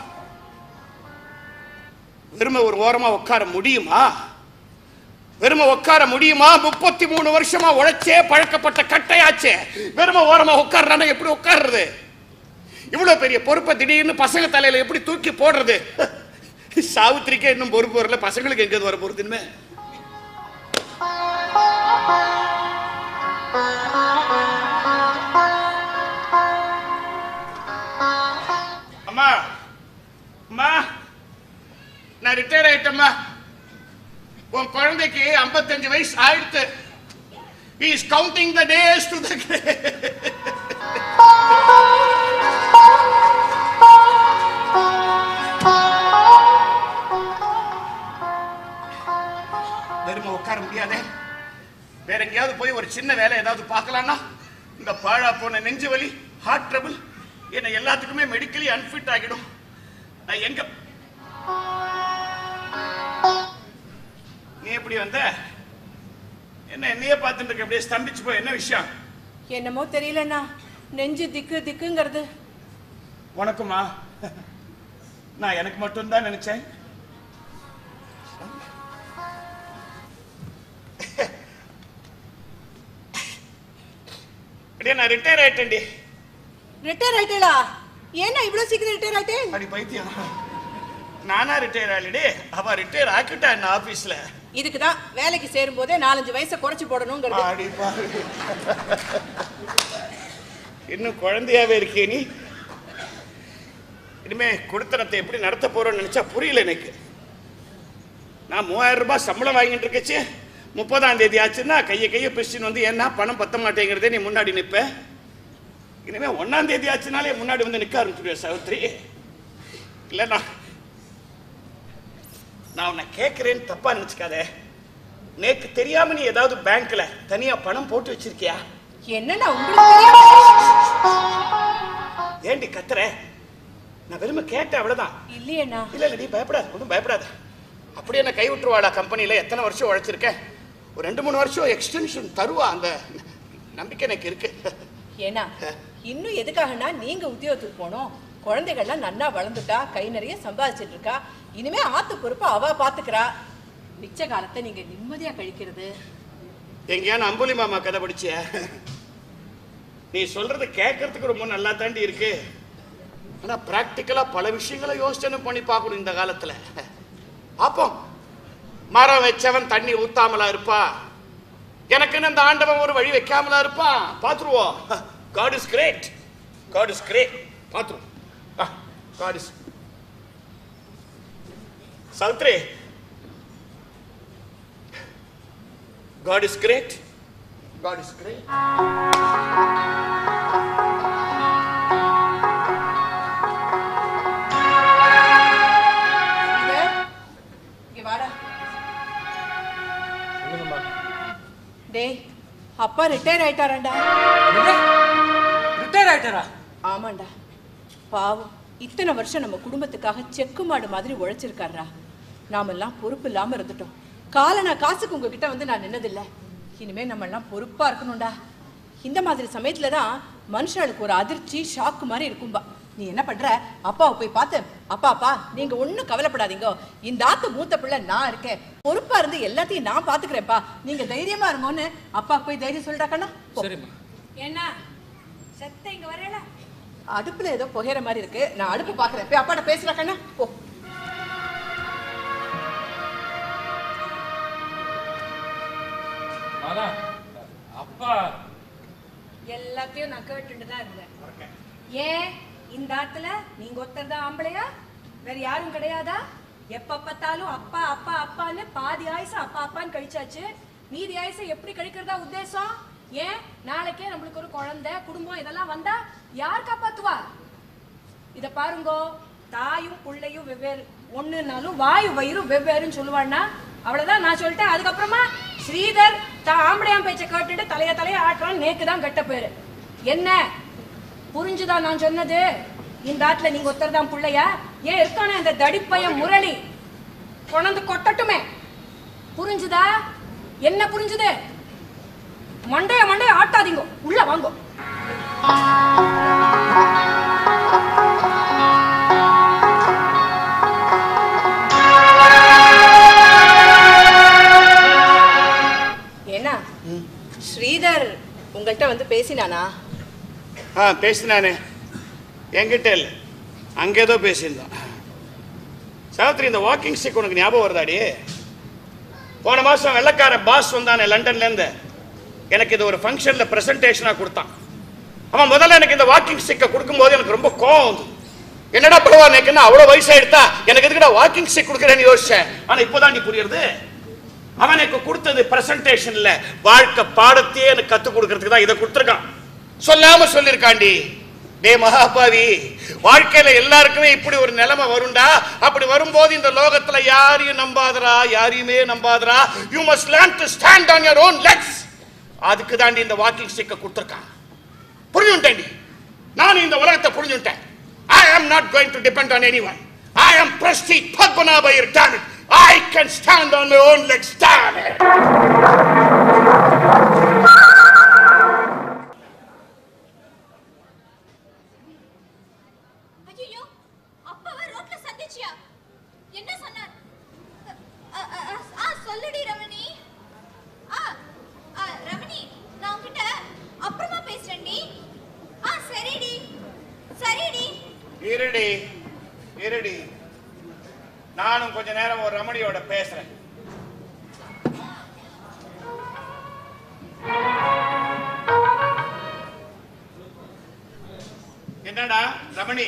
வெறுமை ஒரு ஓரமா உட்கார முடியுமா வெறுமை உட்கார முடியுமா முப்பத்தி மூணு வருஷமா உழைச்சே பழக்கப்பட்ட கட்டையாச்சே வெறுமை ஓரமா உட்கார்றானா எப்படி உட்கார்றது இவ்வளவு பெரிய பொறுப்பை திடீர்னு பசங்க தலையில எப்படி தூக்கி போடுறது சாவித்திரிக்கே இன்னும் பொறுப்பு வரல பசங்களுக்கு எங்க வர போறது இனிமே அம்மா அம்மா நான் ரிட்டையர் ஆயிட்டேம்மா உன் குழந்தைக்கு 55 வயசு ஆயிடுத்து he is counting the days to the grave வெறுமை உட்கார முடியாதே வேற எங்கேயாவது போய் ஒரு சின்ன வேலை ஏதாவது பார்க்கலாம்னா இந்த பாழா போன நெஞ்சு வலி ஹார்ட் ட்ரபிள் என்னை எல்லாத்துக்குமே மெடிக்கலி அன்ஃபிட் ஆகிடும் நான் எங்க நீ எப்படி வந்த என்ன என்னையே பார்த்துட்டு இருக்க அப்படியே ஸ்தம்பிச்சு போய் என்ன விஷயம் என்னமோ தெரியலண்ணா நெஞ்சு திக்கு திக்குங்கிறது உனக்குமா நான் எனக்கு மட்டும்தான் நினைச்சேன் அப்படியே நான் ரிட்டையர் ஆயிட்டேன்டி ரிட்டையர் ஆயிட்டேளா ஏன்னா இவ்வளவு சீக்கிரம் ரிட்டையர் ஆயிட்டேன் அடி பைத்தியம் நானா ரிட்டையர் ஆகலடி அவ ரிட்டையர் ஆக்கிட்டா என்ன ஆபீஸ்ல இதுக்கு தான் வேலைக்கு சேரும் போதே நாலஞ்சு வயசை குறைச்சு போடணுங்கிறது ஆடி பாரு இன்னும் குழந்தையாவே இருக்கே நீ இனிமே குடுத்தனத்தை எப்படி நடத்த போறோம்னு நினைச்சா புரியல எனக்கு நான் மூவாயிரம் ரூபாய் சம்பளம் வாங்கிட்டு இருக்கச்சு முப்பதாம் தேதி ஆச்சுன்னா கையை கையை பிரிச்சுன்னு வந்து ஏன்னா பணம் பத்த மாட்டேங்கிறதே நீ முன்னாடி நிப்ப இனிமே ஒன்னாம் தேதி ஆச்சுனாலே முன்னாடி வந்து நிக்க ஆரம்பிச்சுடுவேன் சவித்ரி இல்ல நான் நான் உன்னை கேட்கிறேன்னு தப்பா நினைச்சுக்காத நேக்கு தெரியாம நீ ஏதாவது பேங்க்ல தனியா பணம் போட்டு வச்சிருக்கியா என்னண்ணா உங்களுக்கு தெரியாம ஏண்டி கத்துற நான் வெறுமை கேட்டேன் அவ்வளவுதான் இல்லையேண்ணா இல்ல இல்ல நீ பயப்படாத ஒன்றும் பயப்படாத அப்படியே என்ன கை விட்டுருவாடா கம்பெனில எத்தனை வருஷம் உழைச்சிருக்கேன் ஒரு ரெண்டு மூணு வருஷம் எக்ஸ்டென்ஷன் தருவா அந்த நம்பிக்கை எனக்கு இருக்கு ஏன்னா இன்னும் எதுக்காகனா நீங்க உத்தியோகத்துக்கு போகணும் குழந்தைகள்லாம் நன்னா வளர்ந்துட்டா கை நிறைய சம்பாதிச்சிட்டு இருக்கா இனிமே ஆத்து பொறுப்பு அவ பாத்துக்கிறா மிச்ச காலத்தை நீங்க நிம்மதியா கழிக்கிறது எங்கேயான அம்புலி மாமா கதை படிச்சிய நீ சொல்றது கேட்கறதுக்கு ரொம்ப நல்லா தாண்டி இருக்கு ஆனா பிராக்டிக்கலா பல விஷயங்களை யோசனை பண்ணி பார்க்கணும் இந்த காலத்துல பாப்போம் மரம் வச்சவன் தண்ணி ஊத்தாமலா இருப்பா எனக்குன்னு இந்த ஆண்டவன் ஒரு வழி வைக்காமலா இருப்பான் பாத்துருவோம் God is great God is great பாத்துருவோம் God is Savitri God is great. God is great. இங்க இங்க வாடா டேய் அப்பா ரிட்டையர் ஆயிட்டாரண்டா ரிட்டையர் ஆயிட்டாரா ஆமாண்டா பாவம் இத்தனை வருஷம் நம்ம குடும்பத்துக்காக செக்கு மாடு மாதிரி உழைச்சிருக்காரா நாமெல்லாம் பொறுப்பு இல்லாம இருந்துட்டோம் காலனா காசுக்கு உங்ககிட்ட வந்து நான் நின்னதில்ல இனிமே நம்ம எல்லாம் பொறுப்பா இருக்கணும்டா இந்த மாதிரி சமயத்துல தான் மனுஷாளுக்கு ஒரு அதிர்ச்சி ஷாக்கு மாதிரி இருக்கும்பா நீ என்ன பண்ற அப்பாவை போய் பார்த்து அப்பா அப்பா நீங்க ஒண்ணும் கவலைப்படாதீங்க இந்த ஆத்து மூத்த பிள்ளை நான் இருக்கேன் பொறுப்பா இருந்து எல்லாத்தையும் நான் பாத்துக்கிறேன்ப்பா நீங்க தைரியமா இருங்கன்னு அப்பா போய் தைரியம் சொல்லிட்டா கண்ணா போ. சரிம்மா என்ன செத்த இங்க வரல அடுப்புல ஏதோ புகையிற மாதிரி இருக்கு நான் அடுப்பு பாக்குறேன் போய் அப்பாட்ட பேசுறா கண்ணா போ மாலா அப்பா எல்லாத்தையும் நான் கேட்டுட்டு தான் இருந்தேன் ஏன் இந்த ஆத்துல நீங்க ஒருத்தர் தான் ஆம்பளையா வேற யாரும் கிடையாதா எப்ப பார்த்தாலும் அப்பா அப்பா அப்பான்னு பாதி ஆயுசு அப்பா அப்பான்னு கழிச்சாச்சு மீதி ஆயுசை எப்படி கழிக்கிறதா உத்தேசம் ஏன் நாளைக்கே நம்மளுக்கு ஒரு குழந்தை குடும்பம் இதெல்லாம் வந்தா யார் காப்பாத்துவா இத பாருங்கோ தாயும் புள்ளையும் வெவ்வேறு ஒண்ணுனாலும் வாயு வயிறும் வெவ்வேறுன்னு சொல்லுவான்னா அவ்வளவுதான் நான் சொல்லிட்டேன் அதுக்கப்புறமா ஸ்ரீதர் தான் ஆம்பளையாம் பேச்சை கேட்டுட்டு தலைய தலைய ஆட்டுறான் நேக்கு தான் கெட்ட பேரு என்ன புரிஞ்சுதா நான் சொன்னது இந்த ஆத்துல நீங்க ஒருத்தர் தான் புள்ளையா ஏன் இருக்கானே அந்த தடிப்பையன் முரளி கொண்டு கொட்டட்டுமே புரிஞ்சுதா என்ன புரிஞ்சுது மண்டைய மண்டைய ஆட்டாதீங்க உள்ள வாங்கோ ஏன்னா ஸ்ரீதர் உங்கள்கிட்ட வந்து பேசினானா ஆ பேசினானே என்கிட்ட இல்லை அங்கே ஏதோ பேசியிருந்தான் சாவித்ரி இந்த வாக்கிங் ஸ்டிக் உனக்கு ஞாபகம் வருதாடி போன மாதம் வெள்ளக்கார பாஸ் வந்தானே லண்டன்லேருந்து எனக்கு இது ஒரு ஃபங்க்ஷனில் ப்ரெசன்டேஷனாக கொடுத்தான் அவன் முதல்ல எனக்கு இந்த வாக்கிங் ஸ்டிக்கை கொடுக்கும்போது எனக்கு ரொம்ப கோவம் வந்து என்னடா பரவா நேக்குன்னா அவ்வளோ வயசாயிடுத்தா எனக்கு எதுக்குடா வாக்கிங் ஸ்டிக் கொடுக்குறேன்னு யோசிச்சேன் ஆனால் இப்போதான் நீ புரியுறது அவன் எனக்கு கொடுத்தது பிரசன்டேஷன்ல வாழ்க்கை பாடத்தையே எனக்கு கத்துக் கொடுக்கறதுக்கு தான் இதை கொடுத்துருக்கான் சொல்லாம சொல்லிருக்காண்டி டே மகாபாவி வாழ்க்கையில எல்லாருக்குமே இப்படி ஒரு நிலைமை வரும்டா அப்படி வரும்போது இந்த லோகத்துல யாரையும் நம்பாதரா யாரையுமே நம்பாதரா you must learn to stand on your own legs அதுக்கு தாண்டி இந்த வாக்கிங் ஸ்டிக்கை கொடுத்துருக்கான் புரிஞ்சுட்டேன்டி நான் இந்த உலகத்தை புரிஞ்சுட்டேன் ஐ am not going to depend on anyone I am Prestige Padmanabhayar damn it I can stand on my own legs damn it ஐயோ அப்பாவை ரோட்ல சந்திச்சியா என்ன சொன்னார் அ, அ, அ, ஆ சொல்லுடி ரமணி ஆ ஆ, ரமணி நான் உன்கிட்ட அப்புறமா பேசுறேன்டி ஆ சரிடி சரிடி இருடி இருடி நானும் கொஞ்ச நேரம் ஒரு ரமணியோட பேசுறேன் என்னடா ரமணி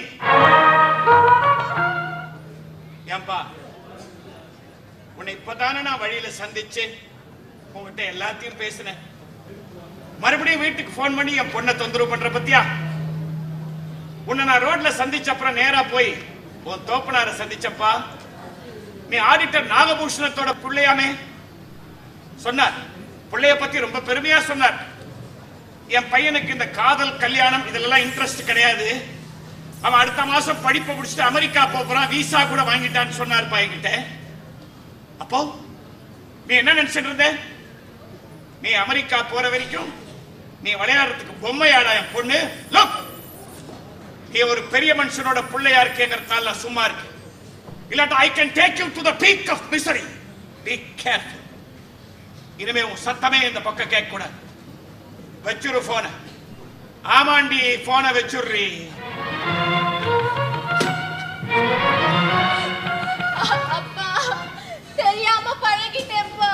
ஏன்பா உன்னை இப்பதானே நான் வழியில சந்திச்சு உன்கிட்ட எல்லாத்தையும் பேசினேன் மறுபடியும் வீட்டுக்கு ஃபோன் பண்ணி என் பொண்ணை தொந்தரவு பண்ற பத்தியா உன்னை நான் ரோட்ல சந்திச்ச அப்புறம் நேரா போய் உன் தோப்பனார சந்திச்சப்பா நீ ஆடிட்டர் நாகபூஷணத்தோட பிள்ளையாமே சொன்னார் பிள்ளைய பத்தி ரொம்ப பெருமையா சொன்னார் என் பையனுக்கு இந்த காதல் கல்யாணம் இதெல்லாம் இன்ட்ரெஸ்ட் கிடையாது அவன் அடுத்த மாசம் படிப்பை முடிச்சுட்டு அமெரிக்கா போப் போறான் விசா கூட வாங்கிட்டான்னு சொன்னார் என்கிட்ட அப்போ நீ என்ன நினைச்சிட்டு இருந்த நீ அமெரிக்கா போற வரைக்கும் நீ விளையாடுறதுக்கு பொம்மையாடா என் பொண்ணு லுக் நீ ஒரு பெரிய மனுஷனோட பிள்ளையா இருக்கேங்கிறதுனால நான் சும்மா இருக்கு இல்லாட்டா I can take you to the peak of misery be careful இனிமே உன் சத்தமே இந்த பக்கம் கேட்க கூடாது வச்சுரு போன ஆமாண்டி போனை வச்சுடுறி அப்பா தெரியாம பழகிட்டேன்ப்பா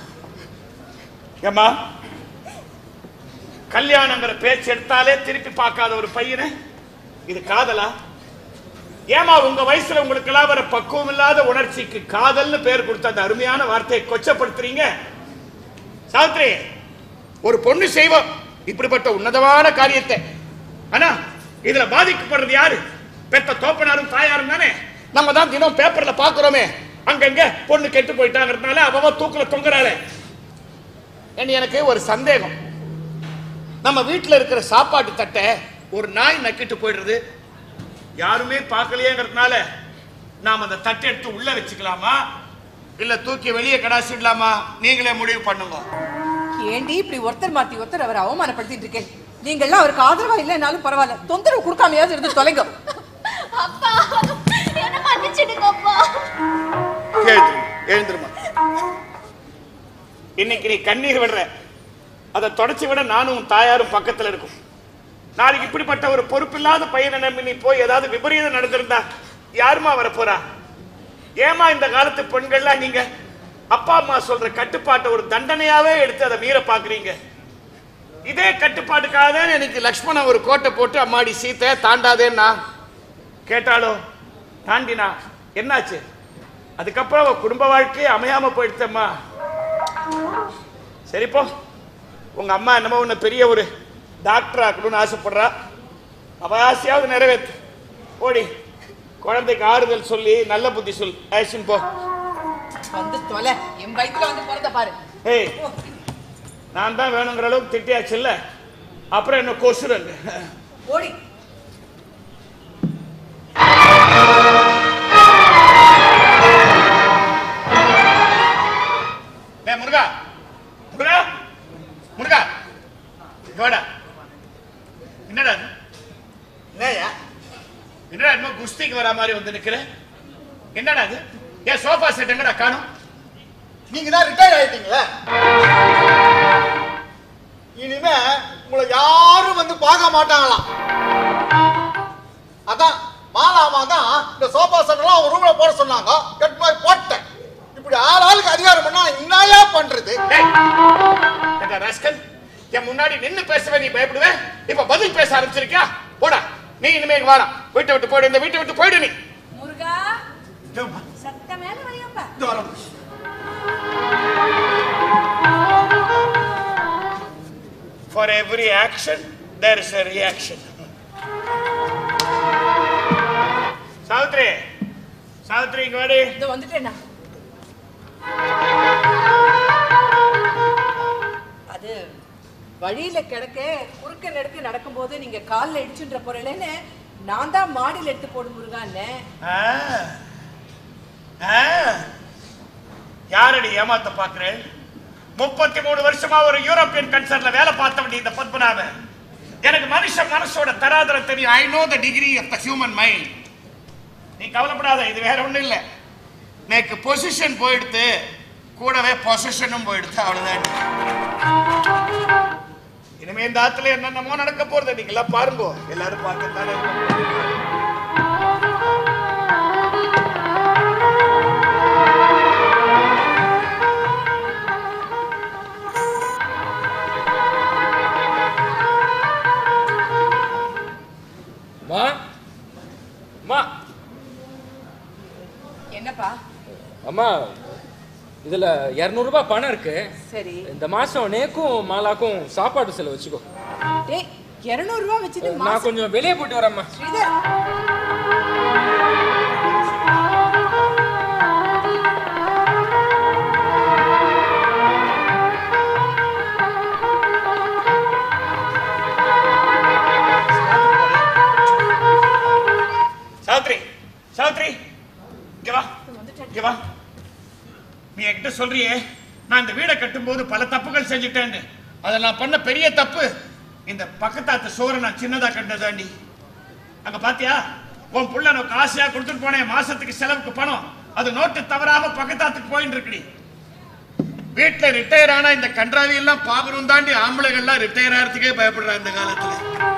ஏம்மா கல்யாணங்கிற பேச்சு எடுத்தாலே திருப்பி பார்க்காத ஒரு பையனை இது காதலா ஏமா உங்க வயசுல உங்களுக்கு எல்லாம் வர பக்குவம் இல்லாத உணர்ச்சிக்கு காதல்னு பேர் கொடுத்த அந்த அருமையான வார்த்தையை கொச்சப்படுத்துறீங்க சாவித்ரி ஒரு பொண்ணு செய்வோம் இப்படிப்பட்ட உன்னதமான காரியத்தை ஆனா இதுல பாதிக்கப்படுறது யாரு பெத்த தோப்பனாரும் தாயாரும் தானே நம்ம தான் தினம் பேப்பர்ல பாக்குறோமே அங்கங்க பொண்ணு கெட்டு போயிட்டாங்கிறதுனால அவ தூக்குல தொங்குறாளே என்ன எனக்கு ஒரு சந்தேகம் நம்ம வீட்டுல இருக்கிற சாப்பாட்டு தட்டை ஒரு நாய் நக்கிட்டு போயிடுறது யாருமே பார்க்கலையேங்கிறதுனால நாம் அந்த தட்டை எடுத்து உள்ள வச்சுக்கலாமா இல்ல தூக்கி வெளியே கடாசிடலாமா நீங்களே முடிவு பண்ணுங்க ஏண்டி இப்படி ஒருத்தர் மாத்தி ஒருத்தர் அவரை அவமானப்படுத்திட்டு இருக்கேன் நீங்கள்லாம் அவருக்கு ஆதரவா இல்லைனாலும் பரவாயில்ல தொந்தரவு கொடுக்காமையாவது இருந்து தொலைங்க அப்பா என்ன மன்னிச்சிடுங்க அப்பா எழுந்துரு எழுந்துருமா இன்னைக்கு நீ கண்ணீர் விடுற அதை தொடச்சி விட நானும் உன் தாயாரும் பக்கத்துல இருக்கும் நாளைக்கு இப்படிப்பட்ட ஒரு பொறுப்பில்லாத பையனை நம்பி நீ போய் ஏதாவது விபரீதம் நடந்திருந்தா யாருமா வரப்போறா ஏமா இந்த காலத்து பெண்கள்லாம் நீங்க அப்பா அம்மா சொல்ற கட்டுப்பாட்டை ஒரு தண்டனையாவே எடுத்து அதை மீற பாக்குறீங்க இதே கட்டுப்பாட்டுக்காக தான் எனக்கு லக்ஷ்மணன் ஒரு கோட்டை போட்டு அம்மாடி சீத்தை தாண்டாதேன்னா கேட்டாலோ தாண்டினா என்னாச்சு அதுக்கப்புறம் அவ குடும்ப வாழ்க்கையே அமையாம போயிடுத்தம்மா சரிப்போ உங்க அம்மா என்னமோ உன்னை பெரிய ஒரு டாக்டர் ஆக்கணும்னு ஆசைப்படுறா அவ ஆசையாவது நிறைவேற்று ஓடி குழந்தைக்கு ஆறுதல் சொல்லி நல்ல புத்தி சொல் ஆக்ஷன் போ வந்து தொலை என் வயித்துல வந்து பிறந்த பாரு ஏய் நான் தான் வேணுங்கிற அளவுக்கு திட்டியாச்சு இல்ல அப்புறம் என்ன கொசுரங்க ஓடி டேய் முருகா முருகா முருகா இங்க வாடா என்னடா இது? என்னய்யா என்னடா இன்னும் குஸ்திக்கு வரா மாதிரி வந்து நிக்கிற என்னடா இது ஏன் சோஃபா செட் எங்கடா காணும் நீங்க தான் ரிட்டையர் ஆயிட்டீங்களே இனிமே உங்களை யாரும் வந்து பார்க்க மாட்டாங்களாம் அதான் மாலாமா தான் இந்த சோஃபா செட் எல்லாம் ஒரு ரூம்ல போட சொன்னாங்க கட் போய் போட்டேன் இப்படி ஆள் ஆளுக்கு அதிகாரம் பண்ணா என்னையா பண்றது ஏண்டா ராஸ்கல் என் முன்னாடி நின்னு பேசவே நீ பயப்படுவ இப்ப பதில் பேச ஆரம்பிச்சிருக்கியா போடா நீ இனிமே இங்க வாடா வீட்டை விட்டு போயிடு இந்த வீட்டை விட்டு போயிடு நீ முருகா சத்த மேல வரையப்பா For every action, there is a reaction. Savitri Savitri இங்க வாடி இதோ வந்துட்டேனா அது வழியில கிடக்க குறுக்க நெடுக்க நடக்கும்போது நீங்க கால்ல இடிச்சுன்ற பொருளேன்னு நான் தான் மாடியில் எடுத்து போடு முருகான்னு ஆ. ஆ. யாரடி ஏமாத்த பாக்குறேன் முப்பத்தி மூணு வருஷமா ஒரு யூரோப்பியன் கன்சர்ன்ல வேலை பார்த்தவன் இந்த பத்மநாபன் எனக்கு மனுஷ மனசோட தராதரம் தெரியும் I know the degree of the human mind நீ கவலைப்படாத இது வேற ஒண்ணும் இல்ல எனக்கு பொசிஷன் போயிடுத்து கூடவே பொசிஷனும் போயிடுத்து அவ்வளவுதான் இனிமே இந்த ஆத்துல என்னென்னமோ நடக்க போறது நீங்க எல்லாம் பாருங்க எல்லாரும் பார்த்துட்டு தானே இருக்கோம். அம்மா அம்மா என்னப்பா அம்மா இதுல 200 ரூபாய் பணம் இருக்கு சரி இந்த மாசம் நேக்கும் மாலாக்கும் சாப்பாடு செலவு வச்சுக்கோ டேய் இருநூறு ரூபாய் வச்சுட்டு நான் மாசம் கொஞ்சம் வெளியே போயிட்டு வரேம்மா ஸ்ரீதர் சாவித்ரி சாவித்ரி இங்க வா இங்க வா நீ என்கிட்ட சொல்றியே நான் இந்த வீடை கட்டும்போது பல தப்புகள் செஞ்சுட்டேன்னு அதை நான் பண்ண பெரிய தப்பு இந்த பக்கத்தாத்து சோறை நான் சின்னதா கண்டதாண்டி அங்க பாத்தியா உன் புள்ள நான் காசியா கொடுத்துட்டு போனேன் மாசத்துக்கு செலவுக்கு பணம் அது நோட்டு தவறாம பக்கத்தாத்துக்கு போயின்னு இருக்குடி வீட்டுல ரிட்டையர் ஆனா இந்த கன்றாவி எல்லாம் பாபரும் தாண்டி ஆம்பளைகள்லாம் ரிட்டையர் ஆகிறதுக்கே பயப்படுறா இந்த காலத்துல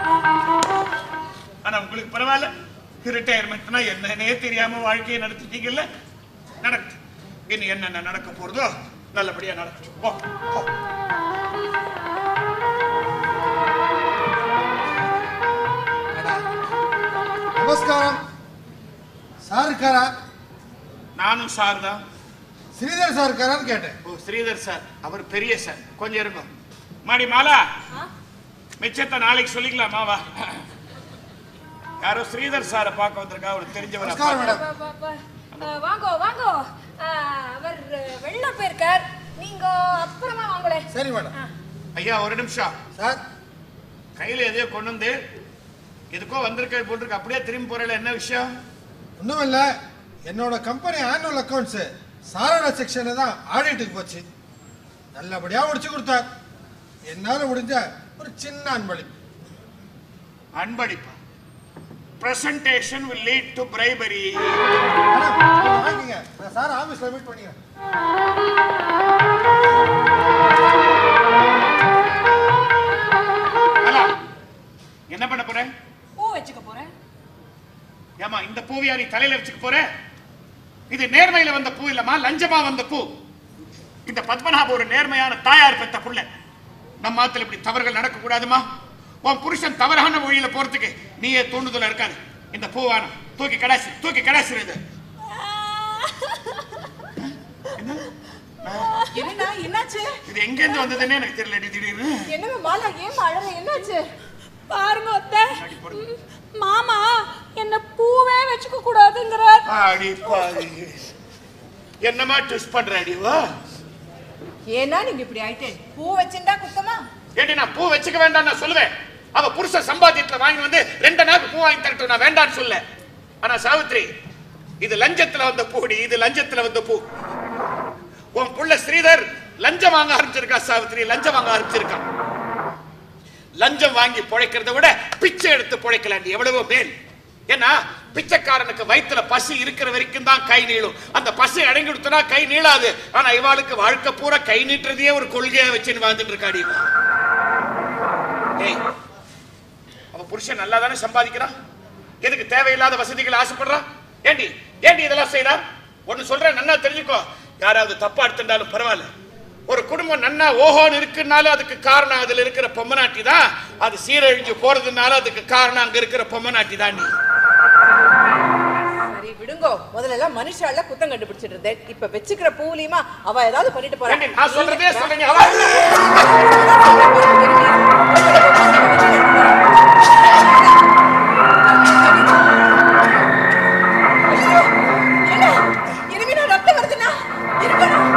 ஆனா உங்களுக்கு பரவாயில்ல ரிட்டையர்மெண்ட்னா என்னன்னே தெரியாம வாழ்க்கையை நடத்திட்டீங்கல்ல நடக்கட்டும் இனி என்னென்ன நடக்க போறதோ நல்லபடியா நடக்கட்டும் போ, போ. நமஸ்காரம் சார் இருக்காரா நானும் சார் தான் ஸ்ரீதர் சார் இருக்காரான்னு கேட்டேன் ஓ ஸ்ரீதர் சார் அவர் பெரிய சார் கொஞ்சம் இருக்கும் மாடி மாலா மிச்சத்தை நாளைக்கு சொல்லிக்கலாம் மாவா யாரோ ஸ்ரீதர் சாரை பார்க்க வந்திருக்கா அவர் தெரிஞ்சவர் நமஸ்காரம் மேடம் ப- ப- ப- அஹ், வாங்கோ வாங்கோ அஹ், அவர் வெளிநாட்டு போயிருக்கார் நீங்க அப்புறமா வாங்களே சரி மேடம் ஐயா ஒரு நிமிஷம் சார் கையில எதையோ கொண்டு வந்து எதுக்கோ வந்திருக்க போட்டிருக்கு அப்படியே திரும்பி போறல என்ன விஷயம் ஒன்றும் இல்லை என்னோட கம்பெனி ஆனுவல் அக்கௌண்ட்ஸு சாராட செக்ஷனில் தான் ஆடிட்டுக்கு போச்சு நல்லபடியாக முடிச்சு கொடுத்தார் என்னால் முடிஞ்ச ஒரு சின்ன அன்பளிப்பு அன்பளிப்பா presentation will lead to bribery வாங்கிங்க நான் சார் ஆஃபீஸில் மீட் பண்ணிக்கிறேன் ஹலோ என்ன பண்ண போற பூ வச்சுக்க போறேன் ஏமா இந்த பூவியா நீ தலையில வச்சுக்க போற இது நேர்மையில வந்த பூ இல்லம்மா லஞ்சமா வந்த பூ இந்த பத்மநாப ஒரு நேர்மையான தாயார் பெத்த புள்ள நம்ம ஆத்துல இப்படி தவறுகள் நடக்க கூடாதுமா உன் புருஷன் தவறான வழியில போறதுக்கு நீயே தூண்டுதல இருக்காது இந்த பூவான தூக்கி கடாசி தூக்கி கடாசி இது என்னடா என்னாச்சு இது எங்க இருந்து வந்ததுன்னு எனக்கு தெரியல திடீர்னு என்னமே மாலா ஏன் அழற என்னாச்சு பாருங்க அத்தை ம், மாமா என்ன பூவே வச்சுக்க கூடாதுங்கிறார் அடி பாவி என்னமா ட்விஸ்ட் பண்ற அடி வா ஏன்னா நீங்க இப்படி ஆயிட்டே பூ வச்சிருந்தா குத்தமா ஏடி நான் பூ வச்சுக்க வேண்டாம் நான் சொல்லுவேன் அவ புருஷ சம்பாத்தியத்துல வாங்கி வந்து ரெண்டு நாக்கு பூ வாங்கி தரட்டும் நான் வேண்டாம்னு சொல்ல ஆனா சாவித்ரி இது லஞ்சத்துல வந்த பூடி இது லஞ்சத்துல வந்த பூ உன் புள்ள ஸ்ரீதர் லஞ்சம் வாங்க ஆரம்பிச்சிருக்கா சாவித்ரி லஞ்சம் வாங்க ஆரம்பிச்சிருக்கான் லஞ்சம் வாங்கி பிழைக்கிறத விட பிச்சை எடுத்து பிழைக்கலாண்டி எவ்வளவோ மேல் ஏன்னா பிச்சைக்காரனுக்கு வயித்துல பசி இருக்கிற வரைக்கும் தான் கை நீளும் அந்த பசி அடங்கி கொடுத்தனா கை நீளாது ஆனா இவாளுக்கு வாழ்க்கை பூரா கை நீட்டுறதையே ஒரு கொள்கையா வச்சுன்னு வாழ்ந்துட்டு இருக்காடி இவ. ஏய் அவ புருஷன் நல்லா தானே சம்பாதிக்கிறான் எதுக்கு தேவையில்லாத வசதிகள் ஆசைப்படுறான் ஏண்டி ஏண்டி இதெல்லாம் செய்யறா ஒன்னு சொல்றேன் நன்னா தெரிஞ்சுக்கோ யாராவது தப்பா எடுத்துட்டாலும் பரவாயில்ல ஒரு குடும்பம் நன்னா ஓஹோன்னு இருக்குனாலும் அதுக்கு காரணம் அதுல இருக்கிற பொம்மநாட்டி தான் அது சீரழிஞ்சு போறதுனால அதுக்கு காரணம் அங்க இருக்கிற பொம்மநாட்டி தான் நீ சரி விடுங்கோ முதல்ல எல்லாம் மனுஷால குத்தம் கண்டுபிடிச்சிட்டு இருந்தேன் இப்ப வச்சுக்கிற பூலியுமா அவ ஏதாவது பண்ணிட்டு போறா ஏண்டி, நான் சொல்றதே சொல்றீங்க அவ இனிமே நான் ரத்தம் வருதுன்னா இருக்கணும்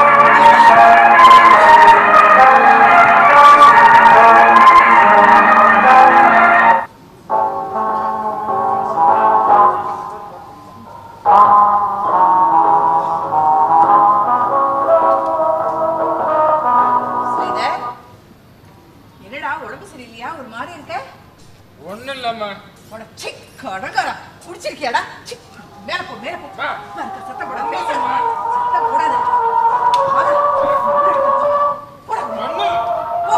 ஸ்ரீதர், என்னடா உடம்பு சரியில்லையா ஒரு மாதிரி இருக்க ஒண்ணும் இல்லம்மா உட சி கடகரா குடிச்சிருக்கியாடா சி மேல போ மேல போ பாருங்க, சத்தம் போடாத பேசுமா சத்தம் போடாத வாடா. போடா. போ.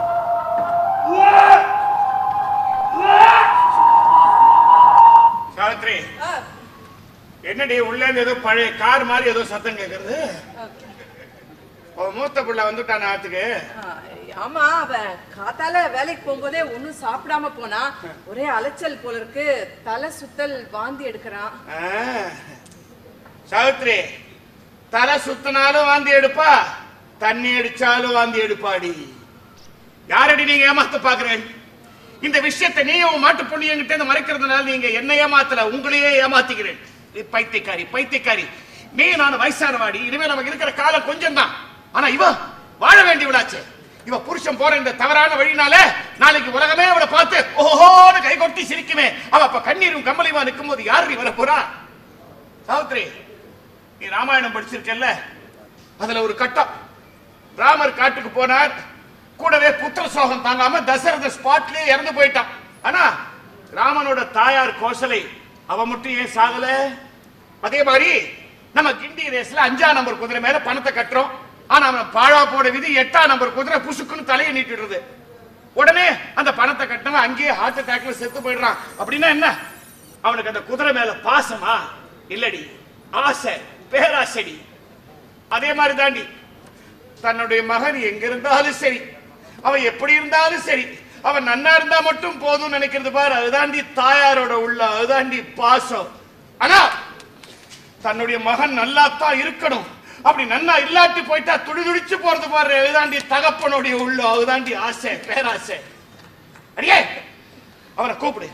சாவித்ரி ஆ, என்னடி உள்ள இருந்து ஏதோ பழைய கார் மாதிரி ஏதோ சத்தம் கேக்குறது உன் மூத்த பிள்ளை வந்துட்டான் ஆத்துக்கு ஆ, ஆமா அவன் காத்தால வேலைக்கு போகும்போதே ஒண்ணும் சாப்பிடாம போனா ஒரே அலைச்சல் போல இருக்கு தலை சுத்தல் வாந்தி எடுக்கிறான் ஆ. சாவித்ரி தலை சுத்தினாலும் வாந்தி எடுப்பா தண்ணி அடிச்சாலும் வாந்தி எடுப்பாடி யாரடி நீங்க ஏமாத்த பாக்குறேன் இந்த விஷயத்தை நீங்க உன் மாட்டு பொண்ணு என்கிட்ட இருந்து மறைக்கிறதுனால நீங்க என்ன ஏமாத்தல உங்களையே ஏமாத்திக்கிறேன் நீ பைத்தியக்காரி பைத்தியக்காரி நீ நான் வயசானவாடி இனிமே நமக்கு இருக்கிற காலம் கொஞ்சம் தான் ஆனா இவ வாழ வேண்டியவளாச்சே இவ புருஷன் போற இந்த தவறான வழினால நாளைக்கு உலகமே அவளை பார்த்து ஓஹோன்னு கை கொட்டி சிரிக்குமே அவ அப்ப கண்ணீரும் கம்பளியுமா நிற்கும் போது யாரு வர போறா சாவித்ரி நீ ராமாயணம் படிச்சிருக்கல்ல அதுல ஒரு கட்டம் ராமர் காட்டுக்கு போனார் கூடவே புத்திர சோகம் தாங்காம தசரத ஸ்பாட்லயே இறந்து போயிட்டான் ஆனா ராமனோட தாயார் கோசலை அவ மட்டும் ஏன் சாகல அதே மாதிரி நம்ம கிண்டி ரேஸ்ல அஞ்சாம் நம்பர் குதிரை மேல பணத்தை கட்டுறோம் ஆனா அவன் பாழா போட விதி எட்டாம் நம்பர் குதிரை புசுக்குன்னு தலையை நீட்டிடுறது உடனே அந்த பணத்தை கட்டினவன் அங்கேயே ஹார்ட் அட்டாக்ல செத்து போயிடுறான் அப்படின்னா என்ன அவனுக்கு அந்த குதிரை மேல பாசமா இல்லடி ஆசை பேராசடி அதே மாதிரி தாண்டி தன்னுடைய மகன் எங்க இருந்தாலும் சரி அவன் எப்படி இருந்தாலும் சரி அவன் நன்னா இருந்தா மட்டும் போதும் நினைக்கிறது பாரு அதுதாண்டி தாயாரோட உள்ள அதுதாண்டி பாசம் ஆனா தன்னுடைய மகன் நல்லாத்தான் இருக்கணும் அப்படி நன்னா இல்லாட்டி போயிட்டா துடி துடிச்சு போறது பாரு அதுதாண்டி தகப்பனுடைய உள்ள அதுதாண்டி ஆசை பேராசை அடியே அவனை கூப்பிடு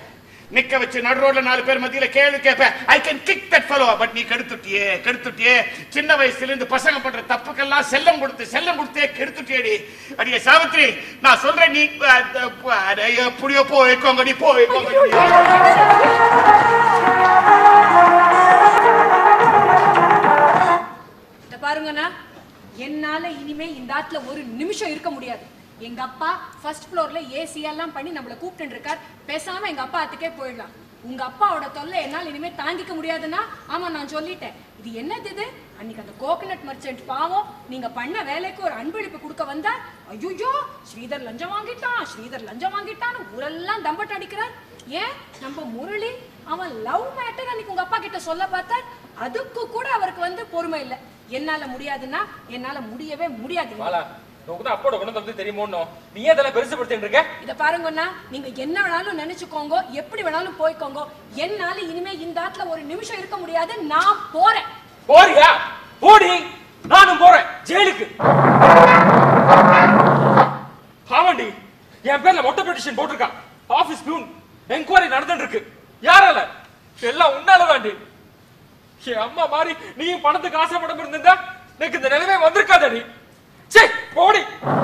நிக்க வச்சு நடு ரோட்ல நாலு பேர் மத்தியில கேள்வி கேட்பேன் I can kick that fellow but நீ கெடுத்துட்டியே கெடுத்துட்டியே சின்ன வயசுல இருந்து பசங்க பண்ற தப்புக்கெல்லாம் செல்லம் கொடுத்து செல்லம் கொடுத்தே கெடுத்துட்டியேடி அடியே சாவித்ரி நான் சொல்றேன் நீ அஹ், அஹ், அட, எப்படியோ போய்க்கோங்க நீ போய்க்கோங்க இத பாருங்கண்ணா என்னால இனிமே இந்த ஆத்துல ஒரு நிமிஷம் இருக்க முடியாது எங்க அப்பா ஃபர்ஸ்ட் ஃப்ளோர்ல ஏசி எல்லாம் பண்ணி நம்மள கூப்பிட்டு இருக்கார் பேசாம எங்க அப்பா ஆத்துக்கே போயிடலாம் உங்க அப்பாவோட தொல்லை என்னால இனிமே தாங்கிக்க முடியாதுன்னா ஆமா நான் சொல்லிட்டேன் இது என்னது இது அன்னைக்கு அந்த கோகனட் மர்ச்சன்ட் பாவம் நீங்க பண்ண வேலைக்கு ஒரு அன்பளிப்பு கொடுக்க வந்தா ஐயோ ஸ்ரீதர் லஞ்சம் வாங்கிட்டான் ஸ்ரீதர் லஞ்சம் வாங்கிட்டான்னு ஊரெல்லாம் தம்பட்டு அடிக்கிறார் ஏன் நம்ம முரளி அவன் லவ் மேட்டர் அன்னைக்கு உங்க அப்பா கிட்ட சொல்ல பார்த்தா அதுக்கு கூட அவருக்கு வந்து பொறுமை இல்ல என்னால முடியாதுன்னா என்னால முடியவே முடியாது மாலா உனக்கு தான் அப்போட குணம் வந்து தெரியுமோன்னு நீ ஏன் இதெல்லாம் பெருசுப்படுத்திட்டு இருக்க இத பாருங்கண்ணா நீங்க என்ன வேணாலும் நினைச்சுக்கோங்க எப்படி வேணாலும் போய்க்கோங்க என்னால இனிமே இந்த ஆத்துல ஒரு நிமிஷம் இருக்க முடியாது நான் போறேன் போறியா போடி நானும் போறேன் ஜெயிலுக்கு ஆமாண்டி என் பேர்ல மொட்டை பெட்டிஷன் போட்டிருக்கான் ஆபீஸ் பியூன் என்கொயரி நடந்துட்டு இருக்கு யாரால எல்லாம் உன்னால தாண்டி என் அம்மா மாதிரி நீயும் பணத்துக்கு ஆசைப்படாம இருந்திருந்தா எனக்கு இந்த நிலைமை வந்திருக்காதடி சே போடி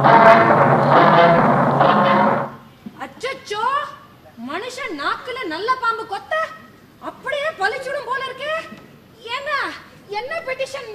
அச்சச்சோ மனுஷன் நாக்குல நல்ல பாம்பு கொத்த அப்படியே பலிச்சுடும் போல இருக்கு என்ன என்ன பெட்டிஷன்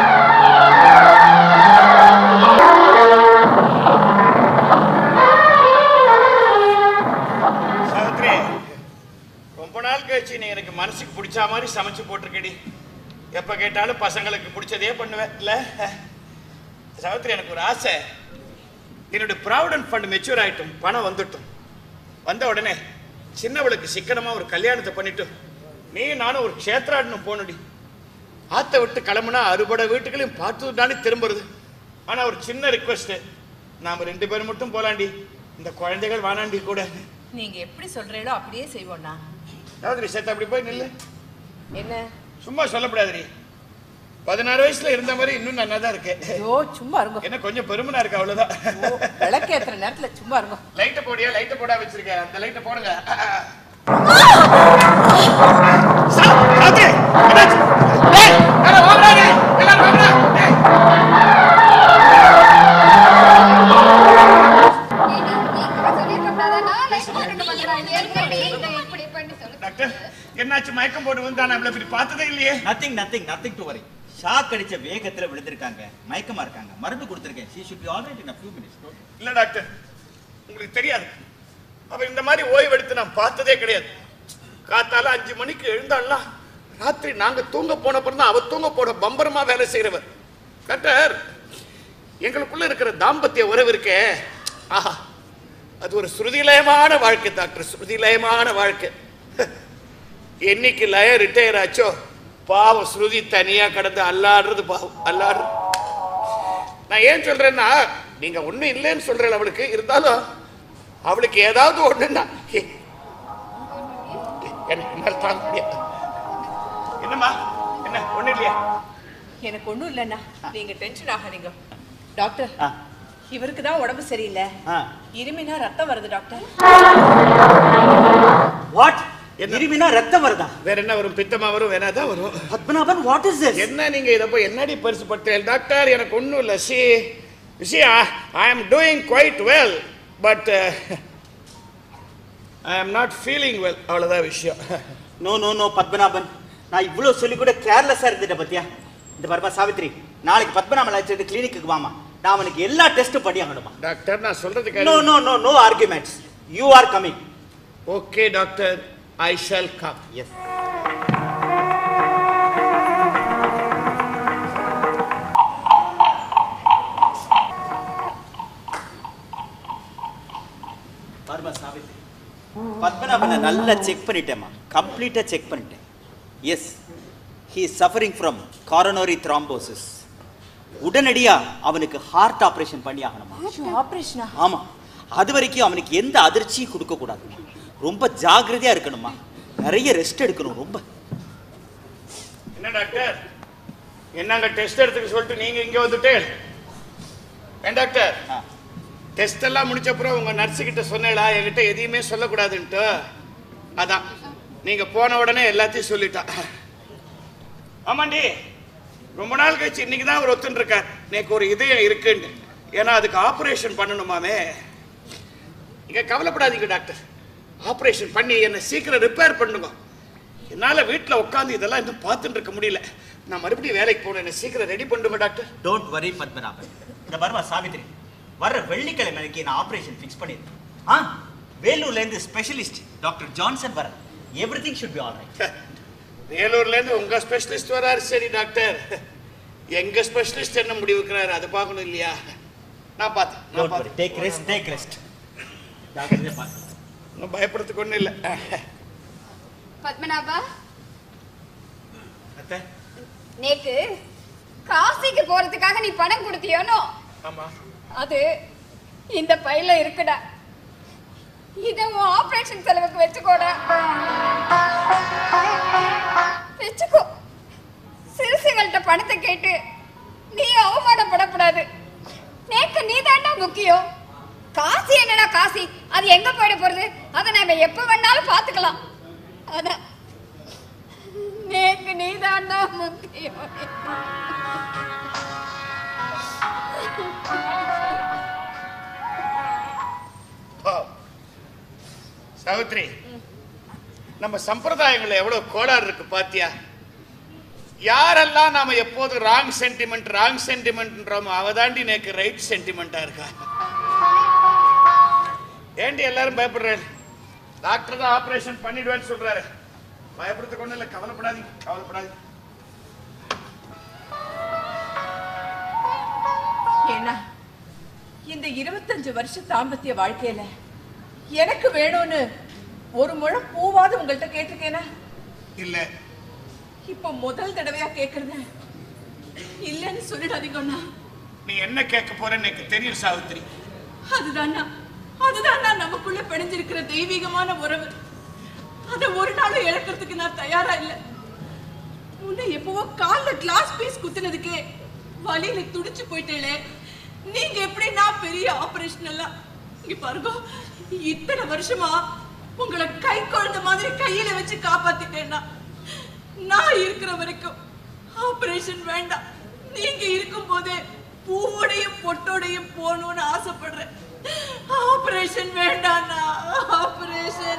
சாவித்ரி ரொம்ப நாள் கழிச்சு நீ எனக்கு மனசுக்கு பிடிச்ச மாதிரி சமைச்சு போட்டிருக்கடி எப்ப கேட்டாலும் பசங்களுக்கு பிடிச்சதே பண்ணுவேன் இல்ல சாவித்ரி எனக்கு ஒரு ஆசை என்னுடைய ப்ராவிடன்ட் ஃபண்ட் மெச்சூர் ஆயிட்டும் பணம் வந்துட்டும் வந்த உடனே சின்னவளுக்கு சிக்கனமா ஒரு கல்யாணத்தை பண்ணிட்டு நீ நானும் ஒரு க்ஷேத்ராடனம் போனடி ஆத்த விட்டு கிளம்புனா அறுபடை வீட்டுகளையும் பார்த்து தானே திரும்புறது ஆனா ஒரு சின்ன ரிக்வெஸ்ட் நாம ரெண்டு பேரும் மட்டும் போலாண்டி இந்த குழந்தைகள் வானாண்டி கூட நீங்க எப்படி சொல்றீங்களோ அப்படியே செய்வோம்ண்ணா யாவது சேத்தா அப்படி போய் நில்லு என்ன சும்மா சொல்லக்கூடாதுடி பதினாறு வயசுல இருந்த மாதிரி இன்னும் நல்லா தான் இருக்கேன் ஐயோ சும்மா இருங்க என்ன கொஞ்சம் பெருமனா இருக்கு அவ்வளவுதான் விளக்கேத்துற நேரத்துல சும்மா இருங்க லைட்டை போடியா லைட்டை போடா வச்சிருக்கேன் அந்த லைட்டை போடுங்க சா- சாத்தி, என்னாச்சு? டேய், எல்லாரும் வாங்கடா டேய், எல்லாரும் வாங்கடா. டேய். டாக்டர் என்னாச்சு மயக்கம் போட்டு வந்தா நம்மள இப்படி பார்த்ததே இல்லையே nothing nothing nothing to worry shock அடிச்ச வேகத்துல விழுந்திருக்காங்க மயக்கமா இருக்காங்க மருந்து கொடுத்திருக்கேன் she should be all right in a few minutes இல்ல டாக்டர் உங்களுக்கு தெரியாது அவ இந்த மாதிரி ஓய்வெடுத்து நான் பார்த்ததே கிடையாது காத்தால அஞ்சு மணிக்கு எழுந்தாள்னா ராத்திரி நாங்க தூங்க போன தான் அவ தூங்க போன பம்பரமா வேலை செய்யறவர் டாக்டர் எங்களுக்குள்ள இருக்கிற தாம்பத்திய உறவு இருக்கே ஆஹா அது ஒரு ஸ்ருதிலயமான வாழ்க்கை டாக்டர் ஸ்ருதிலயமான வாழ்க்கை என்னைக்கு லய ரிட்டையர் ஆச்சோ பாவம் ஸ்ருதி தனியா கடந்து அல்லாடுறது பாவம் அல்லாடுறது நான் ஏன் சொல்றேன்னா நீங்க ஒண்ணும் இல்லைன்னு சொல்றேன் அவளுக்கு இருந்தாலும் அவளுக்கு ஏதாவது ஒண்ணுன்னா எ- என்ன- என்னால தாங்க முடியாது என்னம்மா என்ன ஒண்ணு இல்லையா எனக்கு ஒண்ணும் இல்லைண்ணா நீங்க டென்ஷன் ஆகாதீங்க டாக்டர் ஆ. இவருக்கு தான் உடம்பு சரியில்லை ஆ. இருமினா ரத்தம் வருது டாக்டர் வாட் இருமினா ரத்தம் வருதா வேற என்ன வரும் பித்தமா வரும் வேற தான் வரும் பத்மநாபன் வாட் இஸ் திஸ் என்ன நீங்க இதை போய் என்னடி பரிசு படுத்தேன் டாக்டர் எனக்கு ஒண்ணும் இல்லை சி சி I am doing quite well but I am not feeling well அவ்வளவுதான் விஷயம் நோ நோ நோ பத்மநாபன் நான் இவ்வளவு சொல்லி கூட கேர்லெஸ்ஸா இருந்துட்டேன் பத்தியா இந்த பரமா சாவித்ரி நாளைக்கு பத்மநாபன் அழைச்சிட்டு கிளினிக்கு வாமா நான் அவனுக்கு எல்லா டெஸ்ட்டும் பண்ணி ஆகணுமா டாக்டர் நான் சொல்றது நோ கேளு no no no arguments you are coming okay doctor I shall come yes பர்மா சாவித்ரி பத்மநாபனை நல்லா செக் பண்ணிட்டேம்மா கம்ப்ளீட்டா செக் பண்ணிட்டேன் yes he is suffering from coronary thrombosis உடனடியா அவனுக்கு ஹார்ட் ஆபரேஷன் பண்ணி ஆகணுமா ஆபரேஷனா ஆமா அது வரைக்கும் அவனுக்கு எந்த அதிர்ச்சியும் கொடுக்க கூடாது ரொம்ப ஜாக்கிரதையா இருக்கணுமா நிறைய ரெஸ்ட் எடுக்கணும் ரொம்ப என்ன டாக்டர் என்னங்க டெஸ்ட் எடுத்துக்க சொல்லிட்டு நீங்க இங்க வந்துட்டே ஏன் டாக்டர் ஆ. டெஸ்ட் எல்லாம் முடிச்ச அப்புறம் உங்க நர்ஸ் கிட்ட சொன்னேளா என்கிட்ட எதையுமே சொல்லக்கூடாதுன்ட்டு அதான் நீங்க போன உடனே எல்லாத்தையும் சொல்லிட்டா ஆமாண்டி ரொம்ப நாள் கழிச்சு இன்னைக்கு தான் அவர் ஒத்துன்னு இருக்கார் நேக்கு ஒரு இதயம் இருக்குன்னு ஏன்னா அதுக்கு ஆபரேஷன் பண்ணணுமாமே நீங்க கவலைப்படாதீங்க டாக்டர் ஆபரேஷன் பண்ணி என்னை சீக்கிரம் ரிப்பேர் பண்ணுங்க என்னால வீட்ல உட்காந்து இதெல்லாம் இன்னும் பார்த்துட்டு இருக்க முடியல நான் மறுபடியும் வேலைக்கு போகணும் என்னை சீக்கிரம் ரெடி பண்ணுங்க டாக்டர் டோன்ட் வரி பத்மநாபன் இந்த பர்மா சாவித்ரி வர்ற வெள்ளிக்கிழமை அன்னைக்கு நான் ஆபரேஷன் ஃபிக்ஸ் பண்ணியிருக்கேன் ஆ வேலூர்ல இருந்து ஸ்பெஷலிஸ்ட் டாக்டர் ஜான்சன் வர everything should be all right வேலூர்ல இருந்து உங்க ஸ்பெஷலிஸ்ட் வராரு சரி டாக்டர் எங்க ஸ்பெஷலிஸ்ட் என்ன முடிவுக்கிறாரு அதை பார்க்கணும் இல்லையா நான் பார்த்தேன் நான் டோன்ட் வரி பார்த்தேன் take rest take rest doctor பார்த்து ஒன்றும் பயப்படுறதுக்கு ஒன்றும் இல்லை பத்மநாபா அத்தை நேத்து காசிக்கு போறதுக்காக நீ பணம் கொடுத்தியோனோ ஆமா அது இந்த பையில இருக்குடா இத உன் ஆபரேஷன் செலவுக்கு வச்சுக்கோடா வச்சுக்கோ சிறுசுகள்கிட்ட பணத்தை கேட்டு நீ அவமானப்படக்கூடாது நேக்கு நீ முக்கியம் காசு என்னடா காசி அது எங்க போயிட போறது அதை நாம எப்ப வேணாலும் பாத்துக்கலாம் ஆனா நேக்கு நீ முக்கியம் பாவம். சாவித்ரி நம்ம சம்பிரதாயங்கள்ல எவ்வளவு கோளாறு இருக்கு பாத்தியா யாரெல்லாம் நாம எப்போதும் ராங் சென்டிமெண்ட் ராங் சென்டிமெண்ட்ன்றோமோ அவ தாண்டி எனக்கு ரைட் சென்டிமெண்டா இருக்கா ஏண்டி எல்லாரும் பயப்படுறாரு டாக்டர் தான் ஆபரேஷன் பண்ணிடுவேன்னு சொல்றாரு பயப்படுறதுக்கு ஒண்ணும் இல்ல கவலைப்படாதீங்க கவலைப்படாதீங்க ஏன்னா இந்த இருபத்தஞ்சு வருஷ தாம்பத்திய வாழ்க்கையில எனக்கு வேணும்னு ஒரு முழம் பூவாவது உங்கள்கிட்ட கேட்டிருக்கேனா இல்ல இப்ப முதல் தடவையா கேக்குறது இல்லைன்னு சொல்லிடாதீங்கண்ணா நீ என்ன கேட்க போறேன்னு எனக்கு தெரியும் சாவித்ரி அதுதானா அதுதானா நமக்குள்ள பிணைஞ்சிருக்கிற தெய்வீகமான உறவு அத ஒரு நாளும் இழக்கிறதுக்கு நான் தயாரா இல்ல உன்னை எப்பவோ கால்ல கிளாஸ் பீஸ் குத்துனதுக்கே வலியில துடிச்சு போயிட்டேளே நீங்க எப்படி நான் பெரிய ஆபரேஷன் எல்லாம் இங்க பாருங்க இத்தனை வருஷமா உங்களை கை குழந்தை மாதிரி கையில வச்சு காப்பாத்திட்டேன்னா நான் இருக்கிற வரைக்கும் ஆபரேஷன் வேண்டாம் நீங்க இருக்கும் போதே பூவோடையும் பொட்டோடையும் போகணும்னு ஆசைப்படுறேன் ஆபரேஷன் வேண்டாம்னா ஆபரேஷன்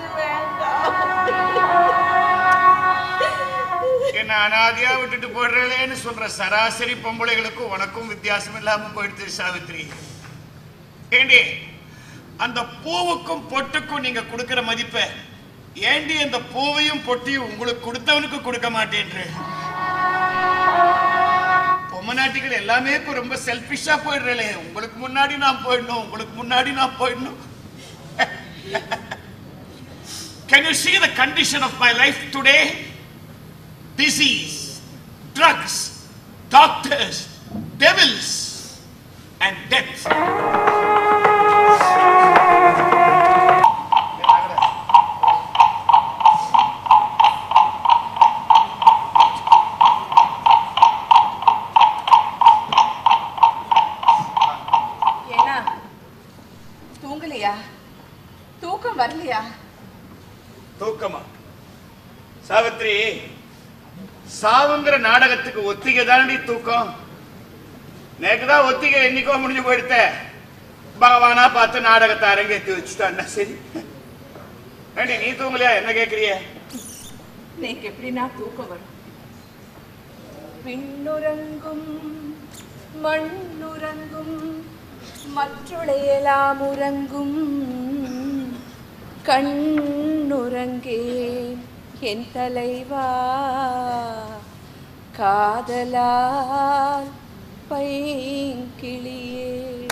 வேண்டாம் என்ன அனாதையா விட்டுட்டு போடுறேன்னு சொல்ற சராசரி பொம்பளைகளுக்கும் உனக்கும் வித்தியாசம் இல்லாம போயிடுது சாவித்ரி ஏண்டி அந்த பூவுக்கும் பொட்டுக்கும் நீங்க கொடுக்கிற மதிப்பை ஏண்டி அந்த பூவையும் பொட்டியும் உங்களுக்கு கொடுத்தவனுக்கு கொடுக்க மாட்டேன்ற பொம்மநாட்டிகள் எல்லாமே இப்ப ரொம்ப செல்பிஷா போயிடுறே உங்களுக்கு முன்னாடி நான் போயிடணும் உங்களுக்கு முன்னாடி நான் போயிடணும் Can you see the condition of my life today? disease, drugs, doctors, devils, and death. ஏன்னா தூங்கலையா தூக்கம் வரலையா தூக்கமா சாவித்ரி சாவுங்கிற நாடகத்துக்கு ஒத்திகை தானடி தூக்கம் நேக்குதான் ஒத்திகை என்னைக்கோ முடிஞ்சு போயிடுத்த பகவானா பார்த்து நாடகத்தை அரங்கேற்றி வச்சுட்டான்னா சரி ஏண்டி நீ தூங்கலையா என்ன கேக்குறிய நேக்கு எப்படின்னா தூக்கம் வரும் விண்ணுறங்கும் மண்ணுறங்கும் மற்றுளையெல்லாம் உறங்கும் கண்ணுறங்கேன் என் தலைவா காதலால் பைங்கிளியே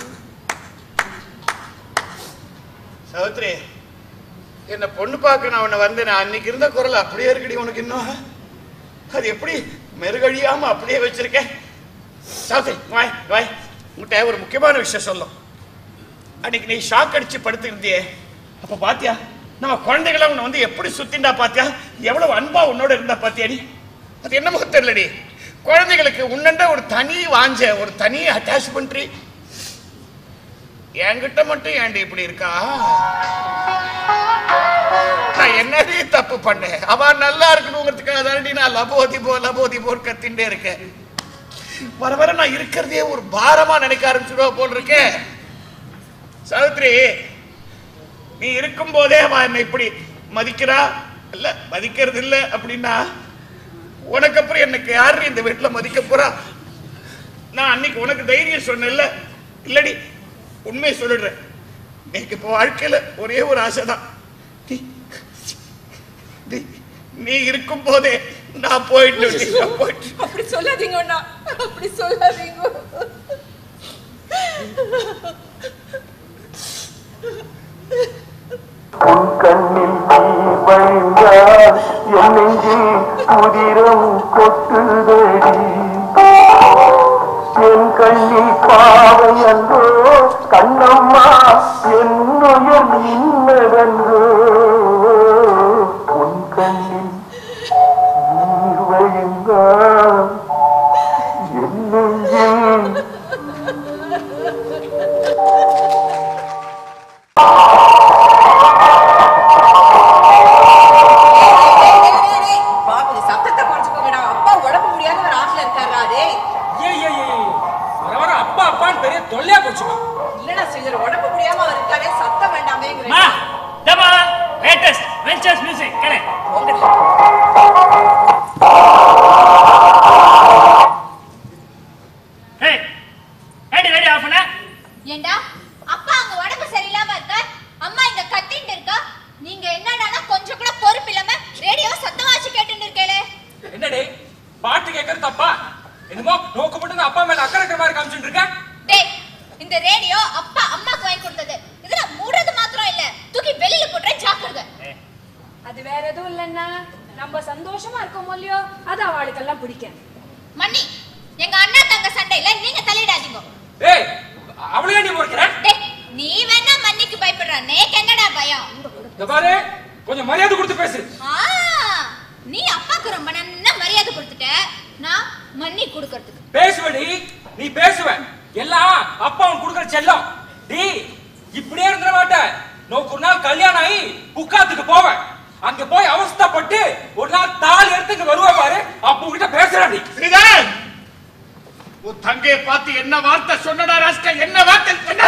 சாவித்ரி என்ன பொண்ணு பார்க்க நான் உன்னை வந்தேன் நான் அன்னைக்கு இருந்த குரல் அப்படியே இருக்குடி உனக்கு இன்னும் அது எப்படி மெருகழியாம அப்படியே வச்சிருக்கேன் சாவித்ரி வாய் வாய் உங்கள்கிட்ட ஒரு முக்கியமான விஷயம் சொல்லும் அன்னைக்கு நீ ஷாக் அடிச்சு படுத்துருந்தியே அப்ப பாத்தியா நம்ம குழந்தைகளை உன்னை வந்து எப்படி சுத்திண்டா பாத்தியா எவ்வளவு அன்பா உன்னோட இருந்தா பாத்தியா நீ அது என்னமோ தெரியலடி குழந்தைகளுக்கு உன்னண்ட ஒரு தனி வாஞ்ச ஒரு தனி அட்டாச்மெண்ட் என்கிட்ட மட்டும் ஏன்டி இப்படி இருக்கா நான் என்னடி தப்பு பண்ணேன் அவன் நல்லா இருக்கணுங்கிறதுக்காக தானடி நான் லபோதி போ லபோதி போல் கத்தின்டே இருக்கேன் வர வர நான் இருக்கிறதே ஒரு பாரமா நினைக்க ஆரம்பிச்சுடுவா போல் இருக்கேன் சாவித்ரி நீ இருக்கும் போதே அவன் என்னை இப்படி மதிக்கிறா இல்ல மதிக்கிறது இல்ல அப்படின்னா உனக்கு அப்புறம் எனக்கு யாரு இந்த வீட்டுல மதிக்க போறா நான் அன்னைக்கு உனக்கு தைரியம் சொன்னேன்ல இல்லடி உண்மையை சொல்லிடுறேன் எனக்கு இப்போ வாழ்க்கையில ஒரே ஒரு ஆசைதான் நீ- நீ- நீ இருக்கும் போதே நான் போயிட்டு நான் போயிட்டு அப்படி சொல்லாதீங்க அண்ணா அப்படி சொல்லாதீங்க உன் கண்ணில் நீ வழிந்தால் என் நெஞ்சில் உதிரம் கொட்டுதடி என் கண்ணில் பாவை அன்றோ கண்ணம்மா என் உயர் இன்னதன்றோ உன் கண்ணில் நீர் வழிந்தால் என் நெஞ்சில் பா கொஞ்சம் சத்தத்தை குறைச்சுக்கோங்கடா அப்பா உடம்பு முடியாத ஒரு ஆசல இருக்காரா டேய் ஏய் ஏய் ஏய் ஏய். வர வர அப்பா அப்பான்னு பெரிய தொல்லையா போச்சுமா இல்லடா ஸ்ரீதர் உடம்பு முடியாம அவர் இருக்காரே சத்தம் மா வேண்டாமேங்கிறேன் டமா லேட்டஸ்ட் வெஞ்சர்ஸ் மியூசிக் கேளு ஏய் ஏடி ரெடி ஆஃப் பண்ண ஏண்டா அப்பா அங்க உடம்பு சரியில்லாம இருக்க அம்மா இங்க கத்திட்டு இருக்கா நீங்க என்னடானா கொஞ்சம் கூட பொறுப்பு இல்லாம ரேடியோ சத்தமா வச்சு கேட்டுட்டு இருக்கேளே என்னடே பாட்டு கேட்கறது தப்பா என்னமோ நோக்கு மட்டும் அப்பா மேல அக்கறை இருக்கிற மாதிரி காமிச்சுட்டு இருக்க டேய் இந்த ரேடியோ அப்பா அம்மாக்கு வாங்கி கொடுத்தது இதுல மூடுறது மாத்திரம் இல்ல தூக்கி வெளியில போட்டுற ஜாக்கிரதை அது வேற எதுவும் இல்லைன்னா நம்ம சந்தோஷமா இருக்கோமோ இல்லையோ அது அவளுக்கெல்லாம் பிடிக்கும் மன்னி எங்க அண்ணா தங்க சண்டையில நீங்க தலையிடாதீங்க ஏய் அவளையே நீ முறைக்கிற டேய் நீ வேணா மன்னிக்கு பயப்படுற நேக்கு என்னடா பயம் இந்த பாரு கொஞ்சம் மரியாதை கொடுத்து பேசு ஆ நீ அப்பாக்கு ரொம்ப நன்னா மரியாதை கொடுத்துட்ட நான் மன்னி கொடுக்கறதுக்கு பேசுவடி நீ பேசுவ எல்லாம் அப்பா அவன் கொடுக்குற செல்லம் டி இப்படியே இருந்துட மாட்ட நோக்கு ஒரு நாள் கல்யாணம் ஆகி புக்காத்துக்கு போவேன் அங்க போய் அவஸ்தைப்பட்டு ஒரு நாள் தாலி எடுத்து இங்க வருவா பாரு அப்ப உங்ககிட்ட பேசுறாடி ஸ்ரீதர் உன் தங்கையை பார்த்து என்ன வார்த்தை சொன்னடா ராஸ்கா என்ன வார்த்தை என்ன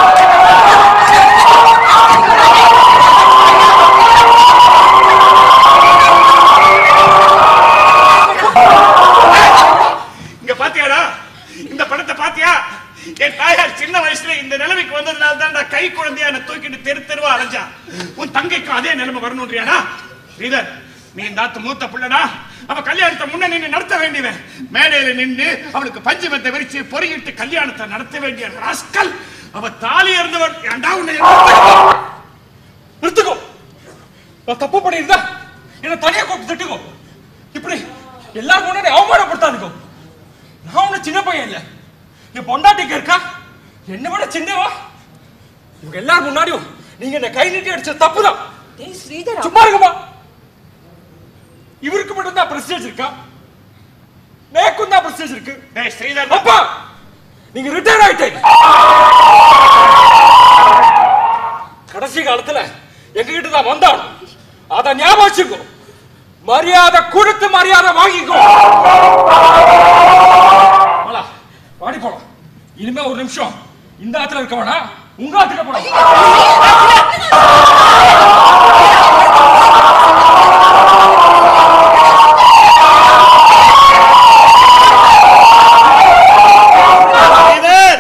இங்க பாத்தியாடா இந்த படத்தை பாத்தியா என் தாயார் சின்ன வயசுல இந்த நிலைமைக்கு வந்ததுனால தான் நான் கை குழந்தையா என்ன தூக்கிட்டு தெரு தெருவா அலைஞ்சா உன் தங்கைக்கும் அதே நிலைமை வரணும்ன்றியாடா ஸ்ரீதர் நீ இந்த ஆத்து மூத்த பிள்ளடா அவ கல்யாணத்தை முன்ன நின்னு நடத்த வேண்டியவன் மேடையில நின்னு அவளுக்கு பஞ்சமத்தை விரிச்சு பொறியிட்டு கல்யாணத்தை நடத்த வேண்டிய ராஸ்கல் அவ தாலி இருந்தவன் ஏன்டா உன்னை நிறுத்துக்கோ நான் தப்பு பண்ணியிருந்தா என்ன தனியா கூப்பிட்டு திட்டுக்கோ இப்படி எல்லாரும் முன்னாடி அவமானப்படுத்தாதுக்கோ நான் ஒண்ணு சின்ன பையன் இல்ல என் பொண்டாட்டிக்கு இருக்கா என்ன விட சின்னவா இவங்க எல்லாரும் முன்னாடியும் நீங்க என்ன கை நீட்டி அடிச்ச தப்புதான் டேய் ஸ்ரீதர் சும்மா இருங்கம்மா இவருக்கு மட்டும் தான் பிரஸ்டேஜ் இருக்கா மேக்கும் தான் பிரஸ்டேஜ் இருக்கு டேய் ஸ்ரீதர் அப்பா நீங்க ரிட்டையர் ஆயிட்டீங்க கடைசி காலத்துல எங்க கிட்ட தான் வந்தாலும் அத ஞாபகம் வச்சுக்கோ மரியாதை கொடுத்து மரியாதை வாங்கிக்கோ மாலா, வாடி போலாம் இனிமே ஒரு நிமிஷம் இந்த ஆத்துல இருக்க வேணாம் உங்க ஆத்துல போலாம் ஸ்ரீதர்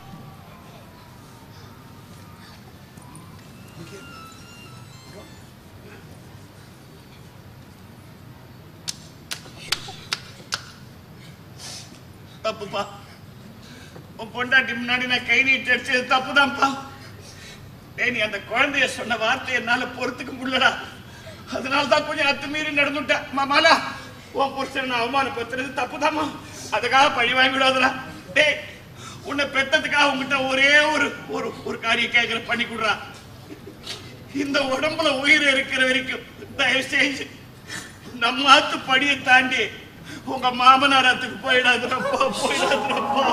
தப்புப்பா உன் பொண்டாட்டி முன்னாடி நான் கை நீட்டி அடிச்சது தப்புதான்ப்பா டேய் நீ அந்த குழந்தைய சொன்ன வார்த்தை என்னால பொறுத்துக்க முடியலடா அதனால தான் கொஞ்சம் அத்துமீறி நடந்துட்டேன் மாமாலா உன் புருஷன் நான் அவமானப்படுத்துறது தப்புதாம்மா அதுக்காக பழி வாங்கி விடாதடா டேய் உன்னை பெத்ததுக்காக உங்ககிட்ட ஒரே ஒரு ஒரு ஒரு காரியம் கேட்கிற பண்ணி கொடுறா இந்த உடம்புல உயிர் இருக்கிற வரைக்கும் தயவு செஞ்சு நம்ம ஆத்து படியை தாண்டி உங்க மாமனார் ஆத்துக்கு போயிடாதுறப்பா போயிடாதுறப்பா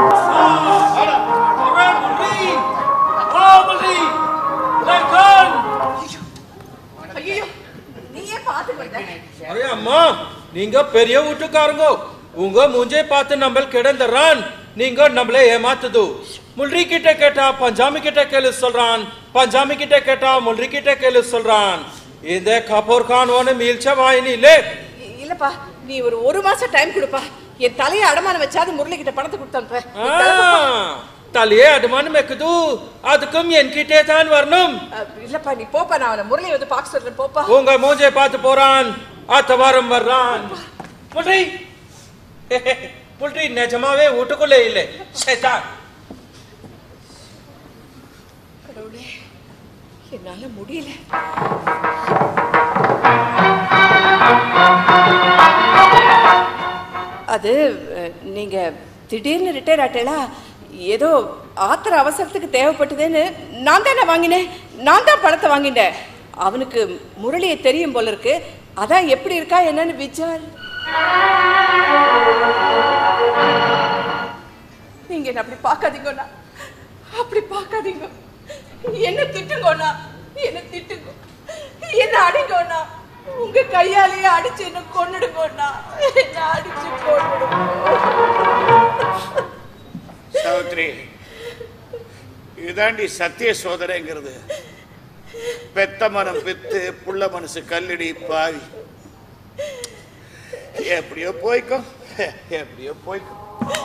Abraham, Lee, Paul, Lee, Lincoln, அரே அம்மா நீங்க பெரிய வீட்டுக்காரங்க உங்க மூஞ்சே பார்த்து நம்ம கிடந்துறான் நீங்க நம்மள ஏமாத்துது முல்ரி கிட்ட கேட்டா பஞ்சாமி கிட்ட கேளு சொல்றான் பஞ்சாமி கிட்ட கேட்டா முல்ரி கிட்ட கேளு சொல்றான் இந்த கபூர் கான் ஒன்னு மீல்ச்ச வாயினி லே இ- இல்லப்பா நீ ஒரு ஒரு மாசம் டைம் கொடுப்பா என் தலையை அடமானம் வச்சாது முரளி கிட்ட பணத்தை கொடுத்து தலையே அடமானம் வைக்குது அதுக்கும் என்கிட்டே தான் வரணும் இல்லப்பா நீ போப்பா நான் அவனை முரளி வந்து பார்க்க சொல்றேன் போப்பா உங்க மூஞ்சை பார்த்து போறான் அடுத்த வாரம் வர்றான் முல்ரி முல்ரி நிஜமாவே வீட்டுக்குள்ளே இல்லை சேத்தான் கடவுளே என்னால முடியல அது அஹ், நீங்க திடீர்னு ரிட்டையர் ஆட்டேலா ஏதோ ஆத்திர அவசரத்துக்கு தேவைப்பட்டதுன்னு நான் தானே வாங்கினேன் நான் தான் பணத்தை வாங்கிட்டேன் அவனுக்கு முரளியை தெரியும் போல இருக்கு அதான் எப்படி இருக்கா என்னன்னு விசார் நீங்க என்ன அப்படி பார்க்காதீங்கண்ணா அப்படி பார்க்காதீங்க என்ன திட்டுங்கண்ணா என்ன திட்டுங்க என்ன அடிங்கண்ணா உங்க கையாலேயே அடிச்சு என்ன கொன்னுடுங்கண்ணா என்ன அடிச்சு கொன்னுடுங்க சாவித்ரி இதுதாண்டி சத்திய சோதனைங்கிறது பெத்த மனம் பெத்து புள்ள மனசு கல்லடி பாவி எப்படியோ போய்க்கோ எப்படியோ போய்க்கோ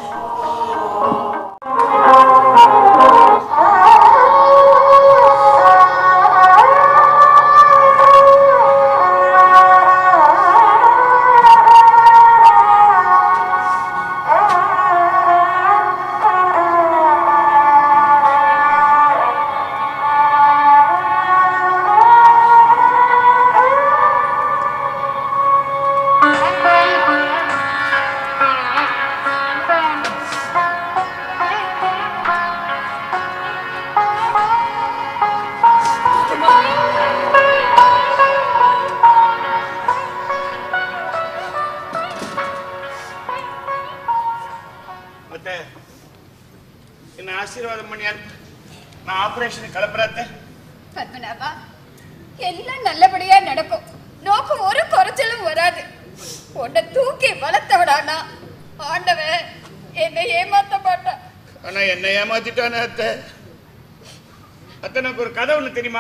அத்தை, என்ன ஆசீர்வாதம் பண்ணியார் நான் ஆபரேஷன் கிளப்புறாத்த பத்மநாபா எல்லாம் நல்லபடியா நடக்கும் நோக்கு ஒரு குறைச்சலும் வராது உன்னை தூக்கி வளர்த்தவடானா ஆண்டவன் என்னை ஏமாத்த மாட்டான் ஆனா என்ன ஏமாத்திட்டானே அத்தை அத்தை எனக்கு ஒரு கதை ஒண்ணு தெரியுமா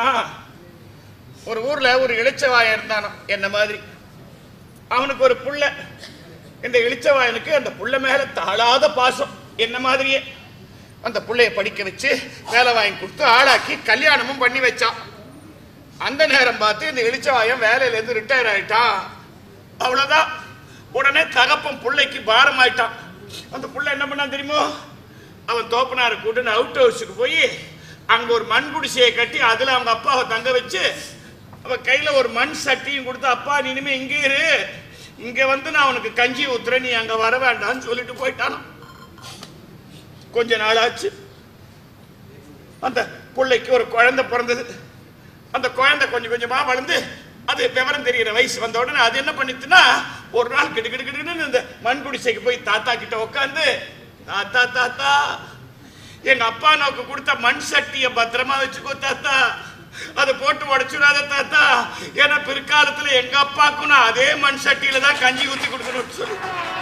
ஒரு ஊர்ல ஒரு இளிச்சவாயன் இருந்தானோ என்ன மாதிரி அவனுக்கு ஒரு புள்ள இந்த இளிச்சவாயனுக்கு அந்த புள்ள மேல தாழாத பாசம் என்ன மாதிரியே அந்த புள்ளைய படிக்க வச்சு வேலை வாங்கி கொடுத்து ஆளாக்கி கல்யாணமும் பண்ணி வச்சான் அந்த நேரம் பார்த்து இந்த இளிச்சவாயன் வேலையில இருந்து ரிட்டையர் ஆயிட்டான் அவ்வளவுதான் உடனே தகப்பன் புள்ளைக்கு பாரம் ஆயிட்டான் அந்த புள்ள என்ன பண்ணான் தெரியுமோ அவன் தோப்பனாரை கூட்டு அவுட் ஹவுஸுக்கு போய் அங்க ஒரு மண் குடிசையை கட்டி அதுல அவங்க அப்பாவை தங்க வச்சு அவன் கையில ஒரு மண் சட்டியும் கொடுத்து அப்பா நீ இனிமே இங்கே இரு இங்க வந்து நான் உனக்கு கஞ்சி ஊத்துறேன் நீ அங்க வர வேண்டாம்னு சொல்லிட்டு போயிட்டானாம் கொஞ்ச நாள் ஆச்சு அந்த பிள்ளைக்கு ஒரு குழந்தை பிறந்தது அந்த குழந்தை கொஞ்சம் கொஞ்சமா வளர்ந்து அது விவரம் தெரிகிற வயசு வந்த உடனே அது என்ன பண்ணிச்சுன்னா ஒரு நாள் கிடு கிடு கிடுன்னு இந்த மண் குடிசைக்கு போய் தாத்தா கிட்ட உட்காந்து தாத்தா தாத்தா எங்க அப்பா நோக்கு கொடுத்த மண் சட்டியை பத்திரமா வச்சுக்கோ தாத்தா அதை போட்டு உடைச்சுடாத தாத்தா ஏன்னா பிற்காலத்துல எங்க அப்பாக்கும் நான் அதே மண் சட்டியில தான் கஞ்சி ஊத்தி கொடுக்கணும்னு சொல்லி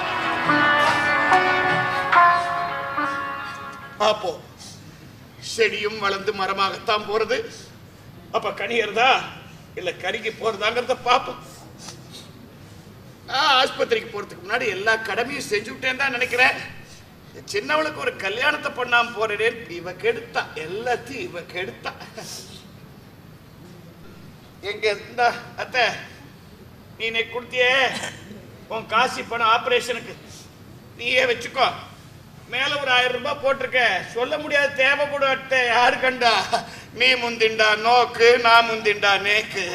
அப்போ செடியும் வளர்ந்து மரமாகத்தான் போறது அப்ப கனியறதா இல்ல கருகி போறதாங்கிறத பார்ப்போம் நான் ஆஸ்பத்திரிக்கு போறதுக்கு முன்னாடி எல்லா கடமையும் செஞ்சு விட்டேன்னு தான் நினைக்கிறேன் சின்னவளுக்கு ஒரு கல்யாணத்தை பண்ணாம போறேன் இவ கெடுத்தா எல்லாத்தையும் இவ கெடுத்தா எங்க இருந்தா அத்தை நீ இன்னைக்கு கொடுத்தியே உன் காசி பணம் ஆபரேஷனுக்கு நீயே வச்சுக்கோ மேல ஒரு ஆயிரம் ரூபாய் போட்டிருக்க சொல்ல முடியாது தேவைப்படும் அத்தை யாரு கண்டா நீ முந்திண்டா நோக்கு நான் முந்திண்டா நேக்கு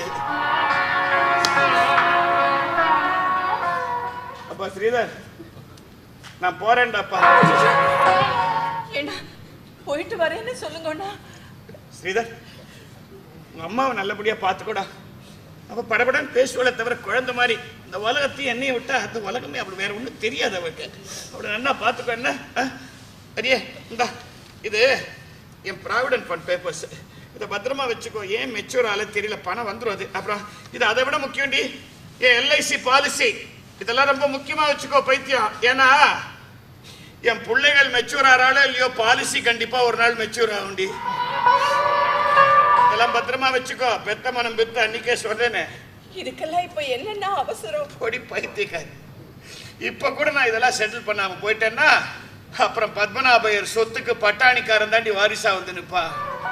அப்பா ஸ்ரீதர் நான் போறேன்டாப்பா ஏன்னா போயிட்டு வரேன்னு சொல்லுங்கண்ணா ஸ்ரீதர் உங்க அம்மாவை நல்லபடியா பார்த்துக்கூடா அவ படபடன்னு பேசுவளை தவிர குழந்தை மாதிரி இந்த உலகத்தையும் என்னையும் விட்டா அந்த உலகமே அப்படி வேற ஒண்ணும் தெரியாது அவளுக்கு அப்படி நல்லா பார்த்துக்கோ என்ன ஆ? அரியே இந்தா இது என் ப்ராவிடன்ட் ஃபண்ட் பேப்பர்ஸ் இதை பத்திரமா வச்சுக்கோ ஏன் மெச்சூர் ஆல தெரியல பணம் வந்துடும் அது அப்புறம் இது அதை விட முக்கியம்டி என் எல்ஐசி பாலிசி இதெல்லாம் ரொம்ப முக்கியமா வச்சுக்கோ பைத்தியம் ஏன்னா என் பிள்ளைகள் மெச்சூர் ஆறாளோ இல்லையோ பாலிசி கண்டிப்பா ஒரு நாள் மெச்சூர் ஆகும்டி இதெல்லாம் பத்திரமா வச்சுக்கோ பெத்த மனம் பெத்த அன்னைக்கே சொல்றேனே இதுக்கெல்லாம் இப்ப என்னென்ன அவசரம் பொடி பைத்தியக்காரி இப்ப கூட நான் இதெல்லாம் செட்டில் பண்ணாம போயிட்டேன்னா அப்புறம் பத்மநாபையர் சொத்துக்கு பட்டாணிக்காரன் தாண்டி வாரிசா வந்து நிப்பா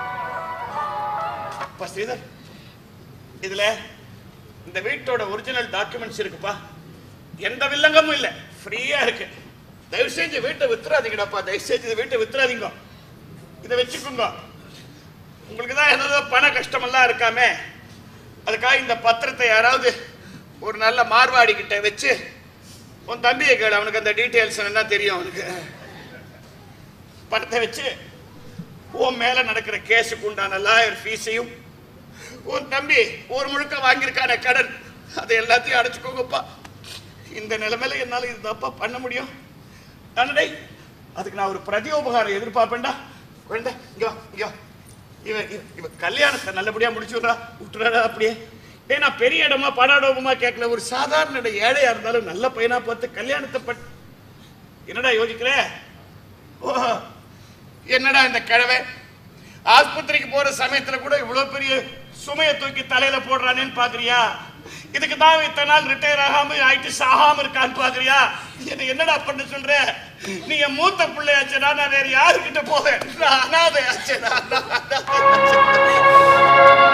அப்பா ஸ்ரீதர் இதுல இந்த வீட்டோட ஒரிஜினல் டாக்குமெண்ட்ஸ் இருக்குப்பா எந்த வில்லங்கமும் இல்ல ஃப்ரீயா இருக்கு தயவு செஞ்சு வீட்டை வித்துறாதீங்கடாப்பா தயவு செஞ்சு இந்த வீட்டை வித்துறாதீங்க இதை வச்சுக்கோங்க உங்களுக்கு தான் ஏதோ பண கஷ்டமெல்லாம் இருக்காமே அதுக்காக இந்த பத்திரத்தை யாராவது ஒரு நல்ல மார்வாடி கிட்ட வச்சு உன் தம்பியை கேளு அவனுக்கு அந்த டீட்டெயில்ஸ் என்ன தெரியும் அவனுக்கு பணத்தை வச்சு உன் மேல நடக்கிற கேஸுக்கு உண்டான லாயர் ஃபீஸையும் உன் தம்பி ஊர் முழுக்க வாங்கியிருக்கான கடன் அதை எல்லாத்தையும் அடைச்சுக்கோங்கப்பா இந்த நிலைமையில என்னால இதுதான்ப்பா பண்ண முடியும் தானடே அதுக்கு நான் ஒரு பிரதி உபகாரம் எதிர்பார்ப்பேன்டா வேண்டா இங்க வா, இங்க வா. இவன் இவன் இவன் கல்யாணத்தை நல்லபடியா முடிச்சு விட்றா விட்டுறாடா அப்படியே ஏய் நான் பெரிய இடமா படாடோபமா கேட்கல ஒரு சாதாரண இடம் ஏழையா இருந்தாலும் நல்ல பையனா பார்த்து கல்யாணத்தை பட் என்னடா யோசிக்கிற ஓ என்னடா இந்த கிழவை ஆஸ்பத்திரிக்கு போற சமயத்துல கூட இவ்வளவு பெரிய சுமையை தூக்கி தலையில போடுறானேன்னு பாக்குறியா இதுக்கு தான் இத்தனை நாள் ரிட்டையர் ஆகாம ஆயிட்டு சாகாம இருக்கான்னு பாக்குறியா என்ன என்னடா பண்ண சொல்ற நீ என் மூத்த பிள்ளையாச்சடா நான் வேற யாருக்கிட்ட போவேன் நான் அனாதையாச்சடா நான் அனாதையாச்சே.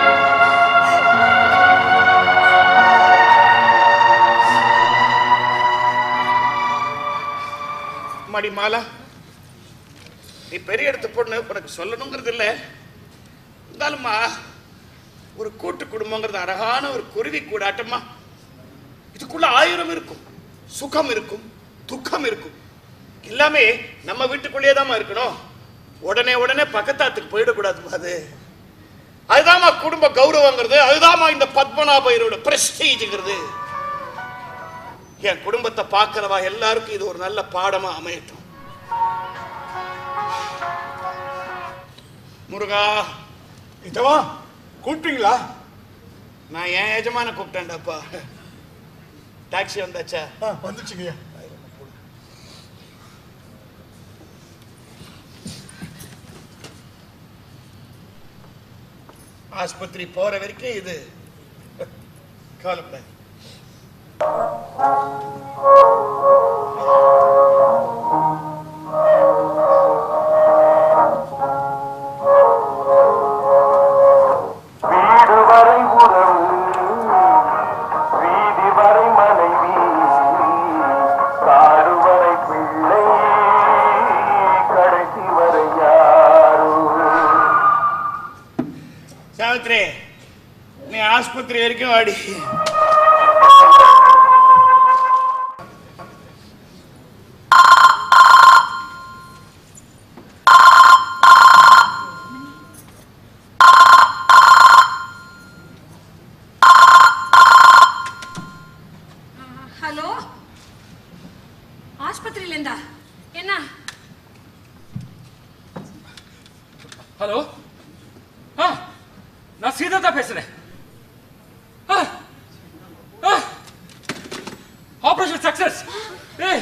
மடி மாலா நீ பெரிய இடத்து பொண்ணு உனக்கு சொல்லணுங்கிறது இல்லை இருந்தாலும்மா ஒரு கூட்டு குடும்பங்கிறது அழகான ஒரு குருவி கூடாட்டமா இதுக்குள்ள ஆயிரம் இருக்கும் சுகம் இருக்கும் துக்கம் இருக்கும் எல்லாமே நம்ம வீட்டுக்குள்ளேயே தாம்மா இருக்கணும் உடனே உடனே பக்கத்தாத்துக்கு போயிடக்கூடாதுமா அது அதுதாம்மா குடும்ப கௌரவங்கிறது அதுதாம்மா இந்த பத்மநாபையரோட பிரஸ்டீஜுங்கிறது என் குடும்பத்தை பார்க்கிறவா எல்லாருக்கும் இது ஒரு நல்ல பாடமா அமையட்டும் முருகா இதவா கூப்பிட்டீங்களா நான் என் எஜமான கூப்பிட்டேன்டாப்பா டாக்ஸி வந்தாச்சா வந்துச்சுங்கய்யா ஆஸ்பத்திரி போற வரைக்கும் இது கவலைப்படாது வீடு வரை உறவு வீதி வரை மனைவி காடு வரை பிள்ளை கடைசி வரை யாரோ சாவித்ரி நீ ஆஸ்பத்திரி வரைக்கும் வாடி ஹலோ ஆஸ்பத்திரியில இருந்தா என்ன ஹலோ ஆ நான் சீதா தான் பேசுறேன் ஆ, ஆ, ஆபரேஷன் சக்சஸ் ஏய்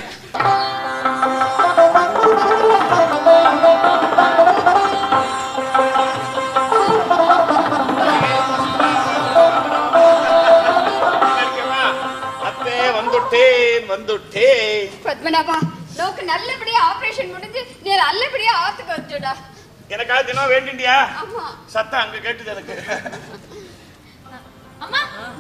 அத்தே வந்துட்டேன் வந்துட்டேன் பத்மநாபா நோக்கு நல்லபடியா ஆபரேஷன் முடிஞ்சு நீ நல்லபடியா ஆத்துக்கு வச்சுடா எனக்காக தினம் வேண்டிண்டியா ஆமா சத்தம் அங்க கேட்டுது எனக்கு அம்மா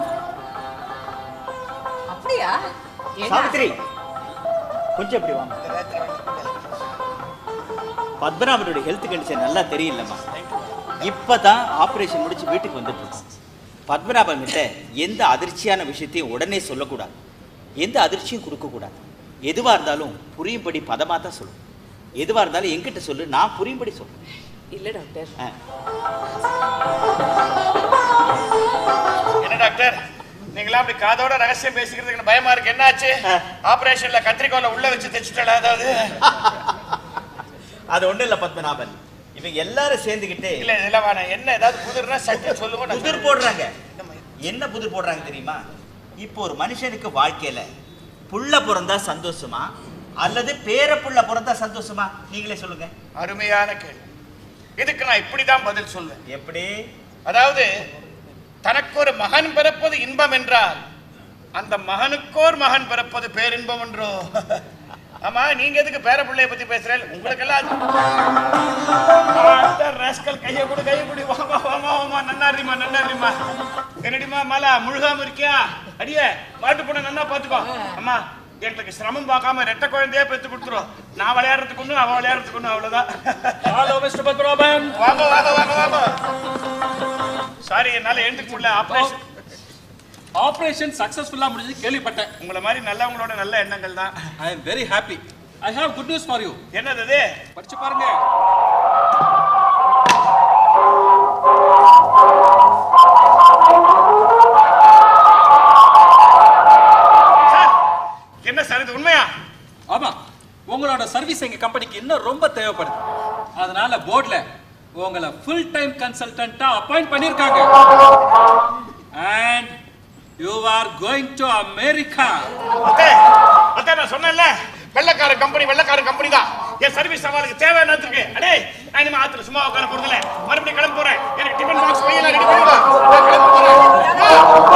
அப்படியா சாவித்ரி கொஞ்சம் இப்படி வாங்க பத்மநாபனுடைய ஹெல்த் கண்டிஷன் நல்லா தெரியலம்மா இப்பதான் ஆபரேஷன் முடிச்சு வீட்டுக்கு வந்துட்டு இருக்கோம். பத்மநாபன் கிட்ட எந்த அதிர்ச்சியான விஷயத்தையும் உடனே சொல்லக்கூடாது எந்த அதிர்ச்சியும் கொடுக்கக்கூடாது எதுவா இருந்தாலும் புரியும்படி பதமா தான் சொல்லணும் எதுவா இருந்தாலும் என்கிட்ட சொல்லு நான் புரியும்படி சொல்றேன் இல்ல டாக்டர் ஆ. என்ன டாக்டர் நீங்களா அப்படி காதோட ரகசியம் பேசிக்கிறதுக்கு எனக்கு பயமா இருக்கு என்னாச்சு ஆபரேஷன்ல கத்திரிக்கோல உள்ள வச்சு தைச்சிட்டல அதாவது அது ஒண்ணும் இல்ல பத்மநாபன் இவங்க எல்லாரும் சேர்ந்துகிட்டு இல்ல இதெல்லாம் வேணாம் என்ன ஏதாவது புதிர்னா சட்டு சொல்லுங்க நான் புதிர் போடுறாங்க என்ன புதிர் போடுறாங்க தெரியுமா இப்போ ஒரு மனுஷனுக்கு வாழ்க்கையில புள்ள பிறந்தா சந்தோஷமா அல்லது பேர புள்ள பிறந்தா சந்தோஷமா நீங்களே சொல்லுங்க அருமையான கேள்வி இதுக்கு நான் இப்படிதான் பதில் சொல்வேன் எப்படி அதாவது தனக்கு ஒரு மகன் பிறப்பது இன்பம் என்றால் அந்த மகனுக்கோர் மகன் பிறப்பது பேரின்பம் என்றோ ஆமா நீங்க எதுக்கு பேர பிள்ளைய பத்தி பேசுறேன் உங்களுக்கெல்லாம் ராஸ்கல் கைய கொடு கைய கொடு வாமா வாமா வாமா நன்னாரிமா நன்னாரிமா என்னடிமா மாலா முழுகாம இருக்கியா அடியே மாட்டு பொண்ணை நன்னா பாத்துக்கோ அம்மா எங்களுக்கு சிரமம் பார்க்காம ரெட்டை குழந்தையே பெத்து கொடுத்துரும் நான் விளையாடுறதுக்கு ஒண்ணு அவன் விளையாடுறதுக்கு ஒண்ணு அவ்வளவுதான் ஹலோ மிஸ்டர் பத்மநாபன் வாங்க வாங்க வாங்க வாங்க சாரி என்னால எழுந்துக்க முடியல ஆபரேஷன் ஆபரேஷன் சக்சஸ்ஃபுல்லா முடிஞ்சது கேள்விப்பட்டேன் உங்களை மாதிரி நல்லவங்களோட நல்ல எண்ணங்கள் தான் I am very happy I have good news for you என்னது இது படிச்சு பாருங்க சார் என்ன சார் இது உண்மையா ஆமா உங்களோட சர்வீஸ் எங்க கம்பெனிக்கு இன்னும் ரொம்ப தேவைப்படுது அதனால போர்ட்ல உங்களை ஃபுல் டைம் கன்சல்டன்ட்டா அப்பாயிண்ட் பண்ணிருக்காங்க and you are going to America அத்தே அத்தே நான் சொன்னேன்ல வெள்ளக்கார கம்பெனி வெள்ளக்கார கம்பெனி தான் என் சர்வீஸ் சவாலுக்கு தேவை என்னத்துக்கு அடே நான் இனிமே ஆத்துல சும்மா உட்கார போறதில்ல மறுபடியும் கிளம்ப போறேன் எனக்கு டிஃபன் பாக்ஸ் வையல ரெடி பண்ணுங்க நான் கிளம்ப போறேன்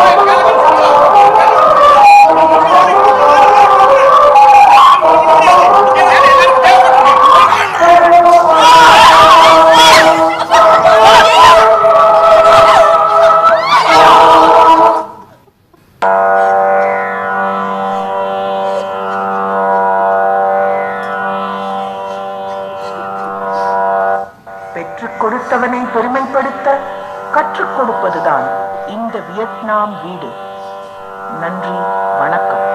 பெற்றுக் கொடுத்தவனை பெருமைப்படுத்த கற்றுக் கொடுப்பதுதான் இந்த வியட்நாம் வீடு நன்றி வணக்கம்